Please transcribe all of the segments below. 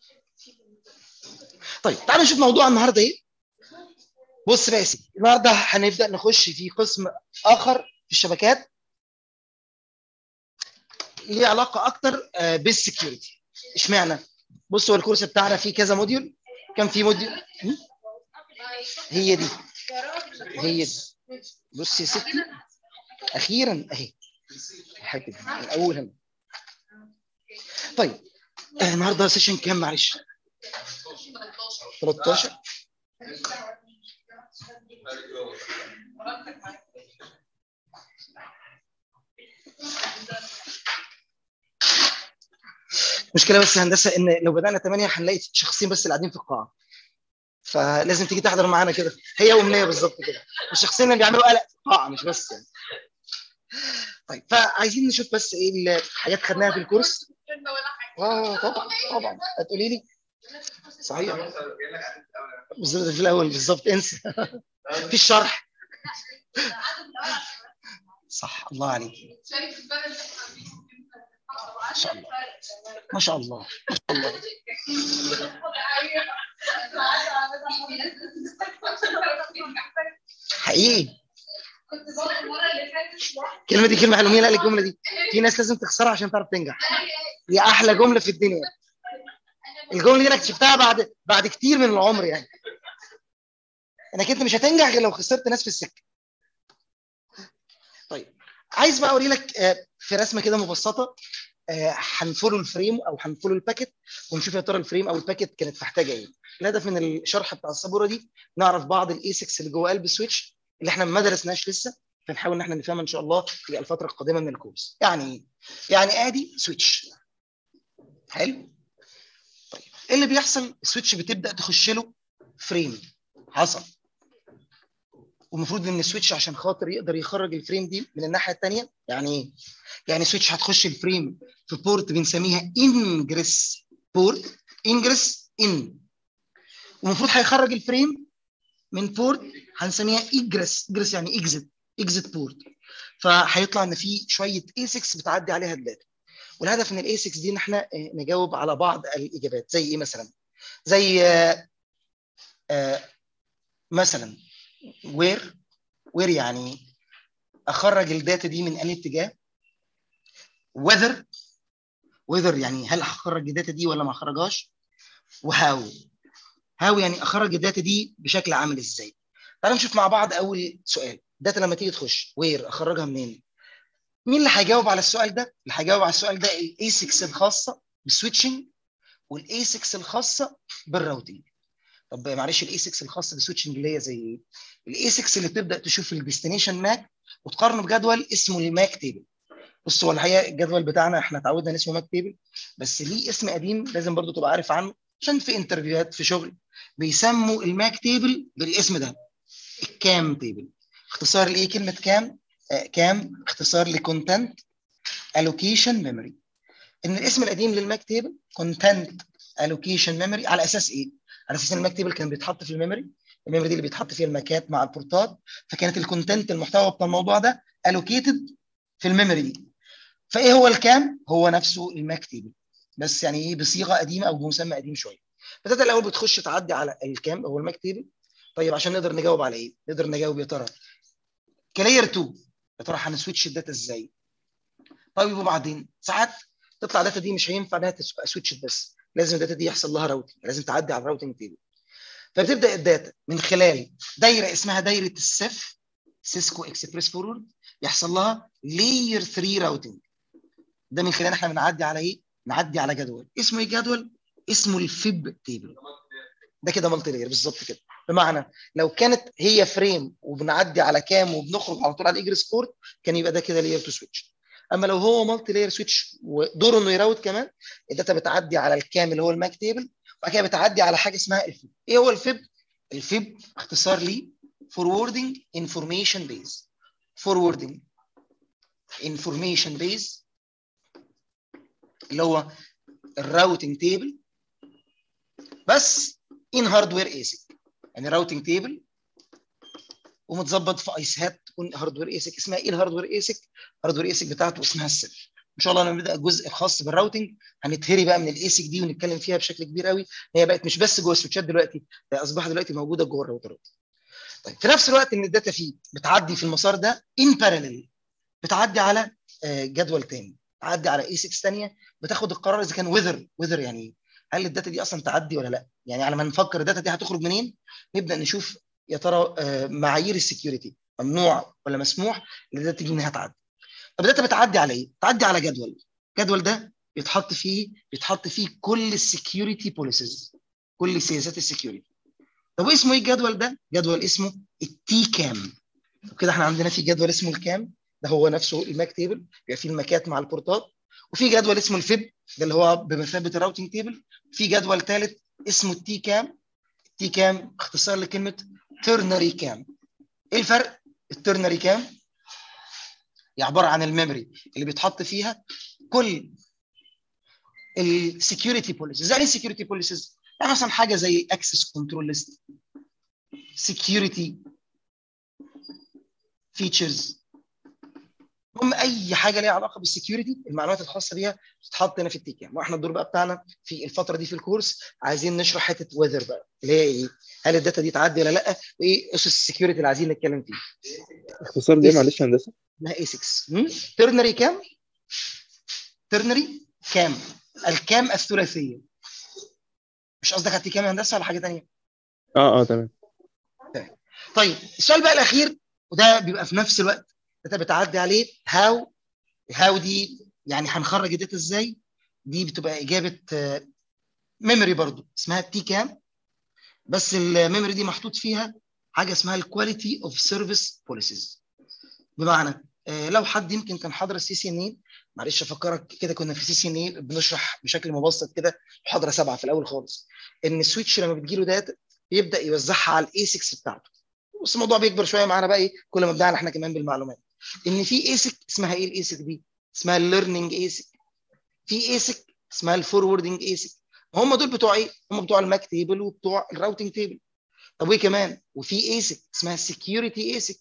طيب تعالوا نشوف موضوع النهارده ايه بص بقى يا سيدي النهارده هنبدا نخش في قسم اخر في الشبكات ليه علاقه اكتر آه، بالسكيورتي اشمعنى بص هو الكورس بتاعنا فيه كذا موديول كان في موديول هم؟ هي دي هي دي بص يا ستي اخيرا اهي الحته دي من الاول هنا طيب آه، النهارده سيشن كام معلش 13 مشكله بس هندسه ان لو بدانا 8 هنلاقي شخصين بس اللي قاعدين في القاعه فلازم تيجي تحضر معانا كده هي وامنيه بالظبط كده الشخصين اللي بيعملوا قلق في القاعه مش بس يعني طيب فعايزين نشوف بس ايه الحاجات خدناها في الكورس اه طبعا طبعا هتقولي لي صحيح بالظبط في الاول بالظبط انسى في الشرح صح الله عليك ما شاء الله ما شاء الله ما شاء الله حقيقي الكلمه دي كلمه حلوه مين قال الجمله دي في ناس لازم تخسرها عشان تعرف تنجح دي احلى جمله في الدنيا الجمله دي انا اكتشفتها بعد بعد كتير من العمر يعني انك انت مش هتنجح غير لو خسرت ناس في السكه طيب عايز بقى اوري لك آه، في رسمه كده مبسطه آه، هنفولو الفريم او هنفولو الباكت ونشوف يا ترى الفريم او الباكت كانت محتاجه ايه الهدف من الشرح بتاع السبوره دي نعرف بعض الايسكس اللي جوه قلب السويتش اللي احنا ما درسناش لسه فنحاول ان احنا نفهمها ان شاء الله في الفتره القادمه من الكورس يعني ايه يعني ادي سويتش حلو طيب ايه اللي بيحصل السويتش بتبدا تخش له فريم حصل والمفروض ان السويتش عشان خاطر يقدر يخرج الفريم دي من الناحيه الثانيه يعني ايه يعني سويتش هتخش الفريم في بورت بنسميها انجريس بورت انجريس ان ومفروض هيخرج الفريم من بورت هنسميها اجرس اجرس يعني اكزت اكزت بورت فهيطلع ان في شويه اي 6 بتعدي عليها الداتا والهدف من الاي 6 دي ان احنا آه، نجاوب على بعض الاجابات زي ايه مثلا زي آه، آه، مثلا وير وير يعني اخرج الداتا دي من انهي اتجاه وذر وذر يعني هل هخرج الداتا دي ولا ما اخرجهاش وهاو هاو يعني اخرج الداتا دي بشكل عامل ازاي تعالوا نشوف مع بعض اول سؤال الداتا لما تيجي تخش وير اخرجها منين مين اللي هيجاوب على السؤال ده اللي هيجاوب على السؤال ده الاي 6 الخاصه بالسويتشنج والاي 6 الخاصه بالراوتنج طب معلش الاي 6 الخاصه بالسويتشنج اللي هي زي ايه الاي 6 اللي بتبدا تشوف الديستنيشن ماك وتقارنه بجدول اسمه الماك تيبل بص هو الحقيقه الجدول بتاعنا احنا اتعودنا اسمه ماك تيبل بس ليه اسم قديم لازم برضو تبقى عارف عنه عشان في انترفيوهات في شغل بيسموا الماك تيبل بالاسم ده الكام تيبل اختصار لايه كلمه كام آه كام اختصار لكونتنت الوكيشن ميموري ان الاسم القديم للماك تيبل كونتنت الوكيشن ميموري على اساس ايه على اساس ان الماك تيبل كان بيتحط في الميموري الميموري دي اللي بيتحط فيها الماكات مع البورتات فكانت الكونتنت المحتوى بتاع الموضوع ده الوكيتد في الميموري دي فايه هو الكام هو نفسه الماك تيبل بس يعني ايه بصيغه قديمه او بمسمى قديم شويه فانت الاول بتخش تعدي على الكام هو الماك تيبل طيب عشان نقدر نجاوب على ايه نقدر نجاوب يا ترى كلاير 2 يا ترى هنسويتش الداتا ازاي طيب وبعدين ساعات تطلع الداتا دي مش هينفع انها تبقى سويتش بس لازم الداتا دي يحصل لها راوتنج لازم تعدي على الراوتنج تيبل فبتبدا الداتا من خلال دايره اسمها دايره السيف سيسكو اكسبريس فورورد يحصل لها لاير 3 راوتنج ده من خلال احنا بنعدي على ايه؟ نعدي على جدول اسمه ايه جدول؟ اسمه الفيب تيبل ده كده مالتي لاير بالظبط كده بمعنى لو كانت هي فريم وبنعدي على كام وبنخرج على طول على الاجر سبورت كان يبقى ده كده لاير تو سويتش اما لو هو مالتي لاير سويتش ودوره انه يراوت كمان الداتا بتعدي على الكام اللي هو الماك تيبل وبعد كده بتعدي على حاجه اسمها الفيب ايه هو الفيب؟ الفيب اختصار ليه forwarding information base forwarding information base اللي هو الراوتنج تيبل بس ان هاردوير ايسك يعني راوتنج تيبل ومتظبط في ايسات تكون هاردوير ايسك اسمها ايه الهاردوير ايسك؟ الهاردوير ايسك بتاعته اسمها السيف ان شاء الله لما نبدا الجزء الخاص بالراوتنج هنتهري بقى من الايسك دي ونتكلم فيها بشكل كبير قوي هي بقت مش بس جوه السويتشات دلوقتي هي اصبحت دلوقتي موجوده جوه الراوترات طيب في نفس الوقت ان الداتا فيد بتعدي في المسار ده ان باراليل بتعدي على جدول تاني تعدي على اي 6 ثانيه بتاخد القرار اذا كان وذر وذر يعني هل الداتا دي اصلا تعدي ولا لا يعني على ما نفكر الداتا دي هتخرج منين نبدا نشوف يا ترى معايير السكيورتي ممنوع ولا مسموح الداتا دي انها تعدي طب الداتا بتعدي على ايه تعدي على جدول الجدول ده بيتحط فيه بيتحط فيه كل السكيورتي بوليسز كل سياسات السكيورتي طب اسمه ايه الجدول ده جدول اسمه التي كام وكده احنا عندنا في جدول اسمه الكام ده هو نفسه الماك تيبل بيبقى فيه الماكات مع البورتات وفي جدول اسمه الفيب ده اللي هو بمثابه الراوتنج تيبل في جدول ثالث اسمه التي كام التي كام اختصار لكلمه ترنري كام ايه الفرق الترنري كام هي عباره عن الميموري اللي بيتحط فيها كل السكيورتي بوليسيز زي ايه السكيورتي بوليسيز يعني مثلا حاجه زي اكسس كنترول ليست سكيورتي فيتشرز المهم اي حاجه ليها علاقه بالسكيورتي المعلومات الخاصه بيها بتتحط هنا في التيكام واحنا الدور بقى بتاعنا في الفتره دي في الكورس عايزين نشرح حته ويذر بقى اللي هي ايه هل الداتا دي تعدي ولا لا وايه اسس السكيورتي اللي عايزين نتكلم فيه اختصار دي معلش يا هندسه اسمها اي 6 ترنري كام ترنري كام الكام الثلاثيه مش قصدك على كام يا هندسه ولا حاجه ثانيه اه اه تمام طيب السؤال بقى الاخير وده بيبقى في نفس الوقت انت بتعدي عليه هاو هاو دي يعني هنخرج الداتا ازاي دي بتبقى اجابه ميموري برضو اسمها تي كام بس الميموري دي محطوط فيها حاجه اسمها الكواليتي اوف سيرفيس بوليسيز بمعنى لو حد يمكن كان حاضر السي سي ان اي معلش افكرك كده كنا في سي سي ان اي بنشرح بشكل مبسط كده محاضره سبعه في الاول خالص ان السويتش لما بتجيله داتا بيبدا يوزعها على الاي 6 بتاعته بس الموضوع بيكبر شويه معانا بقى ايه كل ما بدانا احنا كمان بالمعلومات ان في ايسك اسمها ايه الايسك دي اسمها الليرنينج ايسك في ايسك اسمها الفوروردنج ايسك هم دول بتوع ايه هم بتوع الماك تيبل وبتوع الراوتنج تيبل طب وايه كمان وفي ايسك اسمها السكيورتي ايسك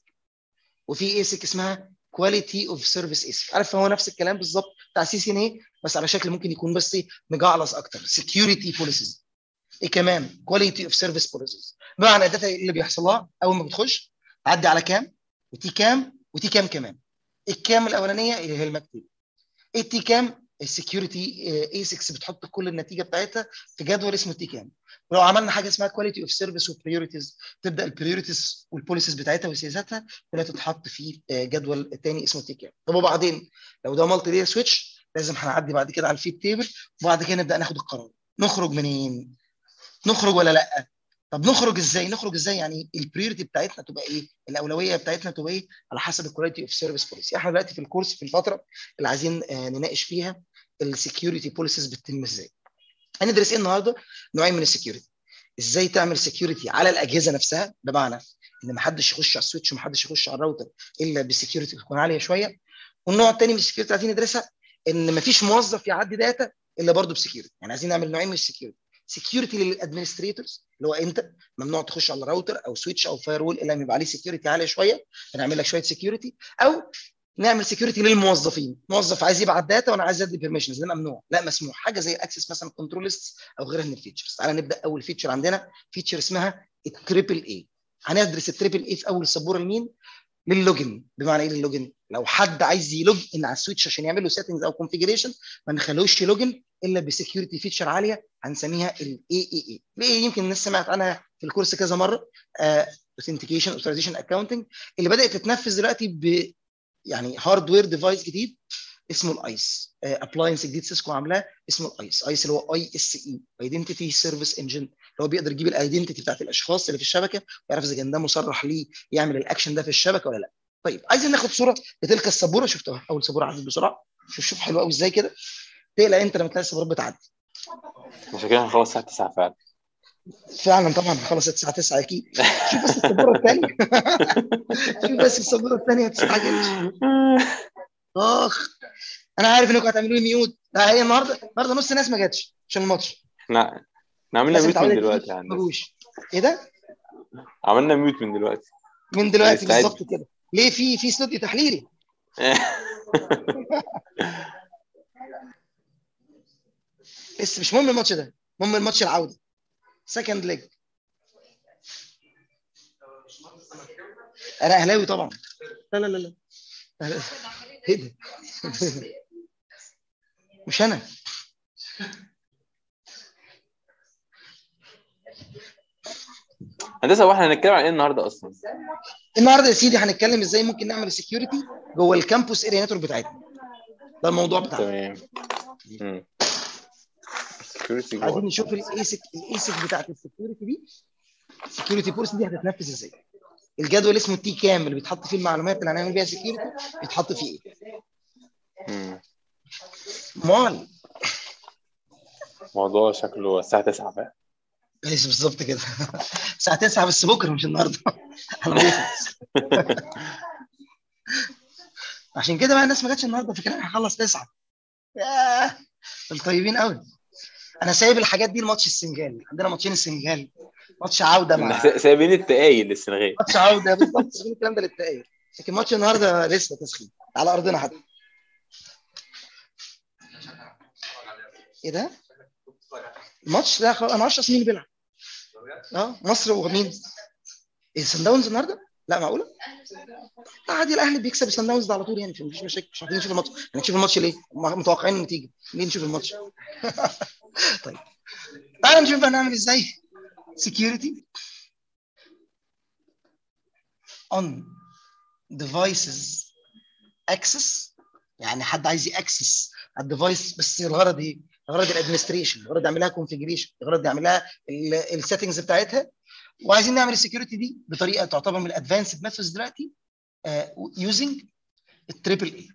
وفي ايسك اسمها كواليتي اوف سيرفيس ايسك عارف هو نفس الكلام بالظبط بتاع سي سي ان ايه بس على شكل ممكن يكون بس ايه مجعلص اكتر سكيورتي بوليسيز ايه كمان كواليتي اوف سيرفيس بوليسيز بمعنى الداتا اللي بيحصل لها اول ما بتخش تعدي على كام وتي كام وتي كام كمان الكام الاولانيه اللي هي المكتب التي كام السكيورتي اي 6 بتحط كل النتيجه بتاعتها في جدول اسمه تي كام ولو عملنا حاجه اسمها كواليتي اوف سيرفيس وبريوريتيز تبدا البريوريتيز والبوليسيز بتاعتها وسياساتها كلها تتحط في جدول تاني اسمه تي كام طب وبعدين لو ده مالتي لير سويتش لازم هنعدي بعد كده على الفيد تيبل وبعد كده نبدا ناخد القرار نخرج منين نخرج ولا لا طب نخرج ازاي نخرج ازاي يعني البريورتي بتاعتنا تبقى ايه الاولويه بتاعتنا تبقى ايه على حسب الكواليتي اوف سيرفيس بوليسي احنا دلوقتي في الكورس في الفتره اللي عايزين آه نناقش فيها السكيورتي بوليسيز بتتم ازاي هندرس ايه النهارده نوعين من السكيورتي ازاي تعمل سكيورتي على الاجهزه نفسها بمعنى ان ما حدش يخش على السويتش وما حدش يخش على الراوتر الا بسكيورتي تكون عاليه شويه والنوع الثاني من السكيورتي عايزين ندرسها ان ما فيش موظف يعدي داتا الا برضه بسكيورتي يعني عايزين نعمل نوعين من السكيورتي سكيورتي للادمنستريتورز اللي هو انت ممنوع تخش على الراوتر او سويتش او فاير وول الا لما يبقى عليه سكيورتي عاليه شويه فنعمل لك شويه سكيورتي او نعمل سكيورتي للموظفين موظف عايز يبعت داتا وانا عايز ادي بيرميشنز ده ممنوع لا مسموح حاجه زي الاكسس مثلا كنترول ليست او غيرها من الفيتشرز تعالى نبدا اول فيتشر عندنا فيتشر اسمها التريبل اي هندرس التريبل اي في اول سبوره لمين للوجن بمعنى ايه للوجن لو حد عايز يلوج ان على السويتش عشان يعمل له سيتنجز او كونفيجريشن ما نخلوش يلوجن الا بسكيورتي فيتشر عاليه هنسميها الاي اي اي الاي يمكن الناس سمعت عنها في الكورس كذا مره اوثنتيكيشن اوثرايزيشن اكاونتنج اللي بدات تتنفذ دلوقتي ب يعني هاردوير ديفايس جديد اسمه الايس ابلاينس جديد سيسكو عاملاه اسمه الايس ايس اللي هو اي اس اي ايدنتيتي سيرفيس انجن اللي هو بيقدر يجيب الايدنتيتي بتاعت الاشخاص اللي في الشبكه ويعرف اذا كان ده مصرح ليه يعمل الاكشن ده في الشبكه ولا لا طيب عايزين ناخد صوره لتلك السبوره شفتها اول سبوره عدت بسرعه شوف شوف حلوه قوي ازاي كده تقلق انت لما تلاقي السبورات بتعدي عشان كده هنخلص الساعه 9 فعلا فعلا طبعا هنخلص الساعه 9 اكيد شوف بس السبوره الثانيه شوف بس السبوره الثانيه ما تستعجلش اخ انا عارف انكم هتعملوا لي ميوت لا هي النهارده النهارده نص الناس ما جاتش عشان الماتش احنا احنا عملنا ميوت من دلوقتي يا هندسه ايه ده؟ عملنا ميوت من دلوقتي من دلوقتي بالظبط كده ليه في في استوديو تحليلي لسه مش مهم الماتش ده المهم الماتش العوده سكند ليج انا اهلاوي طبعا لا لا لا لا لا. ايه ده مش انا هندسه هو احنا هنتكلم عن ايه النهارده اصلا؟ النهارده يا سيدي هنتكلم ازاي ممكن نعمل سكيورتي جوه الكامبوس اريا نتورك بتاعتنا ده الموضوع بتاعنا تمام امم security جوه. عايزين نشوف الايسك الايسك بتاعت السكيورتي دي السكيورتي بورس دي هتتنفذ ازاي الجدول اسمه تي كام اللي بيتحط فيه المعلومات اللي هنعمل بيها سكيورتي بيتحط فيه ايه مم. امال موضوع شكله الساعه 9 فعلا ايش بالظبط كده الساعه 9 بس بكره مش النهارده هنخلص. عشان كده بقى الناس ما جاتش النهارده فاكرين هنخلص 9 ياه الطيبين قوي انا سايب الحاجات دي لماتش السنغال عندنا ماتشين السنغال ماتش عوده مع إحنا سايبين التقايل للسنغال ماتش عوده بالظبط سايبين الكلام ده للتأهيل لكن ماتش النهارده لسه تسخين على ارضنا حتى ايه ده؟ الماتش لا خلاص انا ما اعرفش اصلا مين اللي بيلعب اه مصر ومين؟ ايه سان داونز النهارده؟ لا معقوله؟ لا عادي الاهلي بيكسب سان داونز ده على طول يعني مفيش مشاكل مش عارفين نشوف الماتش هنشوف الماتش ليه؟ هم متوقعين النتيجه ليه نشوف الماتش؟ طيب تعالى نشوف هنعمل ازاي security on devices access يعني حد عايز ياكسس الديفايس بس الغرض ايه؟ الغرض الادمنستريشن الغرض يعمل لها كونفجريشن الغرض يعمل لها السيتنجز بتاعتها وعايزين نعمل السكيورتي دي بطريقه تعتبر من الادفانسد ميثودز دلوقتي يوزنج التريبل اي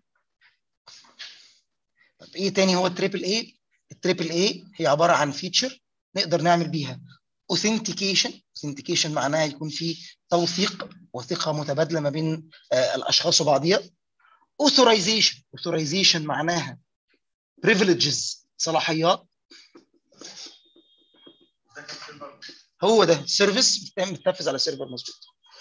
طب ايه تاني هو التريبل اي؟ التريبل اي هي عباره عن فيتشر نقدر نعمل بيها authentication authentication معناها يكون في توثيق وثيقه متبادله ما بين آه، الاشخاص وبعضها authorization authorization معناها privileges صلاحيات هو ده سيرفيس بتنفذ على سيرفر مظبوط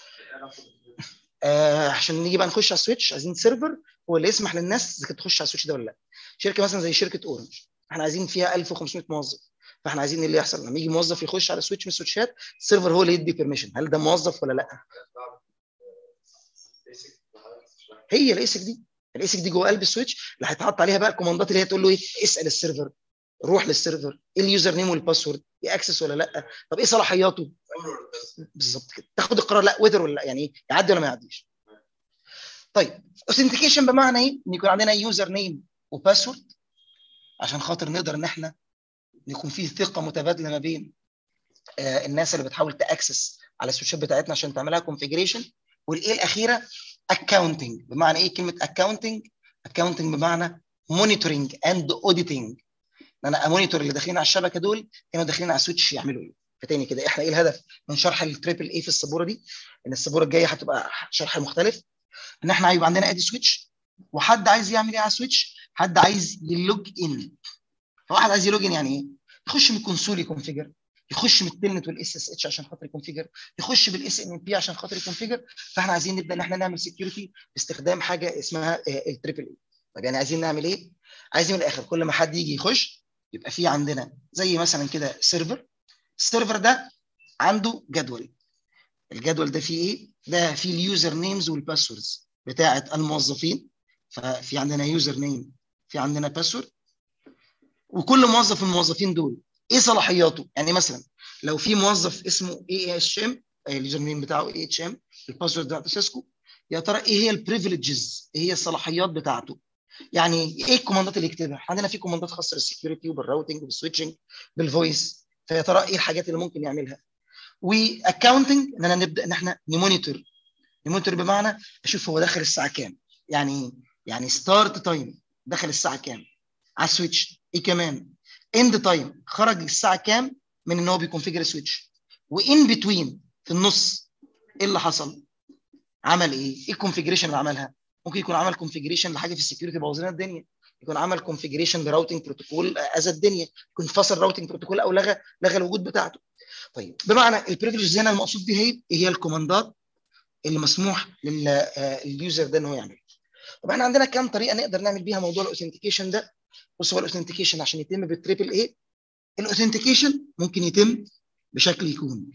آه عشان نيجي بقى نخش على السويتش عايزين سيرفر هو اللي يسمح للناس اذا كانت تخش على السويتش ده ولا لا شركه مثلا زي شركه اورنج احنا عايزين فيها 1500 موظف فاحنا عايزين ايه اللي يحصل لما يجي موظف يخش على سويتش من السويتشات السيرفر هو اللي يدي بيرميشن هل ده موظف ولا لا هي الايسك دي الايسك دي جوه قلب السويتش اللي هيتحط عليها بقى الكوماندات اللي هي تقول له ايه اسال السيرفر روح للسيرفر ايه اليوزر نيم والباسورد ياكسس ولا لا طب ايه صلاحياته بالظبط كده تاخد القرار لا وذر ولا لا يعني إيه؟ يعدي ولا ما يعديش طيب اوثنتيكيشن بمعنى ايه ان يكون عندنا يوزر نيم وباسورد عشان خاطر نقدر ان احنا يكون في ثقه متبادله ما بين آه، الناس اللي بتحاول تاكسس على السويتشات بتاعتنا عشان تعملها كونفيجريشن والايه الاخيره اكاونتنج بمعنى ايه كلمه اكاونتنج اكاونتنج بمعنى مونيتورنج اند اوديتنج ان انا امونيتور اللي داخلين على الشبكه دول كانوا داخلين على السويتش يعملوا ايه فتاني كده احنا ايه الهدف من شرح التريبل اي في السبوره دي ان السبوره الجايه هتبقى شرح مختلف ان احنا هيبقى عندنا ادي سويتش وحد عايز يعمل ايه على السويتش حد عايز يلوج ان فواحد عايز يلوج ان يعني ايه يخش من الكونسول يكونفيجر يخش من التلنت والاس اس اتش عشان خاطر يكونفيجر يخش بالاس ام بي عشان خاطر يكونفيجر فاحنا عايزين نبدا ان احنا نعمل سكيورتي باستخدام حاجه اسمها التريبل اي طب يعني عايزين نعمل ايه عايزين من الاخر كل ما حد يجي يخش يبقى في عندنا زي مثلا كده سيرفر السيرفر ده عنده جدول الجدول ده فيه ايه ده فيه اليوزر نيمز والباسوردز بتاعه الموظفين ففي عندنا يوزر نيم في عندنا باسورد وكل موظف من الموظفين دول ايه صلاحياته يعني مثلا لو في موظف اسمه اي اتش ام اليوزر نيم بتاعه اي اتش ام الباسورد بتاعته سيسكو يا ترى ايه هي البريفليجز ايه هي الصلاحيات بتاعته يعني ايه الكوماندات اللي يكتبها عندنا في كوماندات خاصه بالسكيورتي وبالراوتنج وبالسويتشنج بالفويس فيا ترى ايه الحاجات اللي ممكن يعملها واكاونتنج ان انا نبدا ان احنا نمونيتور نمونيتور بمعنى اشوف هو داخل الساعه كام يعني يعني ستارت تايم دخل الساعه كام على السويتش ايه كمان اند تايم خرج الساعه كام من ان هو بيكونفيجر السويتش وان بتوين في النص ايه اللي حصل عمل ايه ايه الكونفيجريشن اللي عملها ممكن يكون عمل كونفيجريشن لحاجه في السكيورتي بوظ لنا الدنيا يكون عمل كونفيجريشن لراوتنج بروتوكول اذى الدنيا يكون فصل راوتنج بروتوكول او لغى لغى الوجود بتاعته طيب بمعنى البريفليج هنا المقصود بيها ايه هي الكوماندات اللي مسموح لليوزر ده ان هو يعملها طب احنا عندنا كام طريقه نقدر نعمل بيها موضوع الاوثنتيكيشن ده بص هو الاوثنتيكيشن عشان يتم بالتريبل اي الاوثنتيكيشن ممكن يتم بشكل يكون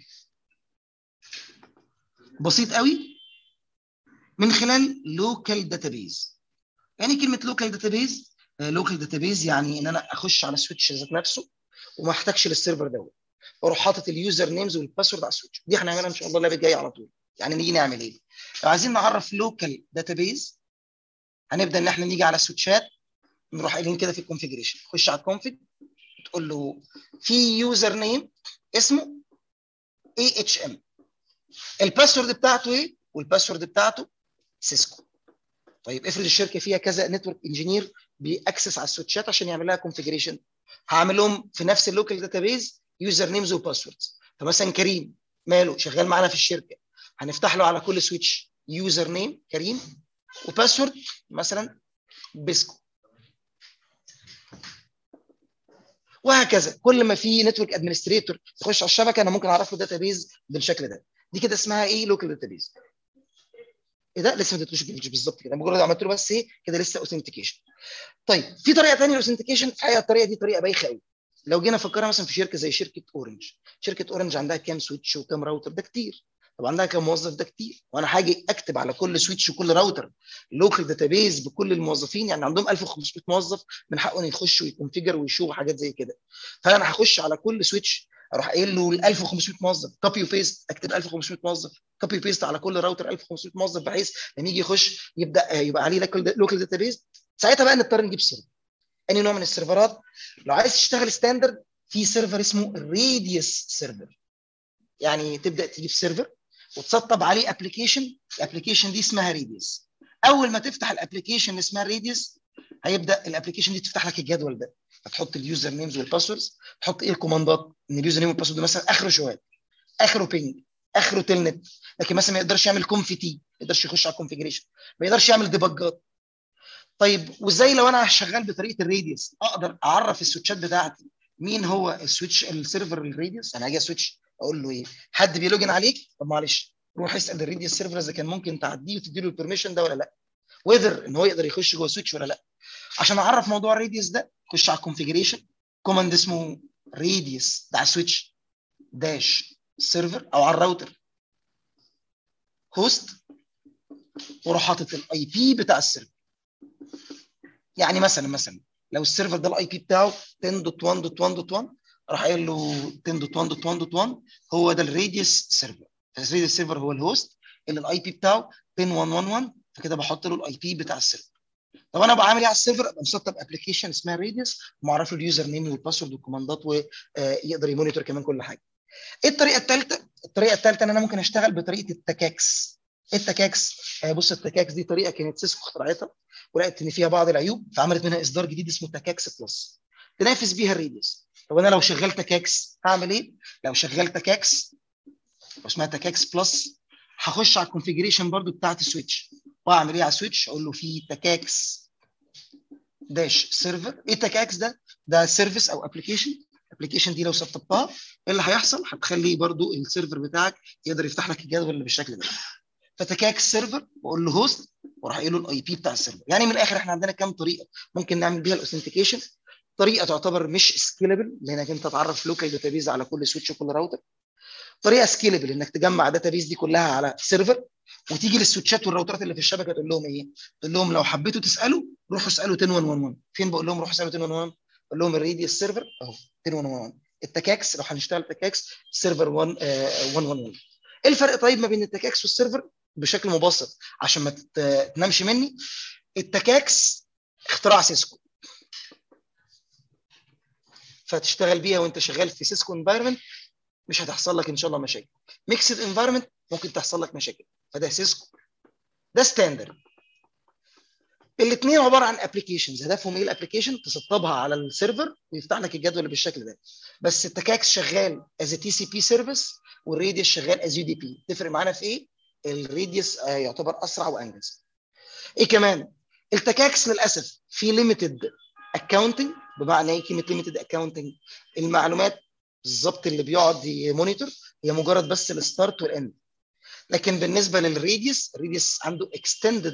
بسيط قوي من خلال لوكال داتابيز يعني كلمه لوكال داتابيز لوكال داتابيز يعني ان انا اخش على السويتش ذات نفسه وما احتاجش للسيرفر دوت واروح حاطط اليوزر نيمز والباسورد على السويتش دي هنعملها ان شاء الله اللعبه الجايه على طول يعني نيجي نعمل ايه لو عايزين نعرف لوكال داتابيز هنبدا ان احنا نيجي على السويتشات نروح قايلين كده في الكونفيجريشن خش على الكونفيج تقول له في يوزر نيم اسمه اي اتش ام الباسورد بتاعته ايه والباسورد بتاعته سيسكو طيب افرض الشركه فيها كذا نتورك انجينير بيأكسس على السويتشات عشان يعمل لها كونفيجريشن هعمل لهم في نفس اللوكال داتابيز يوزر نيمز وباسوردز فمثلا كريم ماله شغال معانا في الشركه هنفتح له على كل سويتش يوزر نيم كريم وباسورد مثلا بيسكو وهكذا كل ما في نتورك ادمنستريتور يخش على الشبكه انا ممكن اعرف له داتابيز بالشكل ده دي كده اسمها ايه لوكال داتابيز ايه ده لسه ما اديتوش بالظبط كده مجرد عملت له بس ايه كده لسه اوثنتيكيشن طيب في طريقه ثانيه للاوثنتيكيشن الحقيقه الطريقه دي طريقه بايخه قوي لو جينا فكرنا مثلا في شركه زي شركه اورنج شركه اورنج عندها كام سويتش وكام راوتر ده كتير طب عندها كام موظف ده كتير وانا هاجي اكتب على كل سويتش وكل راوتر لوكال داتابيز بكل الموظفين يعني عندهم 1500 موظف من حقه انه يخش ويكونفيجر ويشوف حاجات زي كده فانا هخش على كل سويتش اروح قايل له ال 1500 موظف كوبي وبيست اكتب 1500 موظف كوبي وبيست على كل راوتر 1500 موظف بحيث لما يجي يخش يبدا يبقى عليه لوكال داتابيز ساعتها بقى نضطر نجيب سيرفر اني نوع من السيرفرات لو عايز تشتغل ستاندرد في سيرفر اسمه الراديوس سيرفر يعني تبدا تجيب سيرفر وتسطب عليه ابلكيشن الابلكيشن دي اسمها راديوس اول ما تفتح الابلكيشن اللي اسمها راديوس هيبدا الابلكيشن دي تفتح لك الجدول ده هتحط اليوزر نيمز والباسوردز تحط ايه الكوماندات ان اليوزر نيم والباسورد مثلا اخره شوال اخره بينج اخره تلنت لكن مثلا ما يقدرش يعمل كونفيتي ما يقدرش يخش على الكونفيجريشن ما يقدرش يعمل ديبجات طيب وازاي لو انا شغال بطريقه الراديوس اقدر اعرف السويتشات بتاعتي مين هو السويتش السيرفر الراديوس انا هاجي سويتش اقول له ايه حد بيلوجن عليك طب معلش روح اسال الراديوس سيرفر اذا كان ممكن تعديه وتدي له البرميشن ده ولا لا وذر ان هو يقدر يخش جوه سويتش ولا لا عشان اعرف موضوع الراديوس ده خش على الكونفيجريشن كوماند اسمه راديوس ده على السويتش داش سيرفر او على الراوتر هوست واروح حاطط الاي بي بتاع السيرفر يعني مثلا مثلا لو السيرفر ده الاي بي بتاعه 10.1.1.1 راح قايل له 10.1.1.1 هو ده الراديوس سيرفر الراديوس سيرفر هو الهوست اللي الاي بي بتاعه 10.1.1.1 فكده بحط له الاي بي بتاع السيرفر طب انا بعمل ايه على السيرفر ابقى مسطب ابلكيشن اسمها راديوس ومعرف له اليوزر نيم والباسورد والكوماندات ويقدر يمونيتور كمان كل حاجه ايه الطريقه الثالثه الطريقه الثالثه ان انا ممكن اشتغل بطريقه التكاكس التكاكس بص التكاكس دي طريقه كانت سيسكو اخترعتها ولقيت ان فيها بعض العيوب فعملت منها اصدار جديد اسمه تكاكس بلس تنافس بيها الراديوس طب انا لو شغلت تكاكس هعمل ايه؟ لو شغلت تكاكس واسمها تكاكس بلس هخش على الكونفيجريشن برضو بتاعت السويتش واعمل ايه على السويتش؟ اقول له في تكاكس داش سيرفر ايه تكاكس ده؟ ده سيرفيس او ابلكيشن الابلكيشن دي لو سطبتها ايه اللي هيحصل؟ هتخلي برضو السيرفر بتاعك يقدر يفتح لك الجدول اللي بالشكل ده فتكاكس سيرفر واقول له هوست واروح قايل له الاي بي بتاع السيرفر يعني من الاخر احنا عندنا كام طريقه ممكن نعمل بيها الاوثنتيكيشن طريقه تعتبر مش سكيلبل لانك انت تعرف لوكال داتابيز على كل سويتش وكل راوتر طريقه سكيلبل انك تجمع داتابيز دي كلها على سيرفر وتيجي للسويتشات والراوترات اللي في الشبكه تقول لهم ايه؟ تقول لهم لو حبيتوا تسالوا روحوا اسالوا 10111 فين بقول لهم روحوا اسالوا 10111 اقول لهم الراديوس سيرفر اهو 10111 التكاكس لو هنشتغل تكاكس سيرفر 111 ايه الفرق طيب ما بين التكاكس والسيرفر بشكل مبسط عشان ما تنامش مني التكاكس اختراع سيسكو فتشتغل بيها وانت شغال في سيسكو انفايرمنت مش هتحصل لك ان شاء الله مشاكل ميكسد انفايرمنت ممكن تحصل لك مشاكل فده سيسكو ده ستاندرد الاثنين عباره عن ابلكيشنز هدفهم ايه الابلكيشن تسطبها على السيرفر ويفتح لك الجدول بالشكل ده بس التكاكس شغال از تي سي بي سيرفيس والراديوس شغال از يو دي بي تفرق معانا في ايه الراديوس يعتبر اسرع وانجز ايه كمان التكاكس للاسف في ليميتد اكاونتنج بمعنى ايه كلمه ليميتد اكاونتنج المعلومات بالظبط اللي بيقعد يمونيتور هي مجرد بس الستارت والاند لكن بالنسبه للراديوس الراديوس عنده اكستندد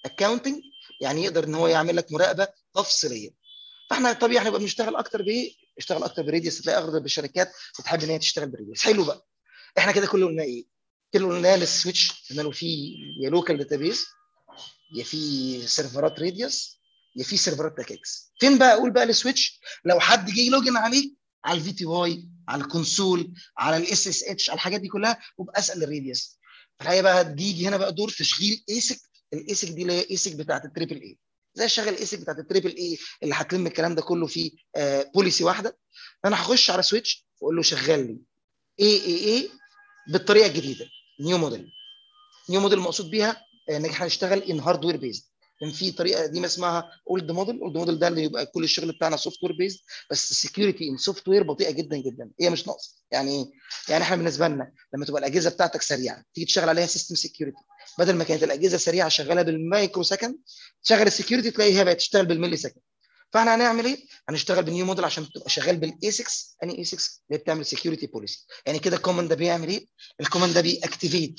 اكاونتنج يعني يقدر ان هو يعمل لك مراقبه تفصيليه فاحنا طبيعي هنبقى بنشتغل اكتر بايه اشتغل اكتر بالريديوس تلاقي اغلب الشركات بتحب ان هي تشتغل بالريديوس حلو بقى احنا كده كله قلنا ايه؟ كله قلنا للسويتش قلنا له في يا لوكال داتابيز يا في سيرفرات ريديوس يا في سيرفرات تاكيكس فين بقى اقول بقى للسويتش لو حد جه يلوجن عليك على الفي تي واي على الكونسول على الاس اس اتش على الحاجات دي كلها وابقى اسال الريديوس الحقيقه بقى دي يجي هنا بقى دور تشغيل ايسك الايسك دي اللي هي ايسك بتاعت التريبل اي زي شغل الايسك بتاعت التريبل اي اللي هتلم الكلام ده كله في آه بوليسي واحده فانا هخش على سويتش واقول له شغل لي اي اي اي بالطريقه الجديده نيو موديل نيو موديل المقصود بيها ان احنا هنشتغل ان هاردوير بيزد كان في طريقه قديمه اسمها اولد موديل اولد موديل ده اللي يبقى كل الشغل بتاعنا سوفت وير بيزد بس السكيورتي ان سوفت وير بطيئه جدا جدا هي مش ناقصه يعني ايه؟ يعني احنا بالنسبه لنا لما تبقى الاجهزه بتاعتك سريعه تيجي تشتغل عليها سيستم سكيورتي بدل ما كانت الاجهزه سريعه شغاله بالمايكرو سكند تشغل السكيورتي تلاقي هي بقت تشتغل بالملي سكند فاحنا هنعمل ايه؟ هنشتغل بنيو موديل عشان تبقى شغال بالاي 6 اني اي 6 اللي بتعمل سكيورتي بوليسي يعني كده الكوماند ده بيعمل ايه؟ الكوماند ده بيأكتيفيت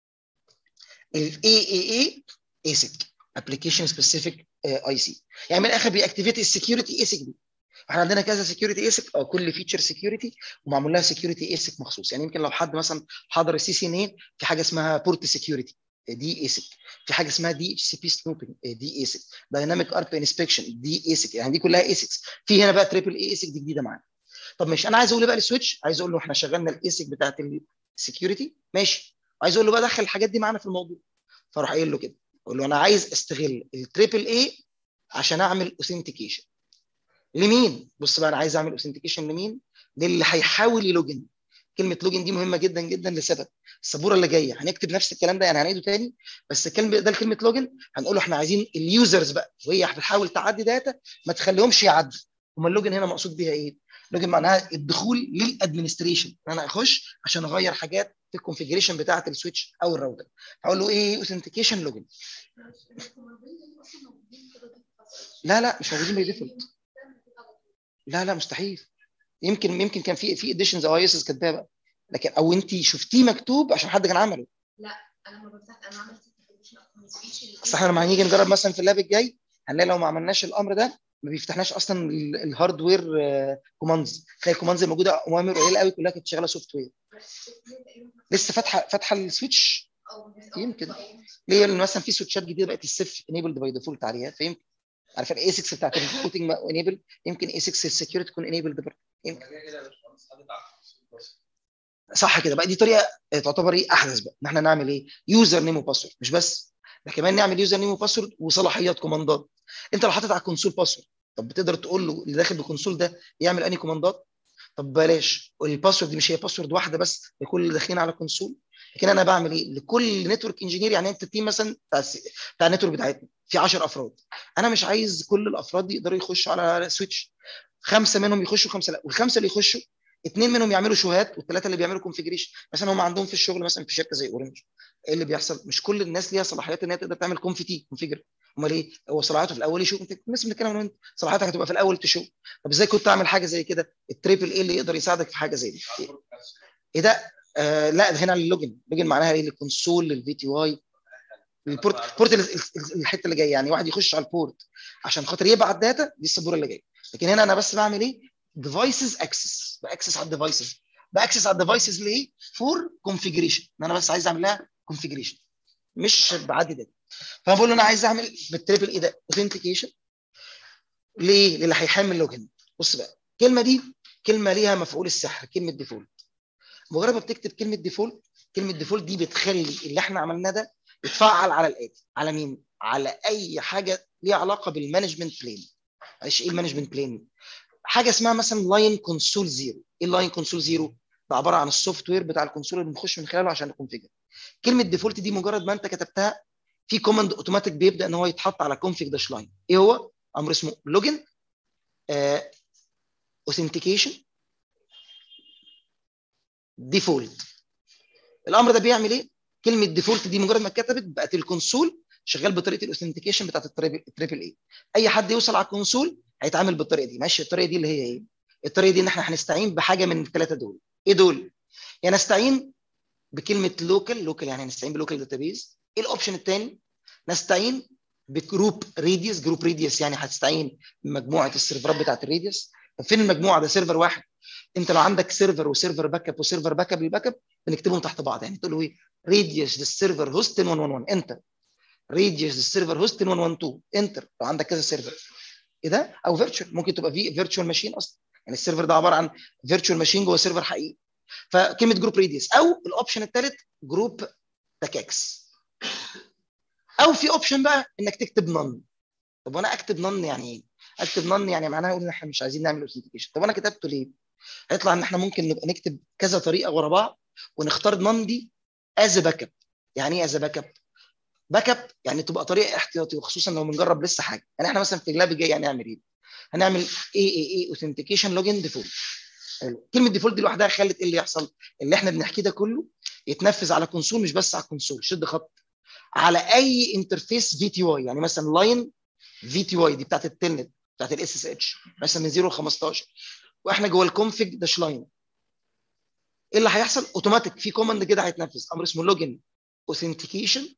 الاي اي اي ايسك ابلكيشن سبيسيفيك اي سي يعني من الاخر بيأكتيفيت السكيورتي ايسك دي احنا عندنا كذا سكيورتي ايسك او كل فيتشر سكيورتي ومعمول لها سكيورتي ايسك مخصوص يعني يمكن لو حد مثلا حضر السي سي ان اي في حاجه اسمها بورت سكيورتي دي ايسك في حاجه اسمها دي اتش سي بي سنوبنج دي ايسك دايناميك ارب انسبكشن دي ايسك يعني دي كلها ايسكس في هنا بقى تريبل اي ايسك دي جديده معانا طب ماشي انا عايز اقول بقى للسويتش عايز اقول له احنا شغلنا الايسك بتاعت السكيورتي ماشي عايز اقول له بقى دخل الحاجات دي معانا في الموضوع فاروح قايل له كده اقول له انا عايز استغل التريبل اي عشان اعمل اوثنتيكيشن لمين؟ بص بقى انا عايز اعمل اوثنتيكيشن لمين؟ للي هيحاول يلوجن كلمه لوجن دي مهمه جدا جدا لسبب السبوره اللي جايه هنكتب نفس الكلام ده يعني هنعيده تاني بس الكلمه ده كلمه لوجن هنقول له احنا عايزين اليوزرز بقى وهي بتحاول تعدي داتا ما تخليهمش يعدوا امال اللوجن هنا مقصود بيها ايه؟ لوجن معناها الدخول للادمنستريشن ان انا اخش عشان اغير حاجات في الكونفجريشن بتاعه السويتش او الراوتر هقول له ايه اوثنتيكيشن لوجن لا لا مش موجودين باي ديفولت لا لا مستحيل يمكن يمكن كان في في اديشنز او اس كاتباها بقى لكن او انت شفتيه مكتوب عشان حد كان عمله لا انا ما بفتح انا عملت اصل احنا لما هنيجي نجرب مثلا في اللاب الجاي هنلاقي لو ما عملناش الامر ده ما بيفتحناش اصلا الهاردوير كوماندز تلاقي الكوماندز الموجوده اوامر قليله قوي كلها كانت شغاله سوفت وير لسه فاتحه فاتحه السويتش يمكن ليه لان مثلا في سويتشات جديده بقت السيف انيبلد باي ديفولت عليها فيمكن عارف الاي 6 بتاعت الروتنج انيبل يمكن اي 6 السكيورتي تكون انيبلد برضه يمكن صح كده بقى دي طريقه تعتبر ايه احدث بقى ان احنا نعمل ايه يوزر نيم وباسورد مش بس ده كمان نعمل يوزر نيم وباسورد وصلاحيات كوماندات انت لو حاطط على الكونسول باسورد طب بتقدر تقول له اللي داخل بالكونسول ده يعمل انهي كوماندات طب بلاش الباسورد دي مش هي باسورد واحده بس لكل اللي داخلين على الكونسول لكن انا بعمل ايه لكل نتورك انجينير يعني انت التيم مثلا بتاع بتاع النتورك بتاعتنا في 10 افراد انا مش عايز كل الافراد دي يقدروا يخشوا على سويتش خمسه منهم يخشوا خمسه لا والخمسه اللي يخشوا اثنين منهم يعملوا شوهات والثلاثه اللي بيعملوا كونفجريشن مثلا هم عندهم في الشغل مثلا في شركه زي اورنج ايه اللي بيحصل مش كل الناس ليها صلاحيات ان هي تقدر تعمل كونف تي كونفجر امال ايه هو صلاحيته في الاول يشوف انت لسه بنتكلم انا وانت صلاحيتك هتبقى في الاول تشوف طب ازاي كنت اعمل حاجه زي كده التريبل ايه اللي يقدر يساعدك في حاجه زي دي ايه ده آه لا ده هنا اللوجن اللوجن معناها ايه الكونسول للفي تي واي البورت بورت الحته اللي جايه يعني واحد يخش على البورت عشان خاطر يبعت داتا دي السبوره اللي جايه لكن هنا انا بس بعمل ايه ديفايسز اكسس باكسس على الديفايسز باكسس على الديفايسز ليه فور كونفيجريشن ان انا بس عايز اعمل لها كونفيجريشن مش بعدي داتا فانا بقول له انا عايز اعمل بالتريبل ايه ده اوثنتيكيشن ليه للي هيحمل لوجن بص بقى الكلمه دي كلمه ليها مفعول السحر كلمه ديفولت مجرد ما بتكتب كلمه ديفولت كلمه ديفولت دي بتخلي اللي احنا عملناه ده يتفعل على الاتي على مين على اي حاجه ليها علاقه بالمانجمنت بلين معلش ايه المانجمنت بلين حاجه اسمها مثلا لاين كونسول زيرو ايه اللاين كونسول زيرو ده عباره عن السوفت وير بتاع الكونسول اللي بنخش من خلاله عشان نكونفيجر كلمه ديفولت دي مجرد ما انت كتبتها في كوماند اوتوماتيك بيبدا ان هو يتحط على كونفيج داش لاين ايه هو امر اسمه لوجن اوثنتيكيشن ديفولت الامر ده بيعمل ايه كلمه ديفولت دي مجرد ما اتكتبت بقت الكونسول شغال بطريقه الاوثنتيكيشن بتاعت التريبل اي اي حد يوصل على الكونسول هيتعامل بالطريقه دي ماشي الطريقه دي اللي هي ايه الطريقه دي ان احنا هنستعين بحاجه من الثلاثه دول ايه دول يا نستعين بكلمه لوكال لوكال يعني نستعين بلوكال داتابيز ايه الاوبشن الثاني نستعين بجروب ريديوس جروب ريديوس يعني هتستعين بمجموعه السيرفرات بتاعت الريديوس طب فين المجموعه ده سيرفر واحد انت لو عندك سيرفر وسيرفر باك اب وسيرفر باك اب للباك اب بنكتبهم تحت بعض يعني تقول له ايه راديوس للسيرفر هوست 111 انتر راديوس للسيرفر هوست 112 انتر لو عندك كذا سيرفر ايه ده او فيرتشوال ممكن تبقى في فيرتشوال ماشين اصلا يعني السيرفر ده عباره عن فيرتشوال ماشين جوه سيرفر حقيقي فكلمه جروب راديوس او الاوبشن الثالث جروب تكاكس او في اوبشن بقى انك تكتب نون طب وانا اكتب نون يعني ايه؟ اكتب نون يعني معناها اقول ان احنا مش عايزين نعمل اوثنتيكيشن طب انا كتبته ليه؟ هيطلع ان احنا ممكن نبقى نكتب كذا طريقه ورا بعض ونختار نون دي از باك اب يعني ايه از باك اب؟ باك اب يعني تبقى طريقه احتياطي وخصوصا لو بنجرب لسه حاجه يعني احنا مثلا في اللاب الجاي هنعمل ايه؟ هنعمل اي اي اي اوثنتيكيشن لوجن ديفولت حلو كلمه ديفولت دي لوحدها خلت ايه اللي يحصل؟ اللي احنا بنحكيه ده كله يتنفذ على كونسول مش بس على الكونسول شد خط على اي انترفيس في تي واي يعني مثلا لاين في تي واي دي بتاعت التلنت بتاعت الاس اس اتش مثلا من 0 ل 15 واحنا جوه الكونفج داش لاين ايه اللي هيحصل؟ اوتوماتيك في كوماند كده هيتنفذ امر اسمه لوجن اوثنتيكيشن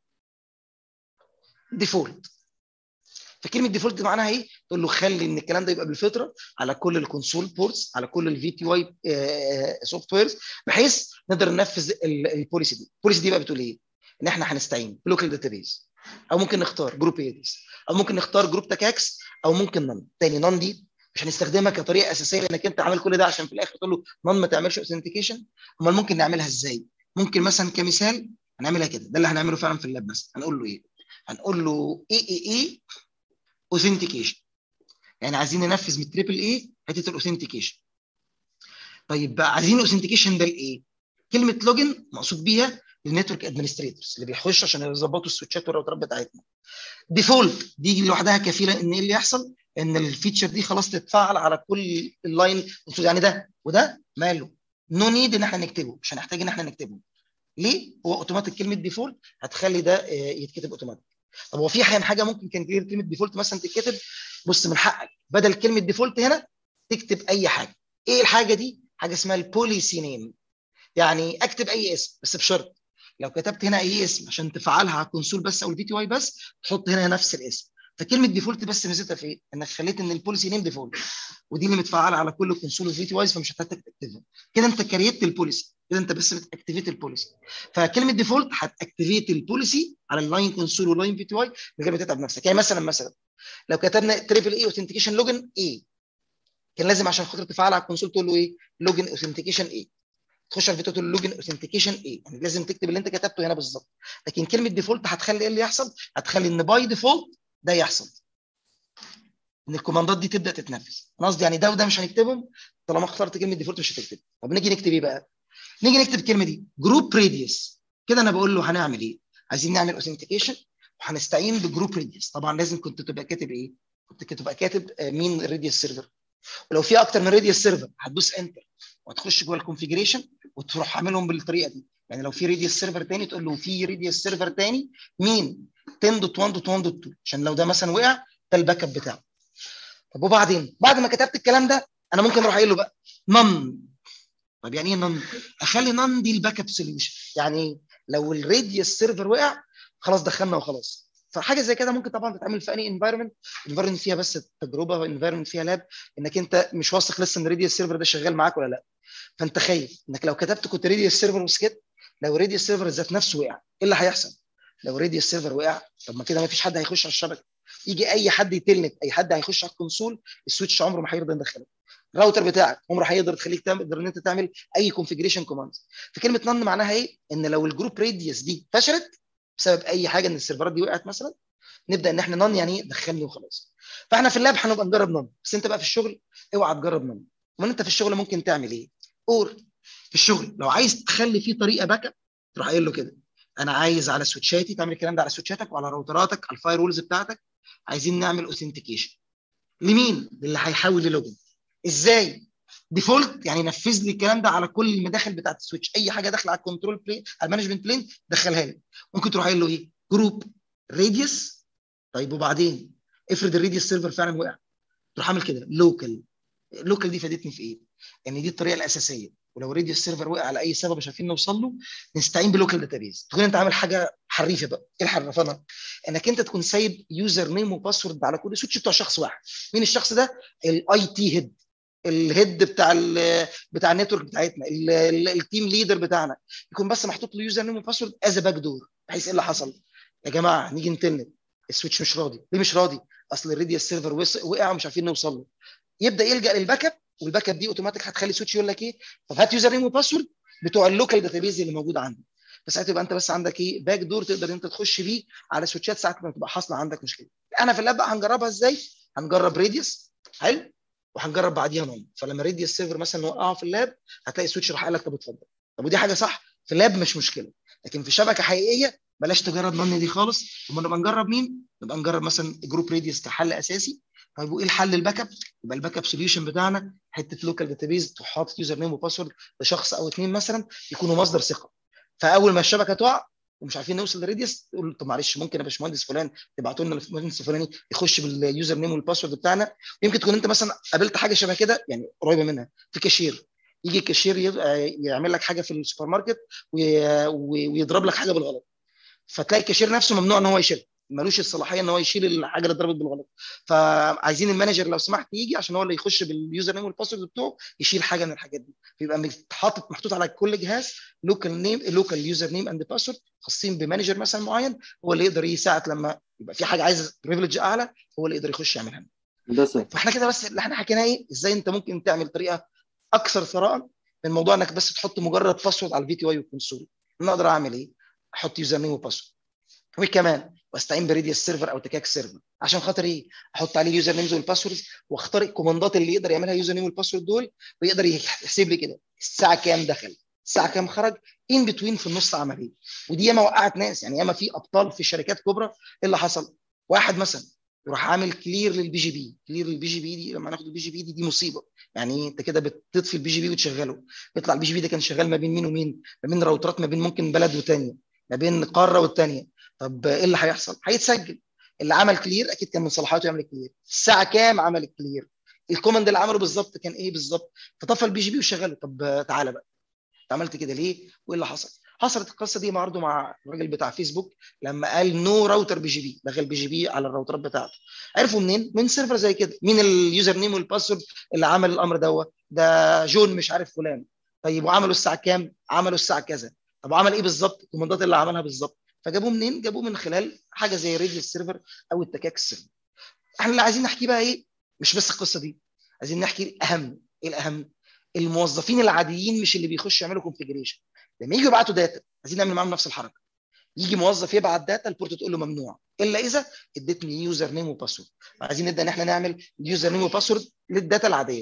ديفولت فكلمه ديفولت معناها ايه؟ تقول له خلي ان الكلام ده يبقى بالفطره على كل الكونسول بورتس على كل الفي تي واي سوفت ويرز بحيث نقدر ننفذ البوليسي دي، البوليسي دي بقى بتقول ايه؟ ان احنا هنستعين بلوكال داتابيز او ممكن نختار جروب ايديز او ممكن نختار جروب تكاكس او ممكن نون تاني نون دي مش هنستخدمها كطريقه اساسيه لانك انت عامل كل ده عشان في الاخر تقول له نون ما تعملش اوثنتيكيشن امال ممكن نعملها ازاي؟ ممكن مثلا كمثال هنعملها كده ده اللي هنعمله فعلا في اللاب مثلا هنقول له ايه؟ هنقول له اي اي اي اوثنتيكيشن يعني عايزين ننفذ من التريبل اي حته الاوثنتيكيشن طيب بقى عايزين الاوثنتيكيشن ده لايه؟ كلمه لوجن مقصود بيها النتورك ادمنستريتورز اللي بيخش عشان يظبطوا السويتشات والراوترات بتاعتنا ديفولت دي لوحدها كفيله ان ايه اللي يحصل ان الفيتشر دي خلاص تتفعل على كل اللاين يعني ده وده ماله نو نيد ان احنا نكتبه مش هنحتاج ان احنا نكتبه ليه هو اوتوماتيك كلمه ديفولت هتخلي ده يتكتب اوتوماتيك طب هو في احيانا حاجه ممكن كان كلمه ديفولت مثلا تتكتب بص من حقك بدل كلمه ديفولت هنا تكتب اي حاجه ايه الحاجه دي حاجه اسمها البوليسي نيم يعني اكتب اي اسم بس بشرط لو كتبت هنا اي اسم عشان تفعلها على الكونسول بس او الفي تي واي بس تحط هنا نفس الاسم فكلمه ديفولت بس ميزتها في ايه؟ انك خليت ان البوليسي نيم ديفولت ودي اللي متفعله على كل الكونسول والفي تي وايز فمش هتحتاج تكتبها كده انت كريت البوليسي كده انت بس بتاكتيفيت البوليسي فكلمه ديفولت هتاكتيفيت البوليسي على اللاين كونسول واللاين في تي واي من غير ما تتعب نفسك يعني مثلا مثلا لو كتبنا تريبل اي اوثنتيكيشن لوجن اي كان لازم عشان خاطر تفعل على الكونسول تقول له ايه؟ لوجن اوثنتيكيشن اي تخش على الفيديو تقول لوجن اوثنتيكيشن ايه يعني لازم تكتب اللي انت كتبته هنا بالظبط لكن كلمه ديفولت هتخلي ايه اللي يحصل هتخلي ان باي ديفولت ده يحصل ان الكوماندات دي تبدا تتنفذ انا قصدي يعني ده وده مش هنكتبهم طالما اخترت كلمه ديفولت مش هتكتب طب نيجي نكتب ايه بقى نيجي نكتب الكلمه دي جروب راديوس كده انا بقول له هنعمل ايه عايزين نعمل اوثنتيكيشن وهنستعين بجروب راديوس طبعا لازم كنت تبقى كاتب ايه كنت تبقى كاتب مين الراديوس سيرفر ولو في اكتر من راديوس سيرفر هتدوس انتر وهتخش جوه الكونفيجريشن وتروح عاملهم بالطريقه دي يعني لو في راديوس سيرفر تاني تقول له في راديوس سيرفر تاني مين 10.1.1.2 عشان لو ده مثلا وقع ده الباك اب بتاعه طب وبعدين بعد ما كتبت الكلام ده انا ممكن اروح قايل له بقى نون طب يعني ايه نون اخلي نون دي الباك اب سوليوشن يعني لو الراديوس سيرفر وقع خلاص دخلنا وخلاص فحاجه زي كده ممكن طبعا تتعمل في اني انفايرمنت انفايرمنت فيها بس تجربه انفايرمنت فيها لاب انك انت مش واثق لسه ان الراديوس سيرفر ده شغال معاك ولا لا فانت خايف انك لو كتبت كنت راديوس سيرفر وسكت لو راديوس سيرفر ذات نفسه وقع ايه اللي هيحصل؟ لو راديوس سيرفر وقع طب ما كده ما فيش حد هيخش على الشبكه يجي اي حد يتلنت اي حد هيخش على الكونسول السويتش عمره ما هيرضى يدخلك الراوتر بتاعك عمره هيقدر تخليك تقدر ان انت تعمل اي كونفيجريشن كوماند فكلمه نن معناها ايه؟ ان لو الجروب راديوس دي فشلت بسبب اي حاجه ان السيرفرات دي وقعت مثلا نبدا ان احنا نن يعني دخلني وخلاص فاحنا في اللاب هنبقى نجرب نن بس انت بقى في الشغل اوعى تجرب نن امال انت في الشغل ممكن تعمل ايه؟ اور في الشغل لو عايز تخلي فيه طريقه باك اب تروح قايل له كده انا عايز على سويتشاتي تعمل الكلام ده على سويتشاتك وعلى راوتراتك على الفاير وولز بتاعتك عايزين نعمل اوثنتيكيشن لمين؟ للي هيحاول يلوجن ازاي؟ ديفولت يعني نفذ لي الكلام ده على كل المداخل بتاعت السويتش اي حاجه داخله على الكنترول بلين على المانجمنت بلين دخلها لي ممكن تروح قايل له ايه؟ جروب راديوس طيب وبعدين افرض الراديوس سيرفر فعلا وقع تروح عامل كده لوكال لوكال دي فادتني في ايه؟ ان دي الطريقه الاساسيه ولو راديوس سيرفر وقع على اي سبب مش عارفين نوصل له نستعين بلوكال داتابيز تكون انت عامل حاجه حريفه بقى ايه الحرفنه؟ انك انت تكون سايب يوزر نيم وباسورد على كل سويتش بتوع شخص واحد مين الشخص ده؟ الاي تي هيد الهيد بتاع ال بتاع النتورك بتاعتنا ال- ال- التيم ليدر بتاعنا يكون بس محطوط له يوزر نيم وباسورد از باك دور بحيث ايه اللي حصل يا جماعه نيجي نتلت السويتش مش راضي ليه مش راضي اصل الريديال سيرفر وس- وقع ومش عارفين نوصل له يبدا يلجا للباك اب والباك اب دي اوتوماتيك هتخلي السويتش يقول لك ايه طب هات يوزر نيم وباسورد بتوع اللوكال داتابيز اللي موجود عندي فساعتها يبقى انت بس عندك ايه باك دور تقدر انت تخش بيه على سويتشات ساعه ما تبقى حاصله عندك مشكله احنا في اللاب بقى هنجربها ازاي هنجرب ريديوس حلو وهنجرب بعديها نوم فلما ريديوس سيرفر مثلا نوقعه في اللاب هتلاقي السويتش راح قال لك طب اتفضل طب ودي حاجه صح في اللاب مش مشكله لكن في شبكه حقيقيه بلاش تجرب نون دي خالص لما نبقى نجرب مين نبقى نجرب مثلا جروب ريديوس كحل اساسي طيب وايه الحل الباك اب يبقى الباك اب سوليوشن بتاعنا حته لوكال داتابيز تحط يوزر نيم وباسورد لشخص او اثنين مثلا يكونوا مصدر ثقه فاول ما الشبكه تقع ومش عارفين نوصل للريديوس تقول طب معلش ممكن يا باشمهندس فلان تبعتوا لنا الباشمهندس الفلاني يخش باليوزر نيم والباسورد بتاعنا يمكن تكون انت مثلا قابلت حاجه شبه كده يعني قريبه منها في كاشير يجي الكاشير يد- يعمل لك حاجه في السوبر ماركت وي- وي- ويضرب لك حاجه بالغلط فتلاقي الكاشير نفسه ممنوع ان هو يشيلها ملوش الصلاحيه ان هو يشيل الحاجه اللي اتضربت بالغلط فعايزين المانجر لو سمحت يجي عشان هو اللي يخش باليوزر نيم والباسورد بتوعه يشيل حاجه من الحاجات دي فيبقى محطوط محطوط على كل جهاز لوكال نيم لوكال يوزر نيم اند باسورد خاصين بمانجر مثلا معين هو اللي يقدر يساعد لما يبقى في حاجه عايز بريفليج اعلى هو اللي يقدر يخش يعملها هندسه فاحنا كده بس اللي احنا حكيناه ايه ازاي انت ممكن تعمل طريقه اكثر ثراء من موضوع انك بس تحط مجرد باسورد على الفي تي واي والكونسول انا اقدر اعمل ايه احط يوزر نيم وباسورد وكمان واستعين بريديوس سيرفر او تكاك سيرفر عشان خاطر ايه احط عليه اليوزر نيمز والباسورد واختار الكوماندات اللي يقدر يعملها يوزر نيم والباسورد دول ويقدر يحسب لي كده الساعه كام دخل الساعه كام خرج ان بتوين في النص عمليه ودي ياما وقعت ناس يعني ياما في ابطال في شركات كبرى ايه اللي حصل واحد مثلا يروح عامل كلير للبي جي بي كلير للبي جي بي دي لما ناخد البي جي بي دي دي مصيبه يعني إيه؟ انت كده بتطفي البي جي بي وتشغله يطلع البي جي بي ده كان شغال ما بين مين ومين ما بين راوترات ما بين ممكن بلد وثانيه ما بين قاره والثانيه طب ايه اللي هيحصل هيتسجل اللي عمل كلير اكيد كان من صلاحيته يعمل كلير الساعه كام عمل الكلير الكوماند اللي عمله بالظبط كان ايه بالظبط فطفى البي جي بي وشغله طب تعالى بقى انت عملت كده ليه وايه اللي حصل حصلت القصه دي برضه مع الراجل بتاع فيسبوك لما قال نو راوتر بي جي بي لغى البي جي بي على الراوترات بتاعته عرفوا منين من سيرفر زي كده مين اليوزر نيم والباسورد اللي عمل الامر دوت ده جون مش عارف فلان طيب وعملوا الساعه كام عملوا الساعه كذا طب عمل ايه بالظبط الكوماندات اللي عملها بالظبط فجابوه منين جابوه من خلال حاجه زي ريديو سيرفر او التكاك السيرفر احنا اللي عايزين نحكيه بقى ايه مش بس القصه دي عايزين نحكي الاهم ايه الاهم الموظفين العاديين مش اللي بيخشوا يعملوا كونفيجريشن لما يجوا يبعتوا داتا عايزين نعمل معاهم نفس الحركه يجي موظف يبعت داتا البورت تقول له ممنوع الا اذا اديتني يوزر نيم وباسورد عايزين نبدا ان احنا نعمل يوزر نيم وباسورد للداتا العاديه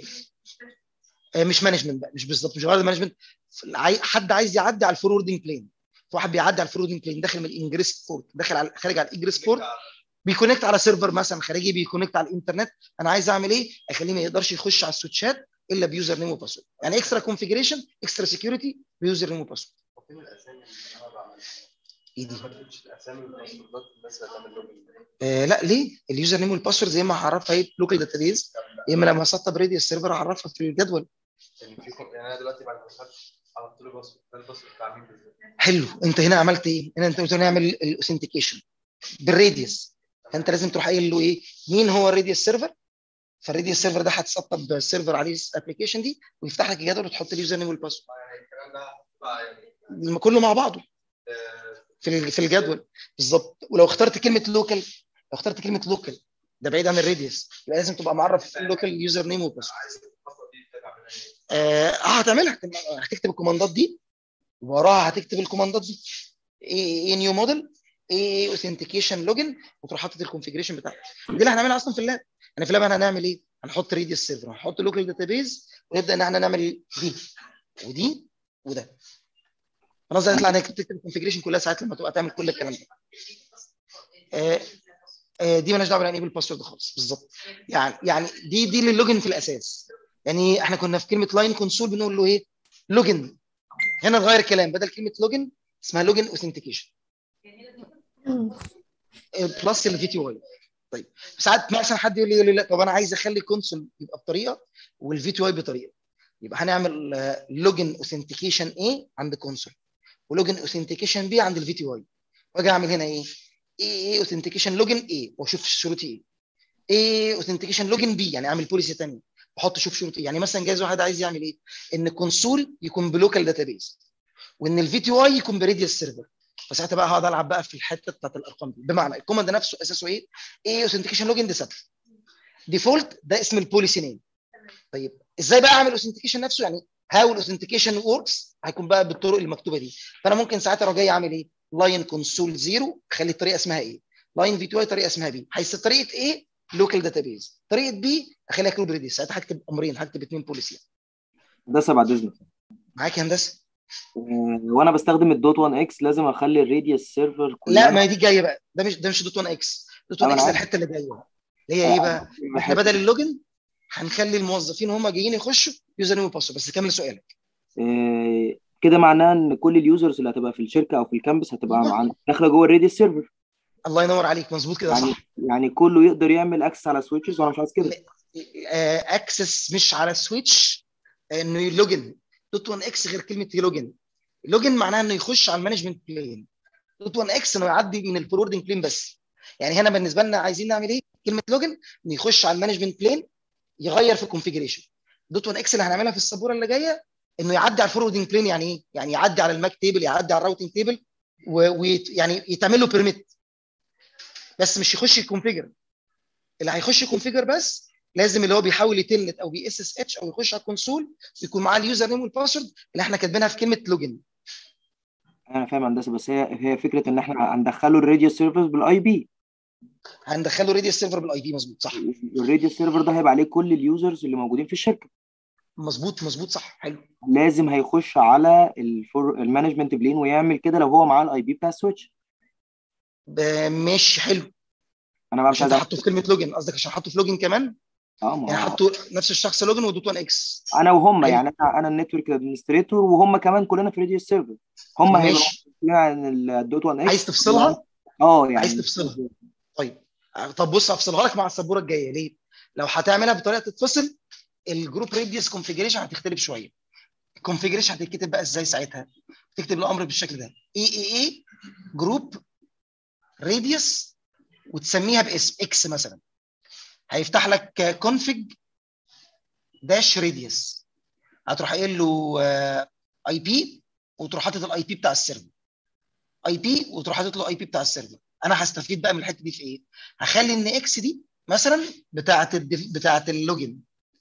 آه، مش مانجمنت بقى مش بالظبط مش غرض مانجمنت حد عايز يعدي على الفوروردنج بلين واحد بيعدي على الفوروردنج بلين داخل من الانجريس بورت داخل على خارج على الاجريس بورت بيكونكت على سيرفر مثلا خارجي بيكونكت على الانترنت انا عايز اعمل ايه اخليه ما يقدرش يخش على السويتشات الا بيوزر نيم وباسورد يعني اكسترا كونفيجريشن اكسترا سكيورتي بيوزر نيم وباسورد وفين الاسامي اللي انا بعملها؟ ايه دي ما كتبتش الاسامي والباسوردات الناس اللي هتعمل لوجن آه لا ليه اليوزر نيم والباسورد زي ما هعرفها ايه لوكال داتابيز يا اما لما اسطب ريديو السيرفر اعرفها في الجدول يعني في كم- يعني انا دلوقتي بعد ما دخلت عملت له باسورد ده الباسورد بتاع مين بالظبط؟ حلو انت هنا عملت ايه هنا انت قلت له نعمل الاوثنتيكيشن بالراديوس فانت لازم تروح قايل له ايه مين هو الراديوس سيرفر فالراديوس سيرفر ده هتسطب السيرفر عليه الابلكيشن دي ويفتح لك الجدول وتحط اليوزر نيم والباسورد يعني الكلام ده بقى يعني كله مع بعضه آه، في ال- في الجدول بالظبط ولو اخترت كلمه لوكال لو اخترت كلمه لوكال ده بعيد عن الراديوس يبقى لازم تبقى معرف اللوكال يوزر نيم والباسورد عايز الخطوه دي تعملها ايه؟ اه هتعملها هتكتب الكوماندات دي وراها هتكتب الكوماندات دي ايه ايه نيو موديل ايه اوثنتيكيشن لوجن وتروح حاطط الكونفيجريشن بتاعك دي اللي هنعملها اصلا في اللاب يعني في اللاب هنعمل ايه؟ هنحط ريديوس سيرفر هنحط لوكال داتابيز ونبدا ان احنا نعمل دي ودي وده خلاص هيطلع انك تكتب الكونفيجريشن كلها ساعات لما تبقى تعمل كل الكلام ده آه، آه، دي مالهاش دعوه بالاني بالباسورد خالص بالظبط يعني يعني دي دي للوجن في الاساس يعني احنا كنا في كلمه لاين كونسول بنقول له ايه؟ لوجن هنا نغير الكلام بدل كلمه لوجن اسمها لوجن اوثنتيكيشن بلس الفي تي واي طيب ساعات مثلا حد يقول لي يقول لي لا طب انا عايز اخلي كونسول يبقى بطريقه والفي تي واي بطريقه يبقى هنعمل لوجن اوثنتيكيشن ايه عند كونسول ولوجن اوثنتيكيشن بي عند الفي تي واي واجي اعمل هنا ايه؟ ايه ايه اوثنتيكيشن لوجن ايه واشوف شروطي ايه؟ ايه اوثنتيكيشن لوجن بي يعني اعمل بوليسي ثانيه واحط اشوف شروط ايه يعني مثلا جايز واحد عايز يعمل ايه ان الكونسول يكون بلوكال داتابيز وان الفي تي واي يكون بريديوس سيرفر فساعتها بقى هقعد العب بقى في الحته بتاعت الارقام دي بمعنى الكوماند نفسه اساسه ايه؟ ايه اوثنتيكيشن لوجن دي ثابته ديفولت ده اسم البوليسي نيم طيب ازاي بقى اعمل اوثنتيكيشن نفسه يعني هاو الاوثنتيكيشن وركس هيكون بقى بالطرق المكتوبه دي فانا ممكن ساعتها اروح جاي اعمل ايه؟ لاين كونسول زيرو اخلي الطريقه اسمها ايه؟ لاين في تي واي طريقه اسمها بي حيث طريقه ايه؟ لوكال داتابيز طريقه بي اخليها كلوب ريديوس ساعتها هكتب امرين هكتب اثنين بوليسي هندسه بعد اذنك معاك يا هندسه آه، وانا بستخدم الدوت 1 اكس لازم اخلي الراديوس سيرفر لا ما هي دي جايه بقى ده مش ده مش دوت 1 اكس دوت 1 أنا اكس ده عارف. الحته اللي جايه اللي هي ايه بقى؟ احنا بدل اللوجن هنخلي الموظفين هم جايين يخشوا يوزر نيم وباسورد بس كمل سؤالك آه، كده معناه ان كل اليوزرز اللي هتبقى في الشركه او في الكامبس هتبقى أيوة. مع داخله جوه الراديوس سيرفر الله ينور عليك مظبوط كده يعني صح يعني كله يقدر يعمل اكسس على سويتشز وانا مش عايز كده اكسس مش على السويتش انه يلوجن دوت 1 اكس غير كلمه يلوجن لوجن معناها انه يخش على المانجمنت بلين دوت 1 اكس انه يعدي من الفوروردنج بلين بس يعني هنا بالنسبه لنا عايزين نعمل ايه كلمه لوجن انه يخش على المانجمنت بلين يغير في الكونفيجريشن دوت 1 اكس اللي هنعملها في السبوره اللي جايه انه يعدي على الفوروردنج بلين يعني ايه يعني يعدي على الماك تيبل يعدي على الراوتنج تيبل ويعني يتعمل له بيرميت بس مش يخش يكونفيجر اللي هيخش يكونفيجر بس لازم اللي هو بيحاول يتلت او بي اس اس اتش او يخش على الكونسول يكون معاه اليوزر نيم والباسورد اللي احنا كاتبينها في كلمه لوجن انا فاهم هندسه بس هي هي فكره ان احنا هندخله الراديوس سيرفر بالاي بي هندخله ريديوس سيرفر بالاي بي مظبوط صح الراديوس سيرفر ده هيبقى عليه كل اليوزرز اللي موجودين في الشركه مظبوط مظبوط صح حلو لازم هيخش على الفور المانجمنت بلين ويعمل كده لو هو معاه الاي بي بتاع السويتش ب- ماشي حلو انا بقى مش عشان عايز أعمل- تحطه في كلمه لوجن قصدك عشان حطه في لوجن كمان اه ما يعني هو حطوا نفس الشخص لوجن ودوت 1 اكس انا وهم حلو. يعني انا انا النتورك ادمنستريتور وهم كمان كلنا في راديوس سيرفر هم هيبقوا ماشي مسؤولين عن الدوت 1 اكس عايز تفصلها اه يعني عايز تفصلها. طيب طب بص هفصلها لك مع السبوره الجايه ليه؟ لو هتعملها بطريقه تتفصل الجروب ريديوس كونفيجريشن هتختلف شويه الكونفيجريشن هتتكتب بقى ازاي ساعتها؟ تكتب الامر بالشكل ده اي اي اي جروب ريديوس وتسميها باسم اكس مثلا هيفتح لك كونفيج داش ريديوس هتروح قايل له اي بي وتروح حاطط الاي بي بتاع السيرفر اي بي وتروح حاطط له اي بي بتاع السيرفر انا هستفيد بقى من الحته دي في ايه؟ هخلي ان اكس دي مثلا بتاعه الدف... بتاعه اللوجن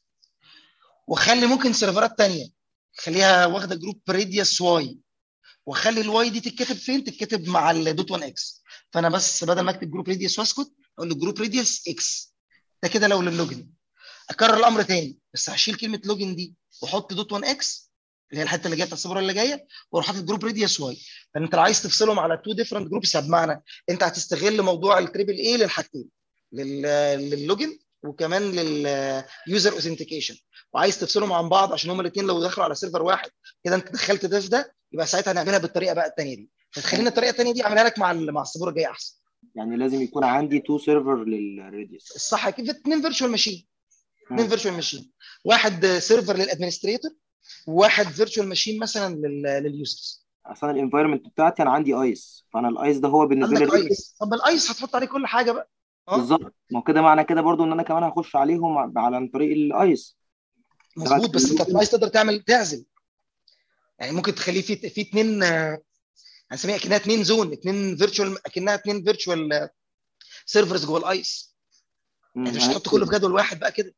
واخلي ممكن سيرفرات تانية خليها واخده جروب ريديوس واي واخلي الواي دي تتكتب فين؟ تتكتب مع الدوت 1 اكس فانا بس بدل ما اكتب جروب ريديوس واسكت اقول له جروب ريديوس اكس ده كده لو للوجن اكرر الامر تاني بس هشيل كلمه لوجن دي واحط دوت 1 اكس اللي هي الحته اللي جايه بتاع الصبره اللي جايه واروح حاطط جروب ريديوس واي فانت لو عايز تفصلهم على تو ديفرنت جروبس بمعنى انت هتستغل موضوع التريبل اي للحاجتين لل- للوجن وكمان لليوزر اوثنتيكيشن وعايز تفصلهم عن بعض عشان هما الاثنين لو دخلوا على سيرفر واحد كده انت دخلت ده في ده يبقى ساعتها هنعملها بالطريقه بقى الثانيه دي فتخلينا الطريقه الثانيه دي اعملها لك مع ال- مع السبوره الجايه احسن يعني لازم يكون عندي تو سيرفر للراديوس الصح كيف اثنين فيرتشوال ماشين اثنين فيرتشوال ماشين واحد سيرفر للادمنستريتور وواحد فيرتشوال ماشين مثلا لل- لليوزرز اصلا الانفايرمنت بتاعتي انا عندي ايس فانا الايس ده هو بالنسبه عندك لي ايس طب الايس هتحط عليه كل حاجه بقى اه بالظبط ما هو كده معنى كده برضو ان انا كمان هخش عليهم ع- على عن طريق الايس مظبوط بس انت في الايس تقدر تعمل تعزل يعني ممكن تخليه في في اثنين هنسميها اكنها اثنين زون اثنين فيرتشوال اكنها اثنين فيرتشوال سيرفرز جوه الايس مم، يعني مش أنا- هتحط كله في جدول واحد بقى كده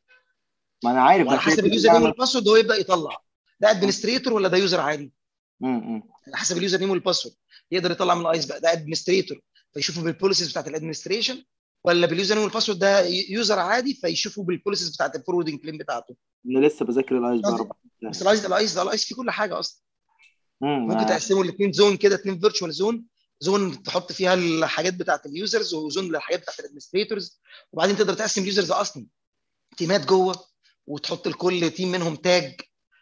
ما انا عارف وعلى بس هي حسب فكرة اليوزر نيم إن أنا- والباسورد هو يبدا يطلع ده ادمنستريتور ولا ده يوزر عادي مم، مم. على حسب اليوزر نيم والباسورد يقدر يطلع من الايس بقى ده ادمنستريتور فيشوفه بالبوليسيز بتاعت الادمنستريشن ولا باليوزر نيم والباسورد ده يوزر عادي فيشوفه بالبوليسيز بتاعت الفورwarding بلين بتاعته انا لسه بذاكر الايس بقى قصدي- ربع. بس الايس الايس ده الايس فيه كل حاجه اصلا مم، ممكن ما- تقسمه لاثنين زون كده اثنين فيرتشوال زون زون تحط فيها الحاجات بتاعت اليوزرز وزون للحاجات بتاعت الادمنستريتورز وبعدين تقدر تقسم اليوزرز اصلا تيمات جوه وتحط لكل تيم منهم تاج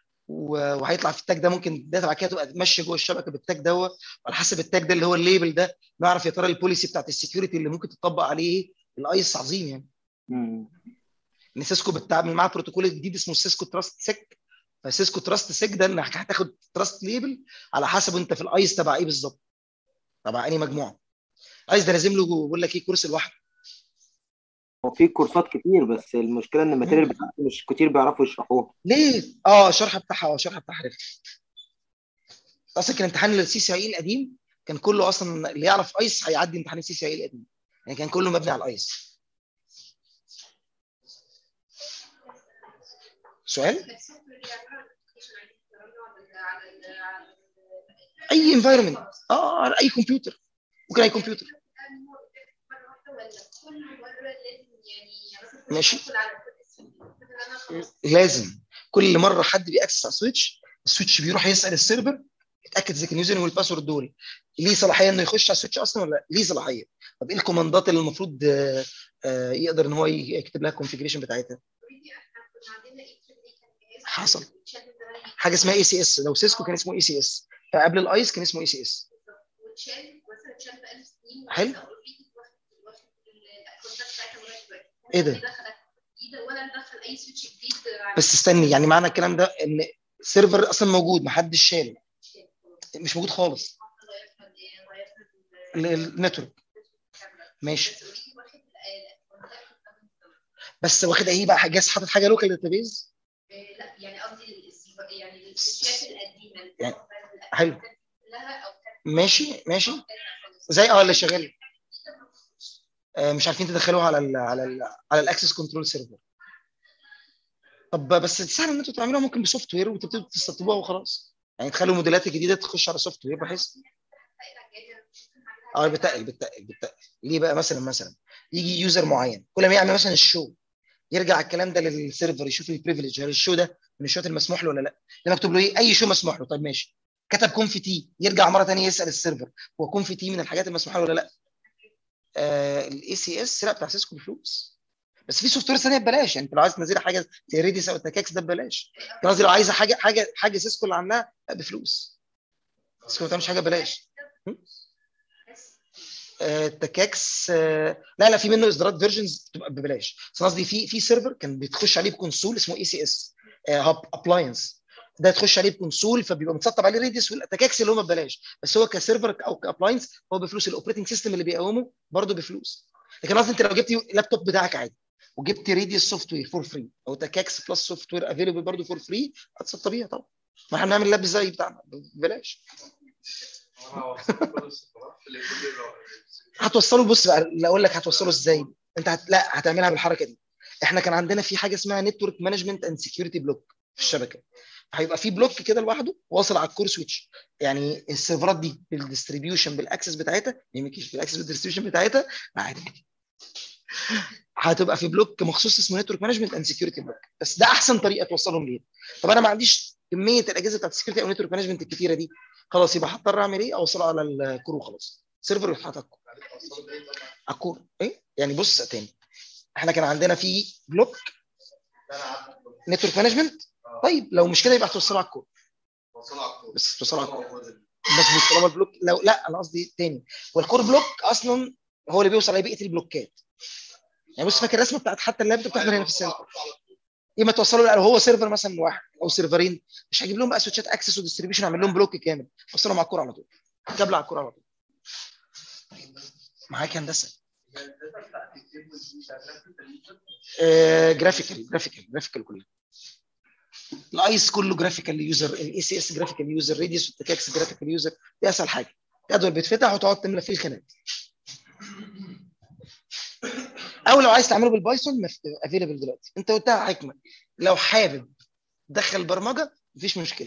و- وهيطلع في التاج ده ممكن الداتا بعد كده تبقى ماشيه جوه الشبكه بالتاج دوت وعلى حسب التاج ده اللي هو الليبل ده نعرف يا ترى البوليسي بتاعت السكيورتي اللي ممكن تطبق عليه ايه الايس عظيم يعني مم. ان سيسكو بتعمل معاه بروتوكول جديد اسمه سيسكو تراست سيك فسيسكو تراست سيك ده انك هتاخد تراست ليبل على حسب انت في الايس تبع ايه بالظبط تبع انهي مجموعه الايس ده لازم له بقول لك ايه كورس لوحده هو في كورسات كتير بس المشكله ان الماتيريال بتاعته مش كتير بيعرفوا يشرحوها ليه؟ اه الشرح بتاعها اه الشرح بتاعها رخم اصلا كان امتحان السي سي اي القديم كان كله اصلا اللي يعرف ايس هيعدي امتحان السي سي اي القديم يعني كان كله مبني على الايس سؤال اي انفايرمنت اه على اي كمبيوتر ممكن اي كمبيوتر ماشي. لازم كل مره حد بيأكسس على السويتش السويتش بيروح يسال السيرفر يتاكد اذا كان اليوزر نيم والباسورد دول ليه صلاحيه انه يخش على السويتش اصلا ولا لا؟ ليه صلاحيه طب ايه الكوماندات اللي المفروض آه، آه، يقدر ان هو يكتب لها الكونفيجريشن بتاعتها حصل حاجه اسمها اي سي اس لو سيسكو كان اسمه اي سي اس فقبل الايس كان اسمه اي سي اس حلو. ايه ده؟ ولا ندخل اي سويتش جديد بس استني يعني معنى الكلام ده ان سيرفر اصلا موجود محدش شاله مش موجود خالص ال- النتورك ماشي بس واخد ايه بقى جاز حاطط حاجه لوكال داتابيز لا يعني قصدي الس- يعني السويتشات القديمه اللي يعني- كانت حلو. لها او كانت ماشي ماشي زي اه اللي شغال آه، مش عارفين تدخلوها على ال على ال على الاكسس كنترول سيرفر طب بس سهل ان انتوا تعملوها ممكن بسوفت وير وتبتدوا تستقطبوها وخلاص يعني تخلوا الموديلات الجديده تخش على سوفت وير بحيث اه بتقل بتقل بتقل ليه بقى مثلا مثلا يجي يوزر معين كل ما يعمل مثلا الشو يرجع الكلام ده للسيرفر يشوف البريفليج هل الشو ده من الشوت المسموح له ولا لا لما مكتوب له ايه اي شو مسموح له طيب ماشي كتب كونف تي يرجع مره ثانيه يسال السيرفر هو كونف تي من الحاجات المسموحه له ولا لا الاي سي اس لا بتاع سيسكو بفلوس بس في سوفت وير ثانيه ببلاش يعني انت لو عايز تنزل حاجه زي ريديس او تاكاكس ده ببلاش انت قصدي لو عايزه حاجه حاجه حاجه سيسكو اللي عاملاها لا بفلوس سيسكو ما بتعملش حاجه ببلاش آه، التكاكس آه، لا لا في منه اصدارات فيرجنز بتبقى ببلاش بس أنا قصدي في في سيرفر كان بتخش عليه بكونسول اسمه اي سي اس هاب ابلاينس ده تخش عليه بكونسول فبيبقى متسطب عليه ريديس والتكاكس اللي هم ببلاش بس هو كسيرفر او كابلاينس هو بفلوس الاوبريتنج سيستم اللي بيقومه برضه بفلوس لكن قصدي انت لو جبت لابتوب بتاعك عادي وجبت ريديس سوفت وير فور فري او تكاكس بلس سوفت وير افيلبل برضه فور فري هتسطبيها طبعا ما احنا بنعمل لاب زي بتاعنا ببلاش انا وصلت كل السفارات اللي كل هتوصله بص بقى لا اقول لك هتوصله ازاي انت هت... لا هتعملها بالحركه دي احنا كان عندنا في حاجه اسمها نتورك مانجمنت اند سكيورتي بلوك في الشبكه هيبقى في بلوك كده لوحده واصل على الكور سويتش يعني السيرفرات دي بالديستريبيوشن بالاكسس بتاعتها يمكن بالاكسس بالديستريبيوشن بتاعتها عادي هتبقى في بلوك مخصوص اسمه نتورك مانجمنت اند سكيورتي بلوك بس ده احسن طريقه توصلهم ليه طب انا ما عنديش كميه الاجهزه بتاعت السكيورتي او نتورك مانجمنت الكتيره دي خلاص يبقى هضطر اعمل ايه اوصله على الكور وخلاص سيرفر يتحط على الكور على الكور ايه يعني بص تاني احنا كان عندنا في بلوك نتورك مانجمنت طيب لو مش كده يبقى هتوصله على الكور بس توصله على الكور مظبوط طالما البلوك لو لا انا قصدي تاني والكور بلوك اصلا هو اللي بيوصل على بقيه البلوكات يعني بص فاكر الرسمه بتاعت حتى اللاب بتحضر هنا في السنتر ايه ما توصلوا لا لو هو سيرفر مثلا واحد او سيرفرين مش هجيب لهم بقى سويتشات اكسس وديستريبيوشن اعمل لهم بلوك كامل اوصلهم على الكور على طول كابل على الكور على طول معاك يا هندسه آه جرافيكال جرافيكال جرافيكال كله الايس كله جرافيكال يوزر الاي سي اس جرافيكال يوزر ريديوس والتكاكس جرافيكال يوزر دي اسهل حاجه جدول بيتفتح وتقعد تملى فيه الخانات او لو عايز تعمله بالبايثون افيلبل دلوقتي انت قلتها حكمه لو حابب تدخل برمجه مفيش مشكله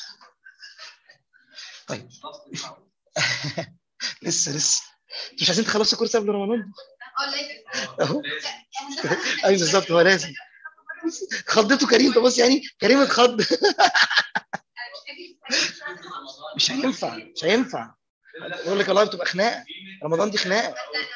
طيب لسه لسه انتوا مش عايزين تخلصوا الكورس قبل رمضان اه لازم اهو ايوه بالظبط هو لازم خضته كريم طب بص يعني كريم اتخض مش هينفع مش هينفع بقول لك والله بتبقى خناقه رمضان دي خناقه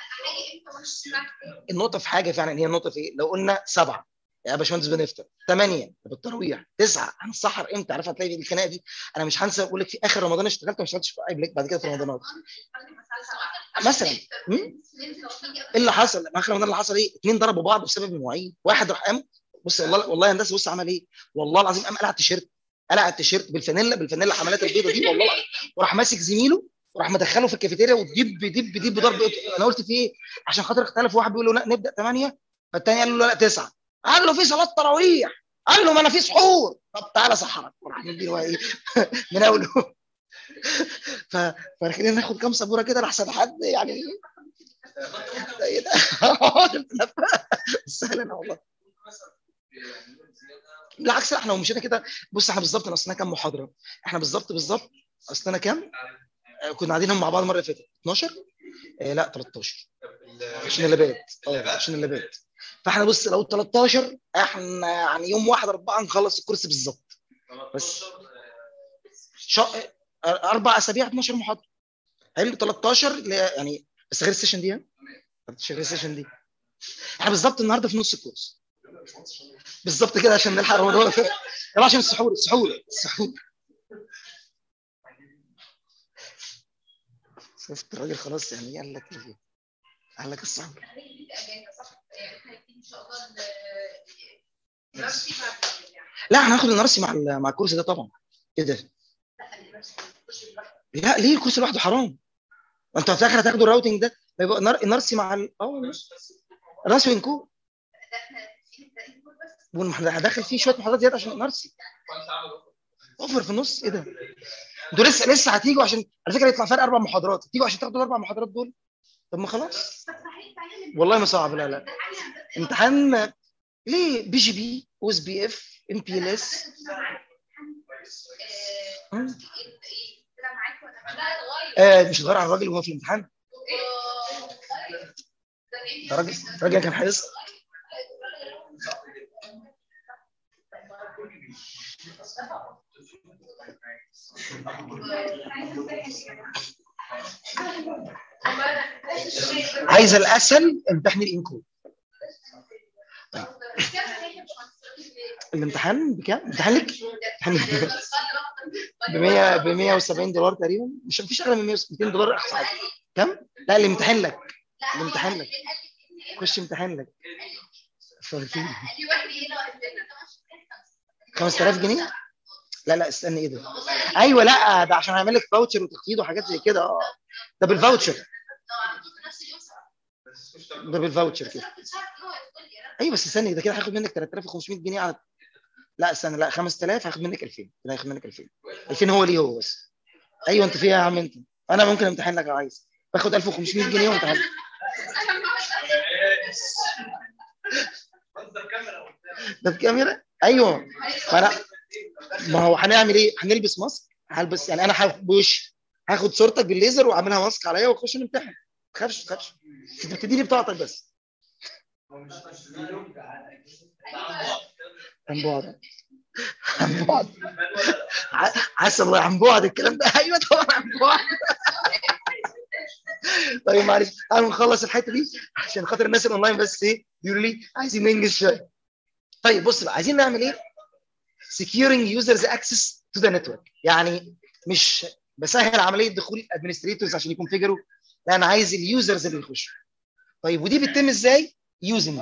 النقطه في حاجه فعلا هي النقطه في ايه؟ لو قلنا سبعه يا باشمهندس بنفطر ثمانيه بالتراويح تسعه هنسحر امتى عارف هتلاقي الخناقه دي انا مش هنسى اقول لك في اخر رمضان اشتغلت وما اشتغلتش في اي بليك بعد كده في رمضانات مثلا مم؟ ايه اللي حصل؟ ما اخر رمضان اللي حصل ايه؟ اثنين ضربوا بعض بسبب المواعيد واحد راح قام بص والله والله يا هندسه بص عمل ايه؟ والله العظيم قام قلع التيشيرت قلع التيشيرت بالفانيلا بالفانيلا حملات البيضه دي والله العظيم وراح ماسك زميله وراح مدخله في الكافيتيريا وديب ديب ديب ضرب انا قلت في ايه؟ عشان خاطر اختلف واحد بيقول له لا نبدا 8 فالتاني قال له لا تسعه قال له في صلاه تراويح قال له ما انا في سحور طب تعالى سحرك وراح مديله بقى ايه من اوله ف... فخلينا ناخد كام سبوره كده لحسن حد يعني ايه ده سهل والله بالعكس احنا لو مشينا كده بص احنا بالظبط ناقصنا كام محاضره احنا بالظبط بالظبط اصلنا كام آه، كنا قاعدين هم مع بعض المره اللي فاتت 12 آه لا 13 عشان اللابات اه عشان اللابات فاحنا بص لو 13 احنا يعني يوم 1 4 نخلص الكورس بالظبط بس شا... اربع اسابيع 12 محاضره حلو 13 اللي هي يعني بس غير السيشن دي ها؟ مش غير السيشن دي احنا بالظبط النهارده في نص الكورس بالظبط كده عشان نلحق رمضان يلا عشان السحور السحور السحور شفت الراجل خلاص يعني قال لك ايه قال لك السحور ان شاء الله النرسي بعد يعني لا احنا هناخد النرسي مع ال- مع الكورس ده طبعا ايه ده لا النرسي مش لوحده. لا ليه الكورس لوحده حرام انت في الاخر هتاخدوا الراوتنج ده ما يبقى النر- النرسي مع ال... اه والله. النرسي وينكو ده احنا في التقريب بس وانا هدخل فيه شويه محاضرات زياده عشان النرسي اوفر في النص ايه ده انتوا لسه لسه هتيجوا عشان على فكره يطلع فرق اربع محاضرات تيجوا عشان تاخدوا الاربع محاضرات دول طب ما خلاص والله ما صعب لا لا امتحان ليه بي جي بي اوز بي اف ام بي ال اس مش هتغير على الراجل وهو في الامتحان ده راجل راجل كان حارس عايز الاسهل امتحني الانكود الامتحان بكام؟ امتحان لك؟ ب 100 ب 170 دولار تقريبا مش مفيش اغلى من 200 دولار اقصى حاجه كم؟ لا الامتحان لك الامتحان لك خش امتحان لك فاكرين 5000 جنيه؟ لا لا استنى ايه ده؟ ايوه لا ده عشان هعمل لك فاوتشر وتخفيض وحاجات زي كده اه ده بالفاوتشر ده بالفاوتشر كده ايوه بس استني ده كده هاخد منك 3500 جنيه على لا استنى لا 5000 هاخد منك 2000 كده هاخد منك 2000 2000 هو ليه هو بس ايوه انت فيها يا عم انت انا ممكن امتحن لك لو عايز باخد 1500 جنيه وامتحن لك. ده بكاميرا ايوه فانا ما هو هنعمل ايه؟ هنلبس ماسك هلبس يعني انا هاخد بوش هاخد صورتك بالليزر واعملها ماسك عليا واخش نمتحن ما تخافش ما تخافش انت بتديني بطاقتك بس عن بعد عن بعد ع- عسى الله عن بعد الكلام ده ايوه طبعا عن بعد طيب معلش تعالوا نخلص الحته دي عشان خاطر الناس الاونلاين بس ايه بيقولوا لي عايزين ننجز شويه طيب بص بقى عايزين نعمل ايه؟ securing users access to the network يعني مش بسهل عمليه دخول الادمنستريتورز عشان يكونفيجروا لا انا عايز اليوزرز اللي يخشوا طيب ودي بتتم ازاي؟ يوزنج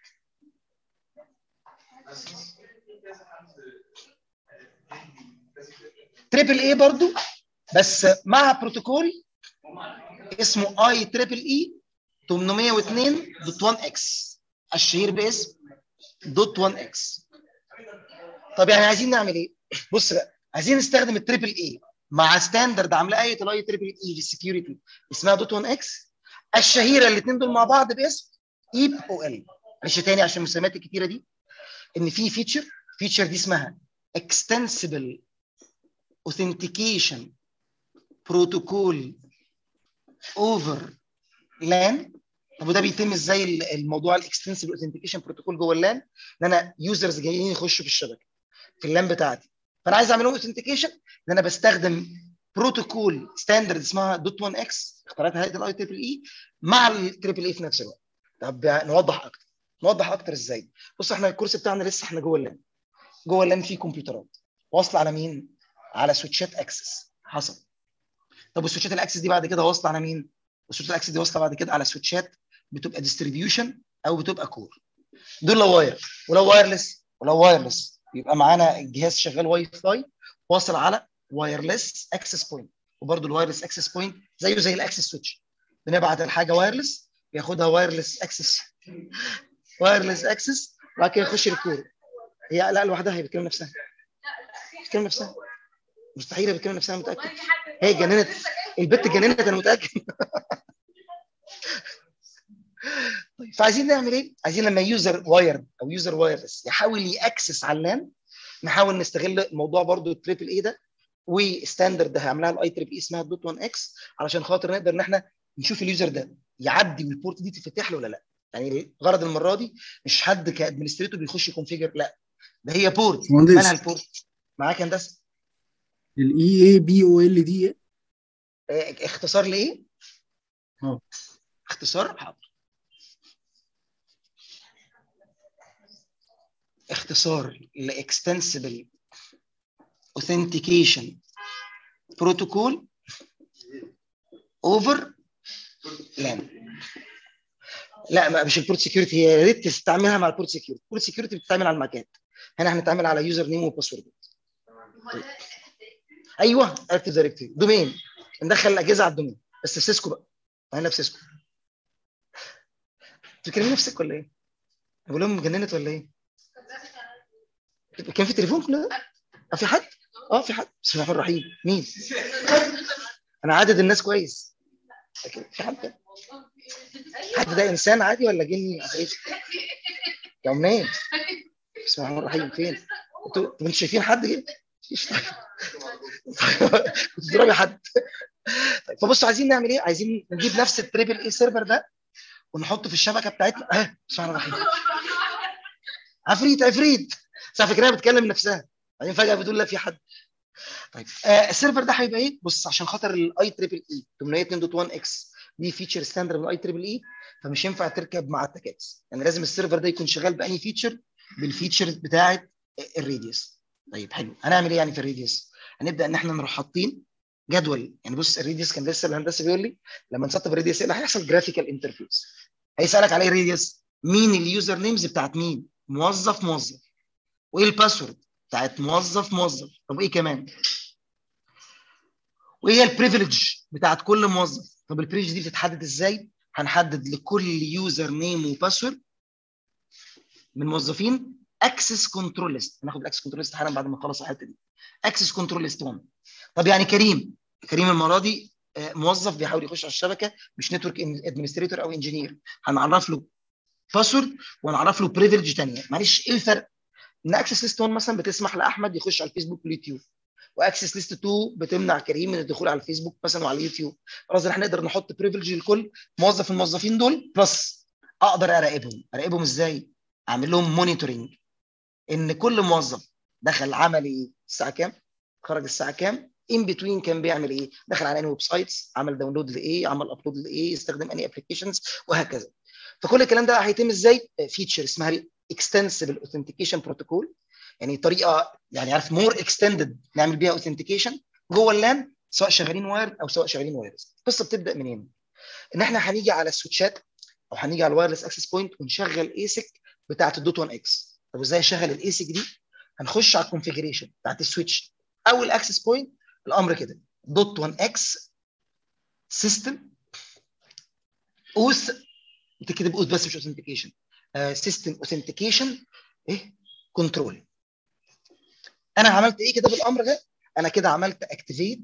تريبل اي برضو بس مع بروتوكول اسمه اي تريبل اي 802 دوت 1 اكس الشهير باسم دوت 1 اكس طب يعني عايزين نعمل ايه؟ بص بقى عايزين نستخدم التريبل اي مع ستاندرد عامله ايه الاي تريبل اي في السكيورتي اسمها دوت 1 اكس الشهيره الاثنين دول مع بعض باسم ايب او ال مش تاني عشان المسميات الكتيره دي ان في فيتشر فيتشر دي اسمها extensible authentication protocol over LAN طب وده بيتم ازاي ال- الموضوع الاكستنسيف اوثنتيكيشن بروتوكول جوه اللان ان انا يوزرز جايين يخشوا في الشبكه في اللان بتاعتي فانا عايز اعمل لهم اوثنتيكيشن ان انا بستخدم بروتوكول ستاندرد اسمها دوت 1 اكس اختارتها هيئه الاي تريبل اي مع التريبل اي في نفس الوقت طب نوضح اكتر نوضح اكتر ازاي بص احنا الكورس بتاعنا لسه احنا جوه اللان جوه اللان في كمبيوترات واصله على مين على سويتشات اكسس حصل طب والسويتشات الاكسس دي بعد كده واصله على مين السويتشات الاكسس دي واصله بعد كده على سويتشات بتبقى ديستريبيوشن او بتبقى كور دول لو واير ولو وايرلس ولو وايرلس يبقى معانا الجهاز شغال واي فاي واصل على وايرلس اكسس بوينت وبرده الوايرلس اكسس بوينت زيه زي الاكسس سويتش بنبعت الحاجه وايرلس بياخدها وايرلس اكسس وايرلس اكسس وبعد كده يخش الكور هي لا لوحدها هي بتكلم نفسها بتكلم نفسها مستحيل هي بتكلم نفسها متاكد هي جننت البت جننت انا متاكد طيب فعايزين نعمل ايه؟ عايزين لما يوزر وايرد او يوزر وايرلس يحاول ياكسس على اللان نحاول نستغل موضوع برضو التريبل اي ده وستاندرد هعملها الاي تريبل اي اسمها الدوت 1 اكس علشان خاطر نقدر ان احنا نشوف اليوزر ده يعدي والبورت دي تفتح له ولا لا يعني غرض المره دي مش حد كادمنستريتور بيخش يكونفيجر لا ده هي بورت مهندس. مالها البورت معاك هندسه الاي اي بي او ال دي إيه؟ آه، اختصار لايه؟ اه. اختصار حاضر اختصار لاكستنسبل authentication protocol over LAN لا ما مش البورت سكيورتي هي يا ريت تستعملها مع البورت سكيورتي البورت سكيورتي بتتعمل على المكان هنا هنتعامل على يوزر نيم وباسورد ايوه اكتف دايركتوري دومين ندخل الاجهزه على الدومين بس في سيسكو بقى انا في سيسكو بتكلمي نفسك ولا ايه؟ بقول لهم جننت ولا ايه؟ كان في تليفون كل ده؟ اه في حد؟ اه في حد بسم الله الرحمن الرحيم مين؟ انا عدد الناس كويس لكن في حد حد ده انسان عادي ولا جني عفريت؟ يا منين؟ بسم الله الرحمن الرحيم فين؟ انتوا انتوا مش شايفين حد جه؟ مفيش طيب. كنت تضربي حد طيب فبصوا عايزين نعمل ايه؟ عايزين نجيب نفس التريبل اي سيرفر ده ونحطه في الشبكه بتاعتنا اه بسم الله الرحمن الرحيم عفريت عفريت بس على فكره هي بتكلم نفسها بعدين فجاه بتقول لا في حد طيب آه السيرفر ده هيبقى ايه؟ بص عشان خاطر الاي تريبل اي 802.1 اكس دي فيتشر ستاندرد من الاي تريبل اي فمش ينفع تركب مع التكاتس يعني لازم السيرفر ده يكون شغال بأي فيتشر بالفيتشر بتاعه الراديوس طيب حلو هنعمل ايه يعني في الراديوس؟ هنبدا ان احنا نروح حاطين جدول يعني بص الراديوس كان لسه الهندسه بيقول لي لما نسطب الراديوس ايه اللي هيحصل جرافيكال انترفيس هيسالك على ايه الراديوس؟ مين اليوزر نيمز بتاعت مين؟ موظف موظف وايه الباسورد بتاعت موظف موظف طب ايه كمان؟ وايه هي البريفليج بتاعت كل موظف؟ طب البريفليج دي بتتحدد ازاي؟ هنحدد لكل يوزر نيم وباسورد من موظفين اكسس كنترول ليست هناخد الاكسس كنترول ليست حالا بعد ما نخلص الحته دي اكسس كنترول ليست 1 طب يعني كريم كريم المره دي آه، موظف بيحاول يخش على الشبكه مش نتورك ادمنستريتور او انجينير هنعرف له باسورد ونعرف له بريفليج ثانيه معلش ايه الفرق؟ ان اكسس ليست 1 مثلا بتسمح لاحمد يخش على الفيسبوك واليوتيوب واكسس ليست 2 بتمنع كريم من الدخول على الفيسبوك مثلا وعلى اليوتيوب خلاص احنا نقدر نحط بريفليج لكل موظف من الموظفين دول بلس اقدر اراقبهم اراقبهم ازاي؟ اعمل لهم مونيتورنج ان كل موظف دخل عمل ايه الساعه كام خرج الساعه كام ان بتوين كان بيعمل ايه دخل على انهي ويب سايتس عمل داونلود لايه عمل ابلود لايه استخدم انهي ابلكيشنز وهكذا فكل الكلام ده هيتم ازاي فيتشر اسمها اكستنسبل اوثنتيكيشن بروتوكول يعني طريقه يعني عارف مور اكستندد نعمل بيها اوثنتيكيشن جوه اللان سواء شغالين وايرد او سواء شغالين وايرلس القصه بتبدا منين ان احنا هنيجي على السويتشات او هنيجي على الوايرلس اكسس بوينت ونشغل ايسك بتاعت الدوت 1 اكس طب ازاي اشغل الايسك دي هنخش على الكونفيجريشن بتاعت السويتش او الاكسس بوينت الامر كده دوت 1 اكس سيستم اوث بتكتب اوث بس مش اوثنتيكيشن سيستم اوثنتيكيشن ايه كنترول انا عملت ايه كده بالامر ده انا كده عملت اكتيفيت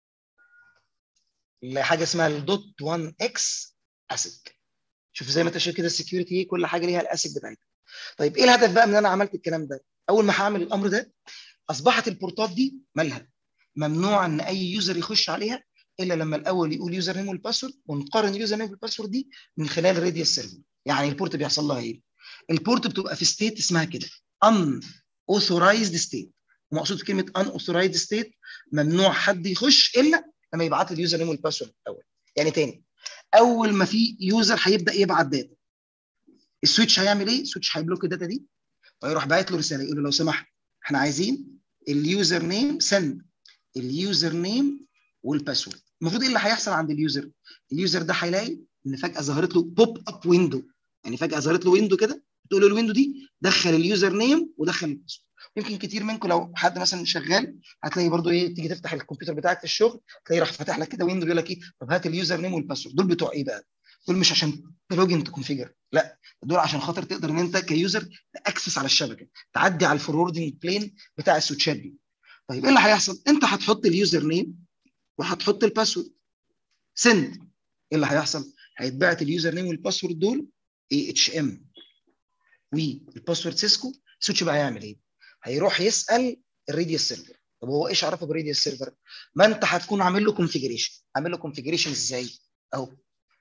لحاجه اسمها الدوت 1 اكس اسيك شوف زي ما انت شايف كده السكيورتي كل حاجه ليها الاسيك بتاعتها طيب ايه الهدف بقى من ان انا عملت الكلام ده اول ما هعمل الامر ده اصبحت البورتات دي مالها ممنوع ان اي يوزر يخش عليها الا لما الاول يقول يوزر نيم والباسورد ونقارن اليوزر نيم والباسورد دي من خلال الراديوس سيرفر يعني البورت بيحصل لها ايه البورت بتبقى في ستيت اسمها كده ان اوثورايزد ستيت ومقصود كلمه ان اوثورايزد ستيت ممنوع حد يخش الا لما يبعت لي اليوزر نيم والباسورد الاول يعني تاني اول ما في يوزر هيبدا يبعت داتا السويتش هيعمل ايه السويتش هيبلوك الداتا دي ويروح باعت له رساله يقول له لو سمحت احنا عايزين اليوزر نيم سند اليوزر نيم والباسورد المفروض ايه اللي هيحصل عند اليوزر اليوزر ده هيلاقي ان فجاه ظهرت له بوب اب ويندو يعني فجاه ظهرت له ويندو كده تقول له الويندو دي دخل اليوزر نيم ودخل الباسورد يمكن كتير منكم لو حد مثلا شغال هتلاقي برضو ايه تيجي تفتح الكمبيوتر بتاعك في الشغل تلاقي راح فاتح لك كده ويندو بيقول لك ايه طب هات اليوزر نيم والباسورد دول بتوع ايه بقى دول مش عشان تلوجن تكونفيجر لا دول عشان خاطر تقدر ان انت كيوزر تاكسس على الشبكه تعدي على الفوروردنج بلين بتاع السويتشات دي طيب ايه اللي هيحصل انت هتحط اليوزر نيم وهتحط الباسورد سند ايه اللي هيحصل هيتبعت اليوزر نيم والباسورد دول اي اتش ام والباسورد سيسكو السويتش بقى هيعمل ايه هيروح يسال الراديوس سيرفر طب هو ايش عرفه بالراديوس سيرفر ما انت هتكون عامل له كونفيجريشن عامل له كونفيجريشن ازاي اهو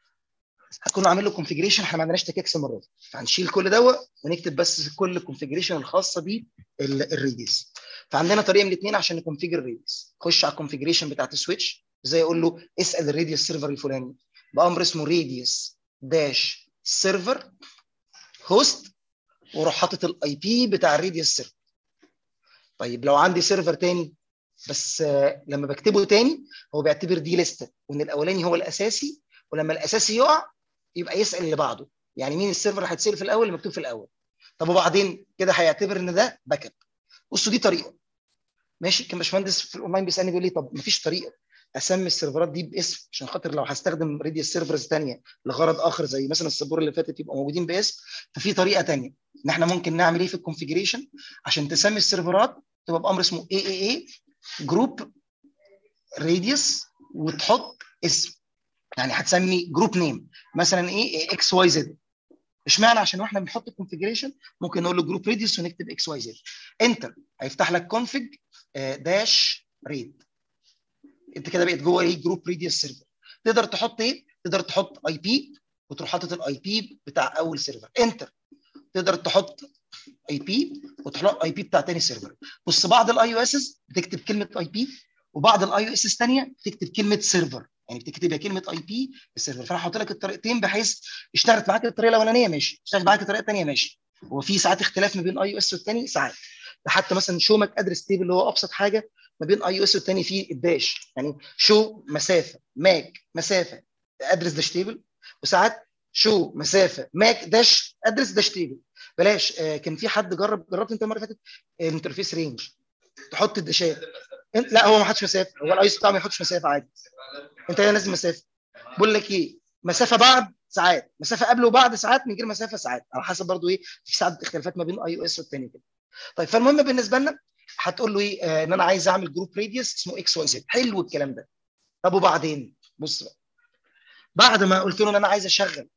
هتكون عامل له كونفيجريشن احنا ما عندناش تكيكس المره دي فهنشيل كل دوت ونكتب بس كل الكونفيجريشن الخاصه بالراديوس فعندنا طريقه من الاثنين عشان نكونفيجر الراديوس خش على الكونفيجريشن بتاعت السويتش زي اقول له اسال الراديوس سيرفر الفلاني بامر اسمه راديوس داش سيرفر هوست واروح حاطط الاي بي بتاع الراديوس سيرفر طيب لو عندي سيرفر تاني بس آه، لما بكتبه تاني هو بيعتبر دي لسته وان الاولاني هو الاساسي ولما الاساسي يقع يبقى يسال اللي بعده يعني مين السيرفر اللي هيتسال في الاول اللي مكتوب في الاول طب وبعدين كده هيعتبر ان ده باك اب بصوا دي طريقه ماشي كان باشمهندس في الاونلاين بيسالني بيقول لي طب مفيش طريقه اسمي السيرفرات دي باسم عشان خاطر لو هستخدم ريديوس سيرفرز ثانيه لغرض اخر زي مثلا السبوره اللي فاتت يبقوا موجودين باسم ففي طريقه ثانيه ان احنا ممكن نعمل ايه في الكونفيجريشن عشان تسمي السيرفرات تبقى بامر اسمه اي اي اي جروب راديوس وتحط اسم يعني هتسمي جروب نيم مثلا ايه اكس واي زد اشمعنى عشان واحنا بنحط الكونفيجريشن ممكن نقول له جروب راديوس ونكتب اكس واي زد انتر هيفتح لك كونفيج داش ريد انت كده بقيت جوه ايه جروب راديوس سيرفر تقدر تحط ايه تقدر تحط اي بي وتروح حاطط الاي بي بتاع اول سيرفر انتر تقدر تحط اي بي وتحط اي بي بتاع تاني سيرفر بص بعض الاي او اس بتكتب كلمه اي بي وبعض الاي او اس ثانيه بتكتب كلمه سيرفر يعني بتكتب يا كلمه اي بي السيرفر فانا هحط لك الطريقتين بحيث اشتغلت معاك الطريقه الاولانيه ماشي اشتغلت معاك الطريقه الثانيه ماشي هو في ساعات اختلاف ما بين اي او اس والثاني ساعات ده حتى مثلا شو ماك ادرس تيبل اللي هو ابسط حاجه ما بين اي او اس والثاني فيه الداش يعني شو مسافه ماك مسافه ادرس داش تيبل وساعات شو مسافه ماك داش ادرس داش تيبل بلاش آه كان في حد جرب جربت انت المره اللي فاتت الانترفيس رينج تحط الداشات انت لا هو ما حطش مسافه هو الاي اس بتاعه ما يحطش مسافه عادي انت هنا لازم مسافه بقول لك ايه مسافه بعد ساعات مسافه قبل وبعد ساعات من غير مسافه ساعات على حسب برضو ايه في ساعات اختلافات ما بين اي او اس والتاني كده طيب فالمهم بالنسبه لنا هتقول له ايه آه ان انا عايز اعمل جروب راديوس اسمه اكس واي زد حلو الكلام ده طب وبعدين بص بقى بعد ما قلت له ان انا عايز اشغل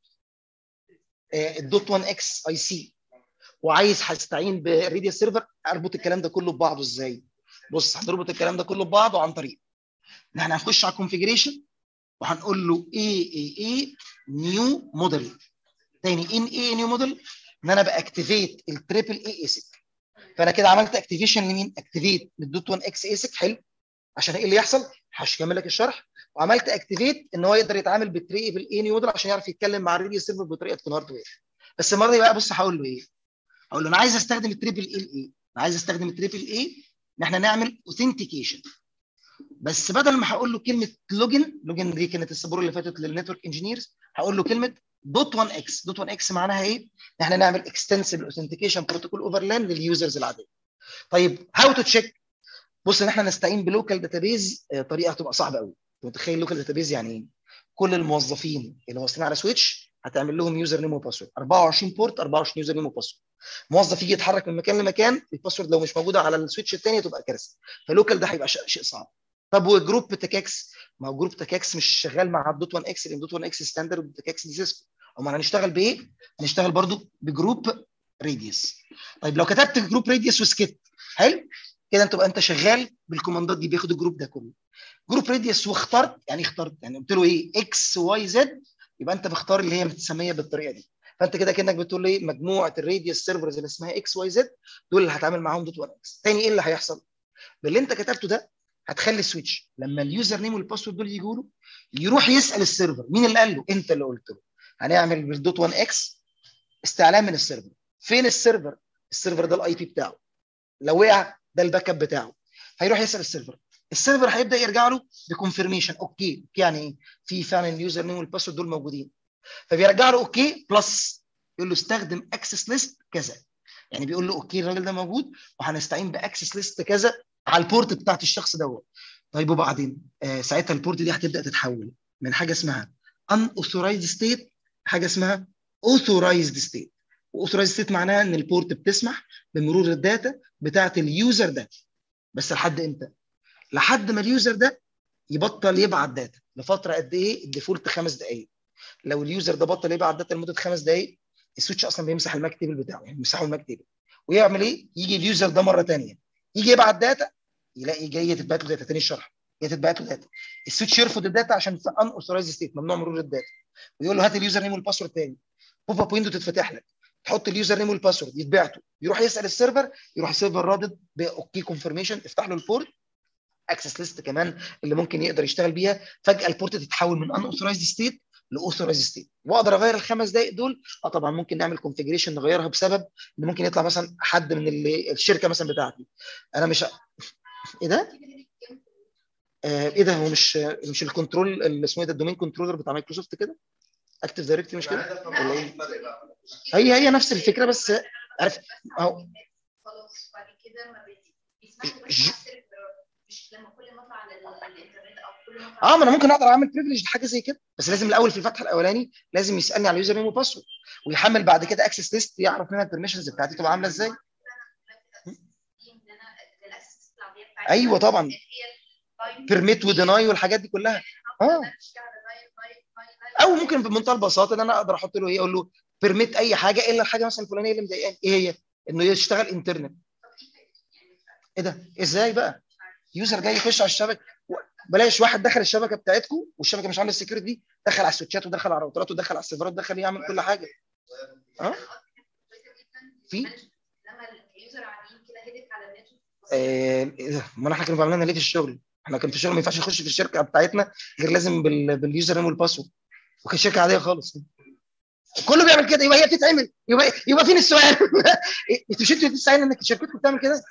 آه الدوت 1 اكس اي سي وعايز هستعين بالراديوس سيرفر اربط الكلام ده كله ببعضه ازاي بص هنربط الكلام ده كله ببعضه عن طريق ان احنا هنخش على الكونفيجريشن وهنقول له اي اي اي نيو موديل تاني ان اي نيو موديل ان انا باكتيفيت التريبل اي اسك فانا كده عملت اكتيفيشن لمين؟ اكتيفيت للدوت 1 اكس اسك حلو عشان ايه اللي يحصل؟ هكمل لك الشرح وعملت اكتيفيت ان هو يقدر يتعامل بالتريبل اي نيو موديل عشان يعرف يتكلم مع الراديو سيرفر بطريقه تكون هاردوير بس المره دي بقى بص هقول له ايه؟ هقول له انا عايز استخدم التريبل اي الاي انا عايز استخدم التريبل اي ان احنا نعمل اوثنتيكيشن بس بدل ما هقول له كلمه لوجن لوجن دي كانت السبوره اللي فاتت للنتورك انجينيرز هقول له كلمه دوت 1 اكس دوت 1 اكس معناها ايه؟ ان احنا نعمل اكستنسيف اوثنتيكيشن بروتوكول اوفرلان لليوزرز العاديه. طيب هاو تو تشيك بص ان احنا نستعين بلوكال داتابيز طريقه هتبقى صعبه قوي. انت متخيل لوكال داتابيز يعني ايه؟ كل الموظفين اللي واصلين على سويتش هتعمل لهم يوزر نيم وباسورد 24 بورت 24 يوزر نيم وباسورد موظف يجي يتحرك من مكان لمكان الباسورد لو مش موجوده على السويتش الثاني تبقى كارثه فلوكال ده هيبقى شيء صعب طب وجروب تكاكس ما هو جروب تكاكس مش شغال مع الدوت 1 اكس لان دوت 1 اكس ستاندرد تكاكس دي سيسكو امال هنشتغل بايه؟ هنشتغل برضو بجروب راديوس طيب لو كتبت جروب راديوس وسكت حلو كده انت تبقى انت شغال بالكوماندات دي بياخد الجروب ده كله جروب راديوس واخترت يعني اخترت يعني قلت له ايه اكس واي زد يبقى انت بختار اللي هي متسميه بالطريقه دي فانت كده كانك بتقول لي مجموعه الراديوس سيرفرز اللي اسمها اكس واي زد دول اللي هتعامل معاهم دوت 1 اكس تاني ايه اللي هيحصل باللي انت كتبته ده هتخلي السويتش لما اليوزر نيم والباسورد دول يجوا له يروح يسال السيرفر مين اللي قال له انت اللي قلت له هنعمل بالدوت 1 اكس استعلام من السيرفر فين السيرفر السيرفر ده الاي بي بتاعه لو وقع ده الباك اب بتاعه هيروح يسال السيرفر السيرفر هيبدا يرجع له بكونفirmation اوكي يعني ايه في فعلا اليوزر نيم والباسورد دول موجودين فبيرجع له اوكي بلس يقول له استخدم اكسس ليست كذا يعني بيقول له اوكي الراجل ده موجود وهنستعين باكسس ليست كذا على البورت بتاعت الشخص دوت طيب وبعدين آه ساعتها البورت دي هتبدا تتحول من حاجه اسمها unauthorized state حاجه اسمها authorized state واوثورايزد ستيت معناها ان البورت بتسمح بمرور الداتا بتاعه اليوزر ده بس لحد امتى؟ لحد ما اليوزر ده يبطل يبعت داتا لفتره قد ايه؟ الديفولت خمس دقائق لو اليوزر ده بطل يبعت داتا لمده خمس دقائق السويتش اصلا بيمسح الماك تيبل بتاعه يعني بيمسحه الماك تيبل ويعمل ايه؟ يجي اليوزر ده مره ثانيه يجي يبعت داتا يلاقي جايه تتبعت له داتا تاني الشرح جايه تتبعت له داتا السويتش يرفض الداتا عشان في ان اوثورايز ستيت ممنوع مرور الداتا ويقول له هات اليوزر نيم والباسورد تاني بوب اب ويندو تتفتح لك تحط اليوزر نيم والباسورد يتبعته يروح يسال السيرفر يروح السيرفر رادد باوكي كونفرميشن افتح له البورت اكسس ليست كمان اللي ممكن يقدر يشتغل بيها فجاه البورت تتحول من ان اوثورايزد ستيت لاوثورايزد ستيت واقدر اغير الخمس دقائق دول اه طبعا ممكن نعمل كونفجريشن نغيرها بسبب ان ممكن يطلع مثلا حد من اللي الشركه مثلا بتاعتي انا مش ايه ده؟ آه ايه ده هو مش مش الكنترول اللي اسمه ايه ده الدومين كنترولر بتاع مايكروسوفت كده؟ اكتف دايركتري مش كده؟ ولا ايه؟ هي هي نفس الفكره بس عارف اهو خلاص بعد كده ما بي- بيسمحوا بس ج- على السيرفر مش لما كل ما اطلع على ال- الانترنت او كل ما اطلع اه ما انا ممكن اقدر اعمل بريفليج لحاجه زي كده بس لازم الاول في الفتح الاولاني لازم يسالني على اليوزر نيم وباسورد ويحمل بعد كده اكسس ليست يعرف منها البرميشنز بتاعتي تبقى عامله ازاي أيوة طبعاً. بيرميت وديناي والحاجات دي كلها اه او ممكن بمنتهى البساطه ان انا اقدر احط له ايه اقول له بيرميت اي حاجه الا الحاجه مثلا الفلانيه اللي مضايقاني ايه هي؟ انه يشتغل انترنت ايه ده؟ ازاي بقى؟ يوزر جاي يخش على الشبكه و- بلاش واحد دخل الشبكه بتاعتكم والشبكه مش عامله السكيورتي دي دخل على السويتشات ودخل على الراوترات ودخل على السيرفرات دخل يعمل كل حاجه اه في لما اليوزر عاملين كده هدف على النتورك آه، إيه ده؟ ما احنا كنا عاملينها ليه في الشغل؟ احنا كان في الشغل ما ينفعش يخش في الشركه بتاعتنا غير لازم بال... باليوزر نيم والباسورد وكانت شركه عاديه خالص كله بيعمل كده يبقى هي بتتعمل يبقى يبقى فين السؤال؟ انتوا مش انتوا بتستعين انك شركتكم بتعمل كده؟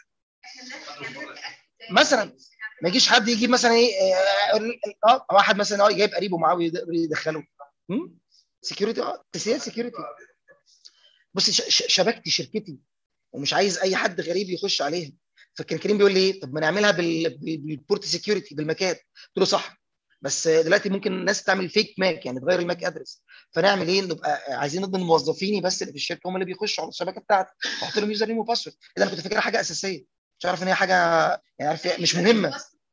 مثلا ما يجيش حد يجيب مثلا ايه اه آه، واحد مثلا اه جايب قريبه معاه ويقدر يدخله سكيورتي اه تسهيل سكيورتي بص ش- ش- شبكتي شركتي ومش عايز اي حد غريب يخش عليها فكان كريم بيقول لي ايه طب ما نعملها بال- بال- بالبورت سكيورتي بالماكات قلت له صح بس دلوقتي ممكن الناس تعمل فيك ماك يعني تغير الماك ادرس فنعمل ايه نبقى عايزين نضمن موظفيني بس اللي في الشركه هم اللي بيخشوا على الشبكه بتاعتي واحط لهم يوزر نيم وباسورد اذا انا كنت فاكرها حاجه اساسيه مش عارف ان هي حاجه يعني عارف مش مهمه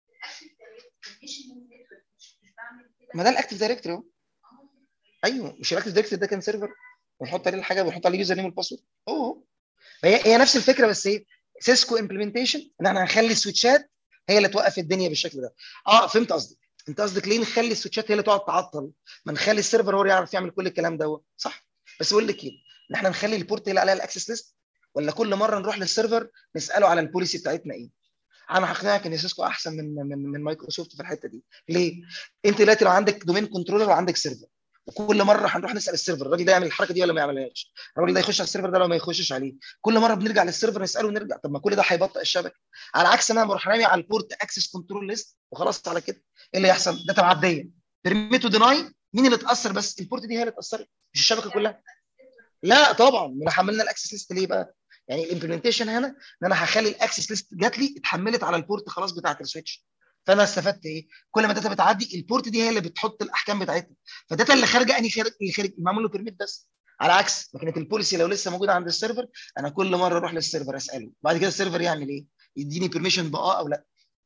ما ده الاكتف دايركتوري اهو ايوه مش الاكتف دايركتوري ده كان سيرفر ونحط عليه الحاجه ونحط عليه يوزر نيم والباسورد اهو فهي هي نفس الفكره بس ايه سيسكو امبلمنتيشن ان احنا هنخلي السويتشات هي اللي توقف الدنيا بالشكل ده اه فهمت قصدك انت قصدك ليه نخلي السويتشات هي اللي تقعد تعطل ما نخلي السيرفر هو اللي يعرف يعمل كل الكلام ده صح بس بقول لك ايه ان احنا نخلي البورت اللي عليها الاكسس ليست ولا كل مره نروح للسيرفر نساله على البوليسي بتاعتنا ايه انا هقنعك ان سيسكو احسن من من من مايكروسوفت في الحته دي ليه انت دلوقتي لو عندك دومين كنترولر وعندك سيرفر وكل مره هنروح نسال السيرفر الراجل ده يعمل الحركه دي ولا ما يعملهاش الراجل ده يخش على السيرفر ده ولا ما يخشش عليه كل مره بنرجع للسيرفر نساله ونرجع طب ما كل ده هيبطئ الشبكه على عكس ما انا بروح رامي على البورت اكسس كنترول ليست وخلاص على كده ايه اللي يحصل داتا معديه بيرميتو ديناي مين اللي اتاثر بس البورت دي هي اللي اتاثرت مش الشبكه كلها لا طبعا ما حملنا الاكسس ليست ليه بقى يعني الامبلمنتيشن هنا ان انا هخلي الاكسس ليست جات لي اتحملت على البورت خلاص بتاعت السويتش فانا استفدت ايه؟ كل ما داتا بتعدي البورت دي هي اللي بتحط الاحكام بتاعتها فالداتا اللي خارجه انهي خارج اللي خارج معمول له بيرميت بس على عكس ما كانت البوليسي لو لسه موجوده عند السيرفر انا كل مره اروح للسيرفر اساله بعد كده السيرفر يعمل ايه؟ يديني بيرميشن باه او لا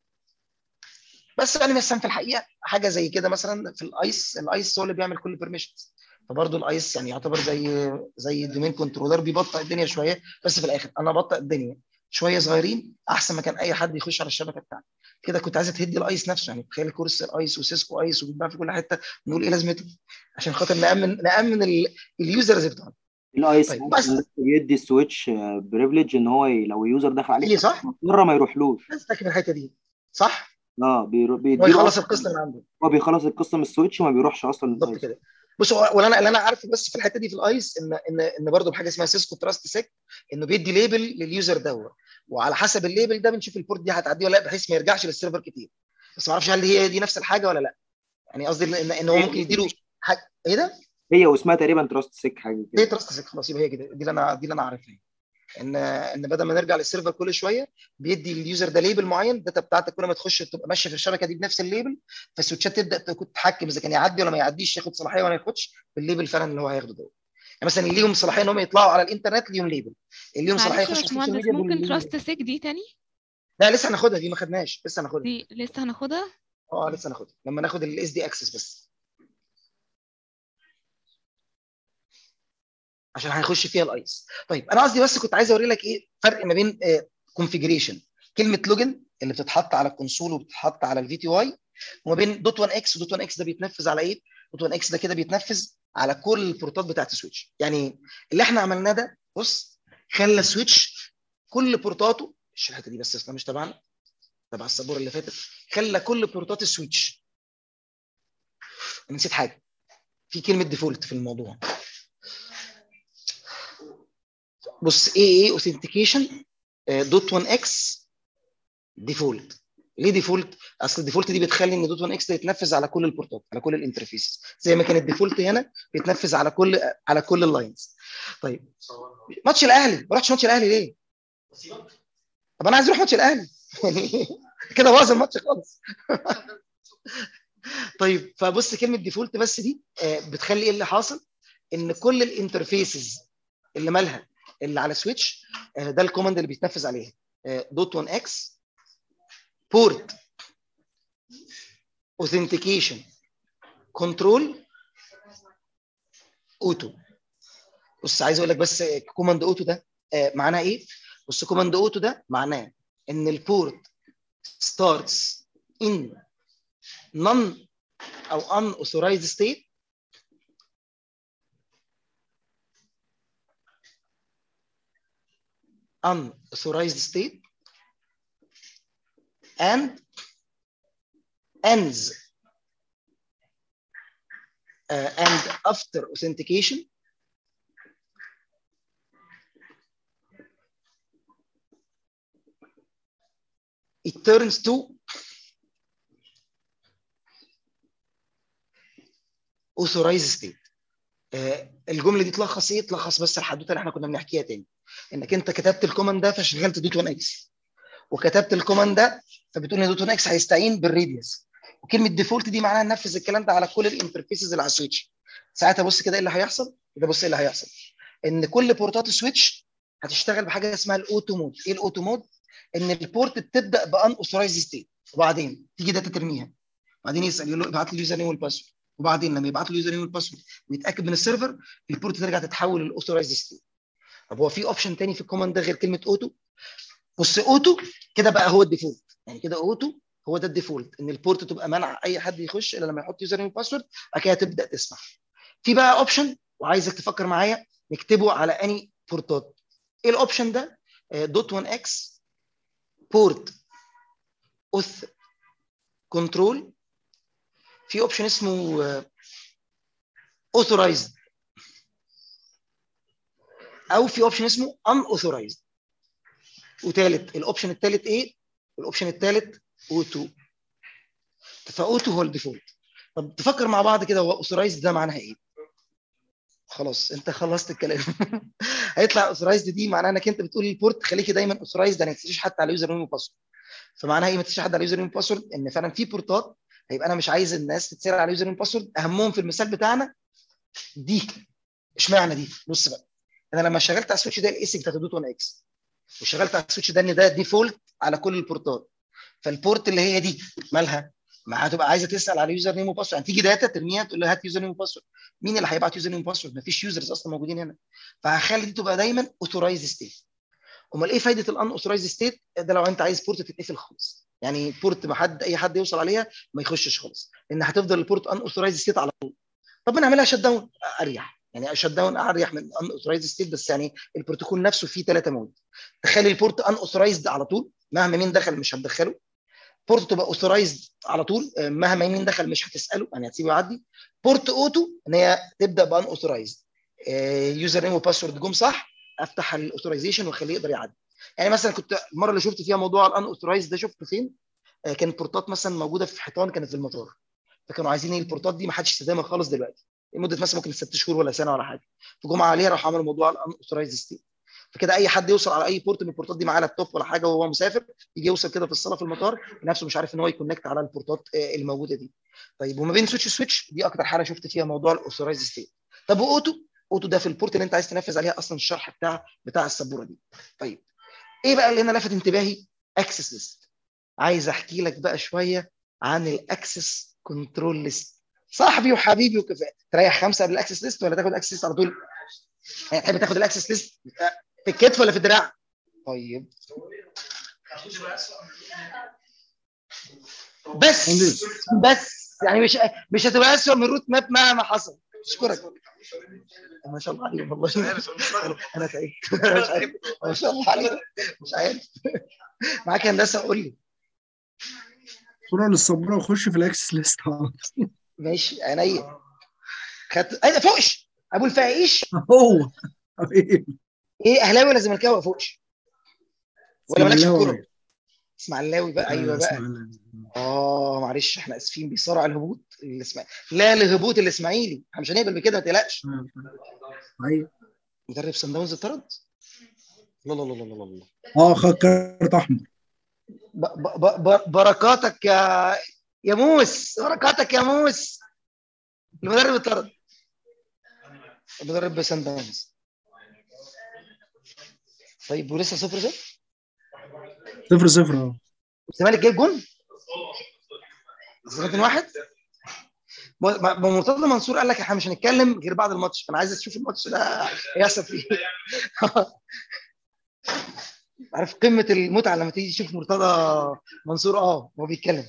بس يعني مثلا في الحقيقه حاجه زي كده مثلا في الايس الايس هو اللي بيعمل كل بيرميشنز فبرضه الايس يعني يعتبر زي زي الدومين كنترولر بيبطئ الدنيا شويه بس في الاخر انا ببطئ الدنيا شويه صغيرين احسن ما كان اي حد يخش على الشبكه بتاعتي كده كنت عايزه تهدي الايس نفسه يعني تخيل كورس الايس وسيسكو ايس وبيتباع في كل حته نقول ايه لازمته عشان خاطر نامن نامن ال- اليوزرز بتوعنا الايس طيب، ممكن بس. يدي السويتش بريفليج ان هو ي- لو يوزر دخل عليه ايه صح؟ مره ما يروحلوش بس تاكد الحته دي صح؟ اه بيرو- هو بيديله يخلص أصلاً- القصه من عنده هو بيخلص القصه من السويتش وما بيروحش اصلا بالظبط للآيس. كده بص هو ولا انا اللي انا عارفه بس في الحته دي في الايس ان ان ان برضه بحاجه اسمها سيسكو تراست سيك انه بيدي ليبل لليوزر دوت وعلى حسب الليبل ده بنشوف البورت دي هتعدي ولا لا بحيث ما يرجعش للسيرفر كتير بس ما اعرفش هل هي دي نفس الحاجه ولا لا يعني قصدي ان ان هو ممكن يديله حاجه ايه ده؟ هي واسمها تقريبا تراست سيك حاجه هي كده تراست سيك خلاص يبقى هي كده دي اللي انا دي اللي انا عارفها ان ان بدل ما نرجع للسيرفر كل شويه بيدي اليوزر ده ليبل معين الداتا بتاعتك كل ما تخش تبقى ماشيه في الشبكه دي بنفس الليبل فالسويتشات تبدا تتحكم اذا كان يعدي ولا ما يعديش ياخد صلاحيه ولا ما ياخدش بالليبل فعلا اللي هو هياخده ده يعني مثلا اللي ليهم صلاحيه ان هم يطلعوا على الانترنت ليهم ليبل اللي ليهم صلاحيه معلش يا يخشوا على السوشيال باشمهندس ميديا ممكن ليهم تراست ليبل. سيك دي تاني لا لسه هناخدها دي ما خدناش لسه هناخدها دي لسه هناخدها اه لسه هناخدها لما ناخد الاس دي اكسس بس عشان هنخش فيها الايس طيب انا قصدي بس كنت عايز اوري لك ايه فرق ما بين كونفيجريشن كلمه لوجن اللي بتتحط على الكونسول وبتتحط على الفي تي واي وما بين دوت 1 اكس ودوت 1 اكس ده بيتنفذ على ايه دوت 1 اكس ده كده بيتنفذ على كل البورتات بتاعت السويتش يعني اللي احنا عملناه ده بص خلى السويتش كل بورتاته مش الحته دي بس اصلا مش تبعنا تبع السبوره اللي فاتت خلى كل بورتات السويتش أنا نسيت حاجه في كلمه ديفولت في الموضوع بص ايه ايه اوثنتيكيشن دوت 1 اكس ديفولت ليه ديفولت؟ اصل الديفولت دي بتخلي ان دوت 1 اكس ده يتنفذ على كل البورتات على كل الانترفيسز زي ما كان الديفولت هنا بيتنفذ على كل على كل اللاينز طيب ماتش الاهلي ما رحتش ماتش الاهلي ليه؟ طب انا عايز اروح ماتش الاهلي يعني كده باظ الماتش خالص طيب فبص كلمه ديفولت بس دي آه، بتخلي ايه اللي حاصل؟ ان كل الانترفيسز اللي مالها اللي على سويتش آه، ده الكوماند اللي بيتنفذ عليها دوت 1 اكس بورت اوثنتيكيشن كنترول اوتو بص عايز اقول لك بس كوماند اوتو ده آه، معناه ايه؟ بص كوماند اوتو ده معناه ان البورت starts in non او unauthorized state unauthorized state and ends uh, and after authentication it turns to authorized state آه، الجمله دي تلخص ايه؟ تلخص بس الحدوته اللي احنا كنا بنحكيها تاني انك انت كتبت الكوماند ده فشغلت دوت 1 اكس وكتبت الكوماند ده فبتقول ان دوت 1 اكس هيستعين بالراديوس وكلمه ديفولت دي معناها ننفذ الكلام ده على كل الانترفيسز اللي على السويتش ساعتها بص كده ايه اللي هيحصل كده بص ايه اللي هيحصل ان كل بورتات السويتش هتشتغل بحاجه اسمها الاوتو مود ايه الاوتو مود ان البورت بتبدا بان اوثرايز ستيت وبعدين تيجي داتا ترميها وبعدين يسال يقول له ابعت لي اليوزر نيم والباسورد وبعدين لما يبعت له اليوزر نيم والباسورد ويتاكد من السيرفر البورت ترجع تتحول للاوثرايز ستيت طب هو في اوبشن تاني في الكوماند ده غير كلمه اوتو بص اوتو كده بقى هو الديفولت يعني كده اوتو هو ده الديفولت ان البورت تبقى منع اي حد يخش الا لما يحط يوزر نيم وباسورد بعد كده تبدا تسمع في بقى اوبشن وعايزك تفكر معايا نكتبه على اني بورتات ايه الاوبشن ده دوت 1 اكس بورت اوث كنترول في اوبشن اسمه authorized او في اوبشن اسمه unauthorized وثالث الاوبشن الثالث ايه؟ الاوبشن الثالث اوتو فاوتو هو الديفولت طب تفكر مع بعض كده هو authorized ده معناها ايه؟ خلاص انت خلصت الكلام هيطلع authorized دي معناها انك انت بتقول للبورت خليكي دايما authorized يعني ما تنسيش حتى على يوزر نيم وباسورد فمعناها ايه ما تنسيش حد على يوزر نيم وباسورد ان فعلا في بورتات هيبقى انا مش عايز الناس تتسرع على يوزر نيم وباسورد اهمهم في المثال بتاعنا دي اشمعنى دي بص بقى انا لما شغلت على السويتش ده الاس بتاعت دوت 1 اكس وشغلت على السويتش ده ان ده ديفولت على كل البورتات فالبورت اللي هي دي مالها ما هتبقى عايزه تسال على يوزر نيم وباسورد يعني تيجي داتا ترميها تقول لها هات يوزر نيم وباسورد مين اللي هيبعت يوزر نيم وباسورد مفيش يوزرز اصلا موجودين هنا فهخلي دي تبقى دايما اوثورايز ستيت امال ايه فايده الان اوثورايز ستيت ده لو انت عايز بورت تتقفل خالص يعني بورت ما حد اي حد يوصل عليها ما يخشش خالص لان هتفضل البورت ان اوثورايز ستيت على طول طب نعملها شت داون اريح يعني شت داون اريح من ان اوثورايز ستيت بس يعني البروتوكول نفسه فيه ثلاثه مود تخلي البورت ان اوثورايزد على طول مهما مين دخل مش هتدخله بورت تبقى اوثورايزد على طول مهما مين دخل مش هتساله يعني هتسيبه يعدي بورت اوتو ان هي تبدا بان اوثورايزد يوزر نيم وباسورد جم صح افتح الاوثورايزيشن واخليه يقدر يعدي يعني مثلا كنت المره اللي شفت فيها موضوع الان اوثورايزد ده شفته فين آه، كانت بورتات مثلا موجوده في حيطان كانت في المطار فكانوا عايزين ايه البورتات دي ما حدش يستخدمها خالص دلوقتي لمده مثلا ممكن ست شهور ولا سنه ولا حاجه فجم عليها راحوا عملوا موضوع الان اوثورايزد ستيت فكده اي حد يوصل على اي بورت من البورتات دي معاه لابتوب ولا حاجه وهو مسافر يجي يوصل كده في الصاله في المطار نفسه مش عارف ان هو يكونكت على البورتات آه، الموجوده دي طيب وما بين سويتش سويتش دي اكتر حاله شفت فيها موضوع الاوثورايز ستيت طب واوتو اوتو ده في البورت اللي انت عايز تنفذ عليها اصلا الشرح بتاع بتاع السبوره دي طيب ايه بقى اللي انا لفت انتباهي اكسس ليست عايز احكي لك بقى شويه عن الاكسس كنترول ليست صاحبي وحبيبي وكفاء تريح خمسه قبل الاكسس ليست ولا تاخد اكسس ليست على طول يعني تحب تاخد الاكسس ليست في الكتف ولا في الدراع طيب بس بس يعني مش مش هتبقى اسوء من روت ماب مهما حصل اشكرك ما شاء الله عليك والله انا سعيد مش عارف ما شاء الله عليك مش عارف معاك هندسه قول لي صورة للصبورة وخش في الاكسس ليست ماشي عينيا خدت ايه ده فوقش ابو الفقاقيش هو حبيبي ايه اهلاوي ولا زملكاوي ولا فوقش ولا مالكش في اسماعيلاوي. الكوره اسماعيلاوي بقى ايوه آه، بقى اسماعيلاوي. اه معلش احنا اسفين بيصارع الهبوط الاسماعيلي لا لهبوط الاسماعيلي احنا مش هنقبل بكده ما تقلقش آه، ايوه مدرب سان داونز اتطرد لا لا لا لا لا لا اه خد كارت احمر ب- ب- ب- ب- بركاتك يا يا موس بركاتك يا موس المدرب اتطرد المدرب سان داونز طيب ولسه صفر صفر صفر صفر اه الزمالك جايب جون الزمالك واحد ب- ب- مرتضى منصور قال لك احنا مش هنتكلم غير بعد الماتش انا عايز اشوف الماتش ده هيحصل فيه عارف قمه المتعه لما تيجي تشوف مرتضى منصور اه وهو بيتكلم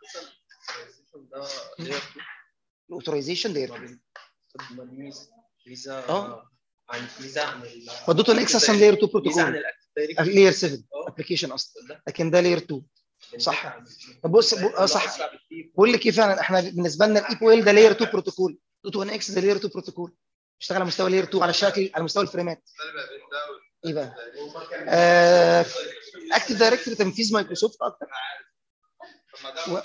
الاوثرايزيشن داير فيزا اه. عن فيزا عن ال ودوته الاكس اصلا لاير 2 فيزا عن بروتوكول الاكتف دايركت لاير 7 اه. ابلكيشن اصلا لكن ده لاير 2 صح. عن- طب بص بص- اه صح أسرع بكتير. بقول لك ايه فعلا احنا بالنسبه لنا الاي بي ال ده لاير 2 بروتوكول دوت 1 اكس ده لاير 2 بروتوكول اشتغل على مستوى لاير 2 على شكل على مستوى الفريمات ايه بقى؟ آه اكتف دايركتوري تنفيذ مايكروسوفت اكتر و-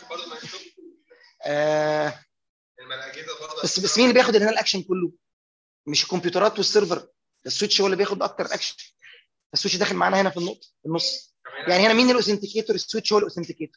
آه بس بس مين اللي بياخد هنا الاكشن كله؟ مش الكمبيوترات والسيرفر السويتش هو اللي بياخد اكتر اكشن السويتش داخل معانا هنا في النقطه في النص يعني هنا مين الاوثنتيكيتور السويتش هو الاوثنتيكيتور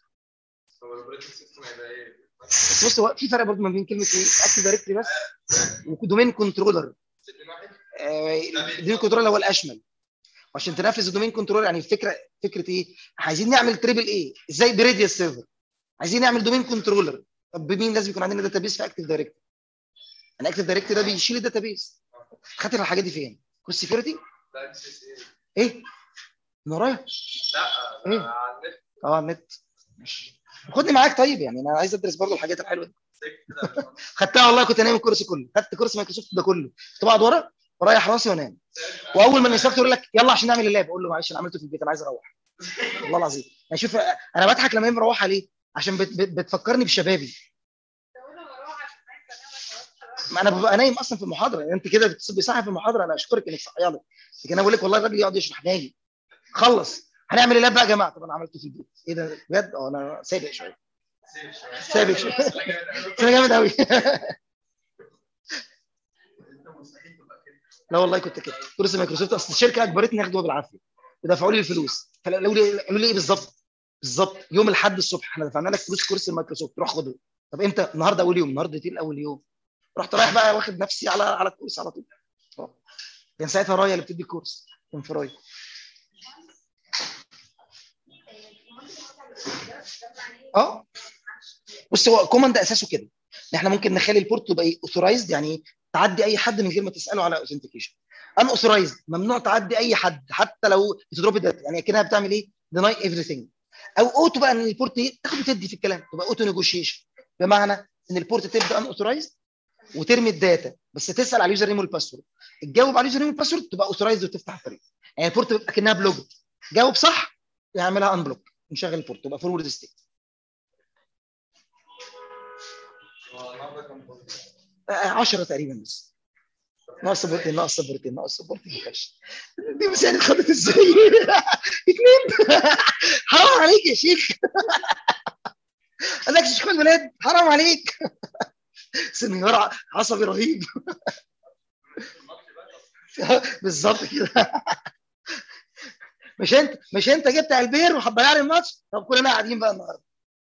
بس بص هو في فرق برضه ما بين كلمه ايه اكتف دايركتوري بس ودومين كنترولر الدومين كنترولر هو الاشمل وعشان تنفذ الدومين كنترولر يعني الفكره فكره ايه؟ عايزين نعمل تريبل ايه؟ ازاي بريديوس سيرفر عايزين نعمل دومين كنترولر طب بمين لازم يكون عندنا داتابيس في اكتف دايركتوري الاكتف دايركتوري ده بيشيل الداتابيس خدت الحاجات دي فين؟ كروس سكيورتي؟ ايه؟ من ورايا؟ ايه؟ اه على النت ماشي خدني معاك طيب يعني انا عايز ادرس برضه الحاجات الحلوه دي خدتها والله كنت نايم الكورس كله خدت كورس مايكروسوفت ده كله كنت بقعد ورا ورايح راسي وانام واول ما الانستراكتور يقول لك يلا عشان نعمل اللاب اقول له معلش انا عملته في البيت انا عايز اروح والله العظيم يعني شوف انا بضحك لما هي مروحه ليه؟ عشان بت بت بتفكرني بشبابي ما انا ببقى نايم اصلا في المحاضره يعني انت كده بتصحي في المحاضره انا اشكرك انك صحيه لي لكن انا بقول لك والله الراجل يقعد يشرح نايم خلص هنعمل اللاب بقى يا جماعه طب انا عملته في البيت ايه ده بجد اه انا سابق شويه سابق شويه بس انا جامد قوي لا والله كنت كده كورس مايكروسوفت اصل الشركه اجبرتني اخده بالعافيه ودفعوا لي الفلوس فقالوا لي قالوا لي ايه بالظبط بالظبط يوم الاحد الصبح احنا دفعنا لك فلوس كورس المايكروسوفت روح خده طب امتى النهارده اول يوم النهارده دي اول يوم رحت رايح بقى واخد نفسي على على الكورس على طول اه. كان ساعتها رايا اللي بتدي الكورس كان في رايا اه بص هو كوماند اساسه كده ان احنا ممكن نخلي البورت تبقى ايه اوثرايزد يعني تعدي اي حد من غير ما تساله على اوثنتيكيشن ان اوثرايزد ممنوع تعدي اي حد حتى لو بتضرب الداتا يعني كانها بتعمل ايه ديناي everything او اوتو بقى ان البورت ايه تاخد وتدي في الكلام تبقى اوتو نيجوشيشن بمعنى ان البورت تبدا ان اوثرايزد وترمي الداتا بس تسال على اليوزر نيم والباسورد تجاوب على اليوزر نيم والباسورد تبقى اوثرايزد وتفتح الطريق يعني البورت بيبقى كانها بلوج جاوب صح يعملها ان بلوك نشغل البورت تبقى فورورد ستيت 10 تقريبا بس ناقص سبورتين ناقص سبورتين ناقص سبورتين ما كانش دي مسائل خدت ازاي؟ اثنين حرام عليك يا شيخ قال لك شيخ البلاد حرام عليك سنيور عصبي رهيب بالظبط كده مش انت مش انت جبت البير وهتضيع لي الماتش طب كلنا قاعدين بقى النهارده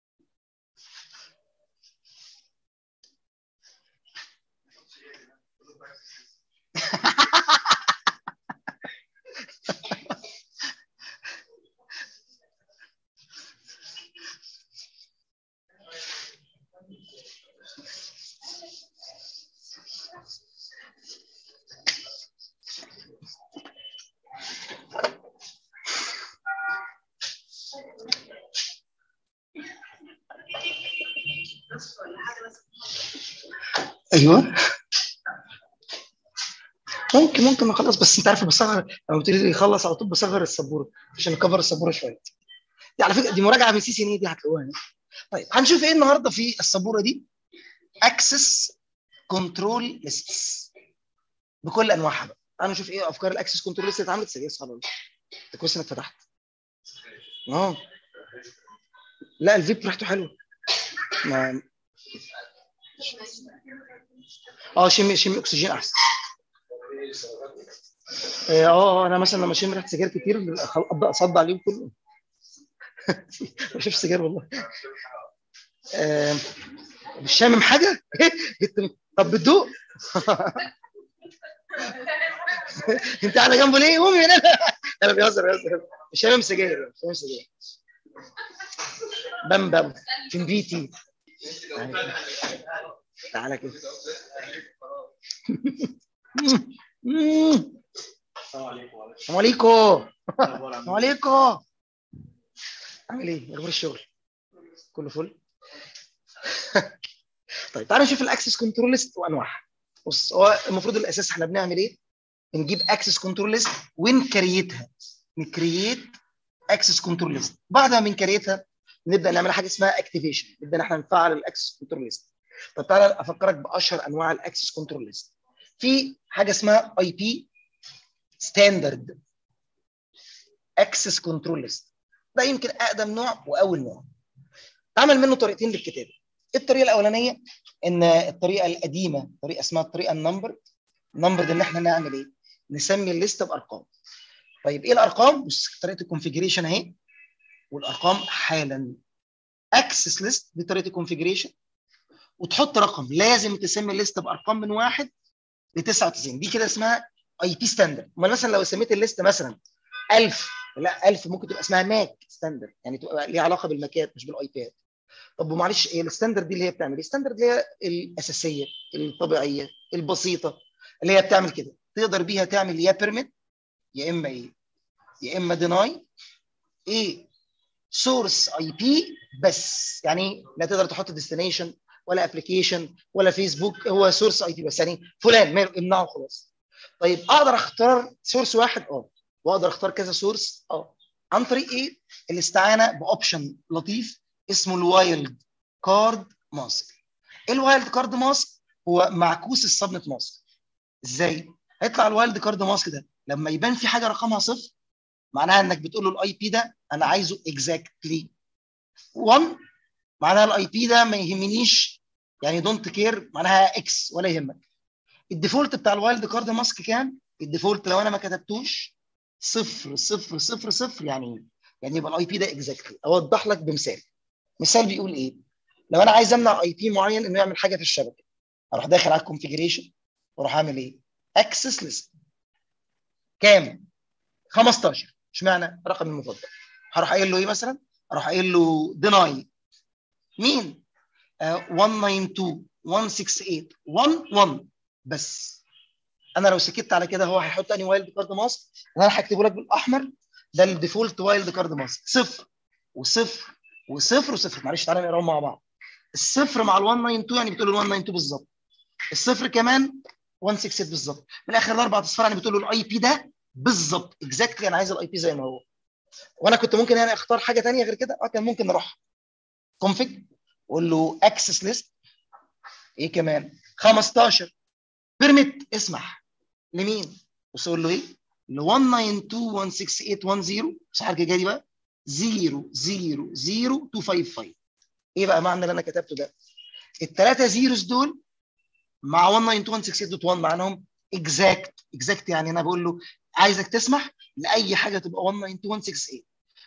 ايوه ممكن ممكن نخلص بس انت عارف بصغر لما بتبتدي يخلص على طول بصغر السبوره عشان نكفر السبوره شويه دي على فكره دي مراجعه من سي سي ان دي هتلاقوها هنا طيب هنشوف ايه النهارده في السبوره دي اكسس كنترول ليستس بكل انواعها بقى تعالوا نشوف ايه افكار الاكسس كنترول ليست اتعملت سريع صعبه انت كويس انك فتحت اه لا الفيب ريحته حلوه ما اه شمي شمي اكسجين احسن اه آه، انا مثلا لما اشم ريحه سجاير كتير أخ- ابدا اصدع عليهم كلهم ما بشوفش سجاير والله آه، مش شامم حاجه جبت طب بتدوق انت قاعده جنبه ليه قومي من هنا انا بيهزر بيهزر مش شامم سجاير مش شامم سجاير بام بام فنبيتي تعالى كده السلام عليكم السلام عليكم عامل ايه؟ اخبار الشغل؟ كله فل؟ طيب تعالوا نشوف الاكسس كنترول ليست وانواعها بص هو المفروض الاساس احنا بنعمل ايه؟ بنجيب اكسس كنترول ليست ونكريتها نكريت اكسس كنترول ليست بعد ما بنكريتها نبدا نعمل حاجه اسمها اكتيفيشن نبدا احنا نفعل الاكسس كنترول ليست طب تعالى افكرك باشهر انواع الاكسس كنترول ليست في حاجه اسمها اي بي ستاندرد اكسس كنترول ليست ده يمكن اقدم نوع واول نوع عمل منه طريقتين للكتابه الطريقه الاولانيه ان الطريقه القديمه طريقه اسمها الطريقه النمبر نمبر ان احنا نعمل ايه نسمي الليست بارقام طيب ايه الارقام بص طريقه الكونفيجريشن اهي والارقام حالا اكسس ليست دي طريقه الكونفيجريشن وتحط رقم لازم تسمي الليست بارقام من واحد ل 99 دي كده اسمها اي بي ستاندرد امال مثلا لو سميت الليست مثلا 1000 لا 1000 ممكن تبقى اسمها ماك ستاندرد يعني تبقى ليها علاقه بالماكات مش بالاي بيات طب ومعلش ايه الستاندرد دي اللي هي بتعمل ايه؟ الستاندرد اللي هي الاساسيه الطبيعيه البسيطه اللي هي بتعمل كده تقدر بيها تعمل يا بيرميت يا اما ايه؟ يا اما ديناي ايه سورس اي بي بس يعني لا تقدر تحط ديستنيشن ولا ابلكيشن ولا فيسبوك هو سورس اي بي بس يعني فلان ما امنعه خلاص طيب اقدر اختار سورس واحد اه واقدر اختار كذا سورس اه عن طريق ايه الاستعانه باوبشن لطيف اسمه الوايلد كارد ماسك الوايلد كارد ماسك هو معكوس السبنت ماسك ازاي هيطلع الوايلد كارد ماسك ده لما يبان في حاجه رقمها صفر معناها انك بتقول له الاي بي ده انا عايزه اكزاكتلي 1 معناها الاي بي ده ما يهمنيش يعني دونت كير معناها اكس ولا يهمك الديفولت بتاع الوايلد كارد ماسك كام الديفولت لو انا ما كتبتوش صفر صفر صفر صفر يعني ايه يعني يبقى الاي بي ده اكزاكتلي اوضح لك بمثال مثال بيقول ايه لو انا عايز امنع اي بي معين انه يعمل حاجه في الشبكه اروح داخل على الكونفيجريشن واروح اعمل ايه اكسس ليست كام 15 اشمعنى رقم المفضل هروح قايل له ايه مثلا اروح قايل له ديناي مين آه 192 168 1 1 بس انا لو سكت على كده هو هيحط اني وايلد كارد ماسك انا هكتبه لك بالاحمر ده الديفولت وايلد كارد ماسك صفر وصفر وصفر وصفر معلش تعالى نقراهم مع بعض الصفر مع ال 192 يعني بتقول له 192 بالظبط الصفر كمان 168 بالظبط من الاخر الاربع اصفار يعني بتقول له الاي بي ده بالظبط اكزاكتلي انا عايز الاي بي زي ما هو وانا كنت ممكن يعني اختار حاجه ثانيه غير كده اه كان ممكن اروح كونفيج واقول له اكسس ليست ايه كمان 15 بيرميت اسمح لمين بص اقول له ايه ل 192.168.10 صح الجايه دي بقى 000255 ايه بقى معنى اللي انا كتبته ده الثلاثه زيروز دول مع 192.168.1 معناهم اكزاكت اكزاكت يعني انا بقول له عايزك تسمح لاي حاجه تبقى 192.168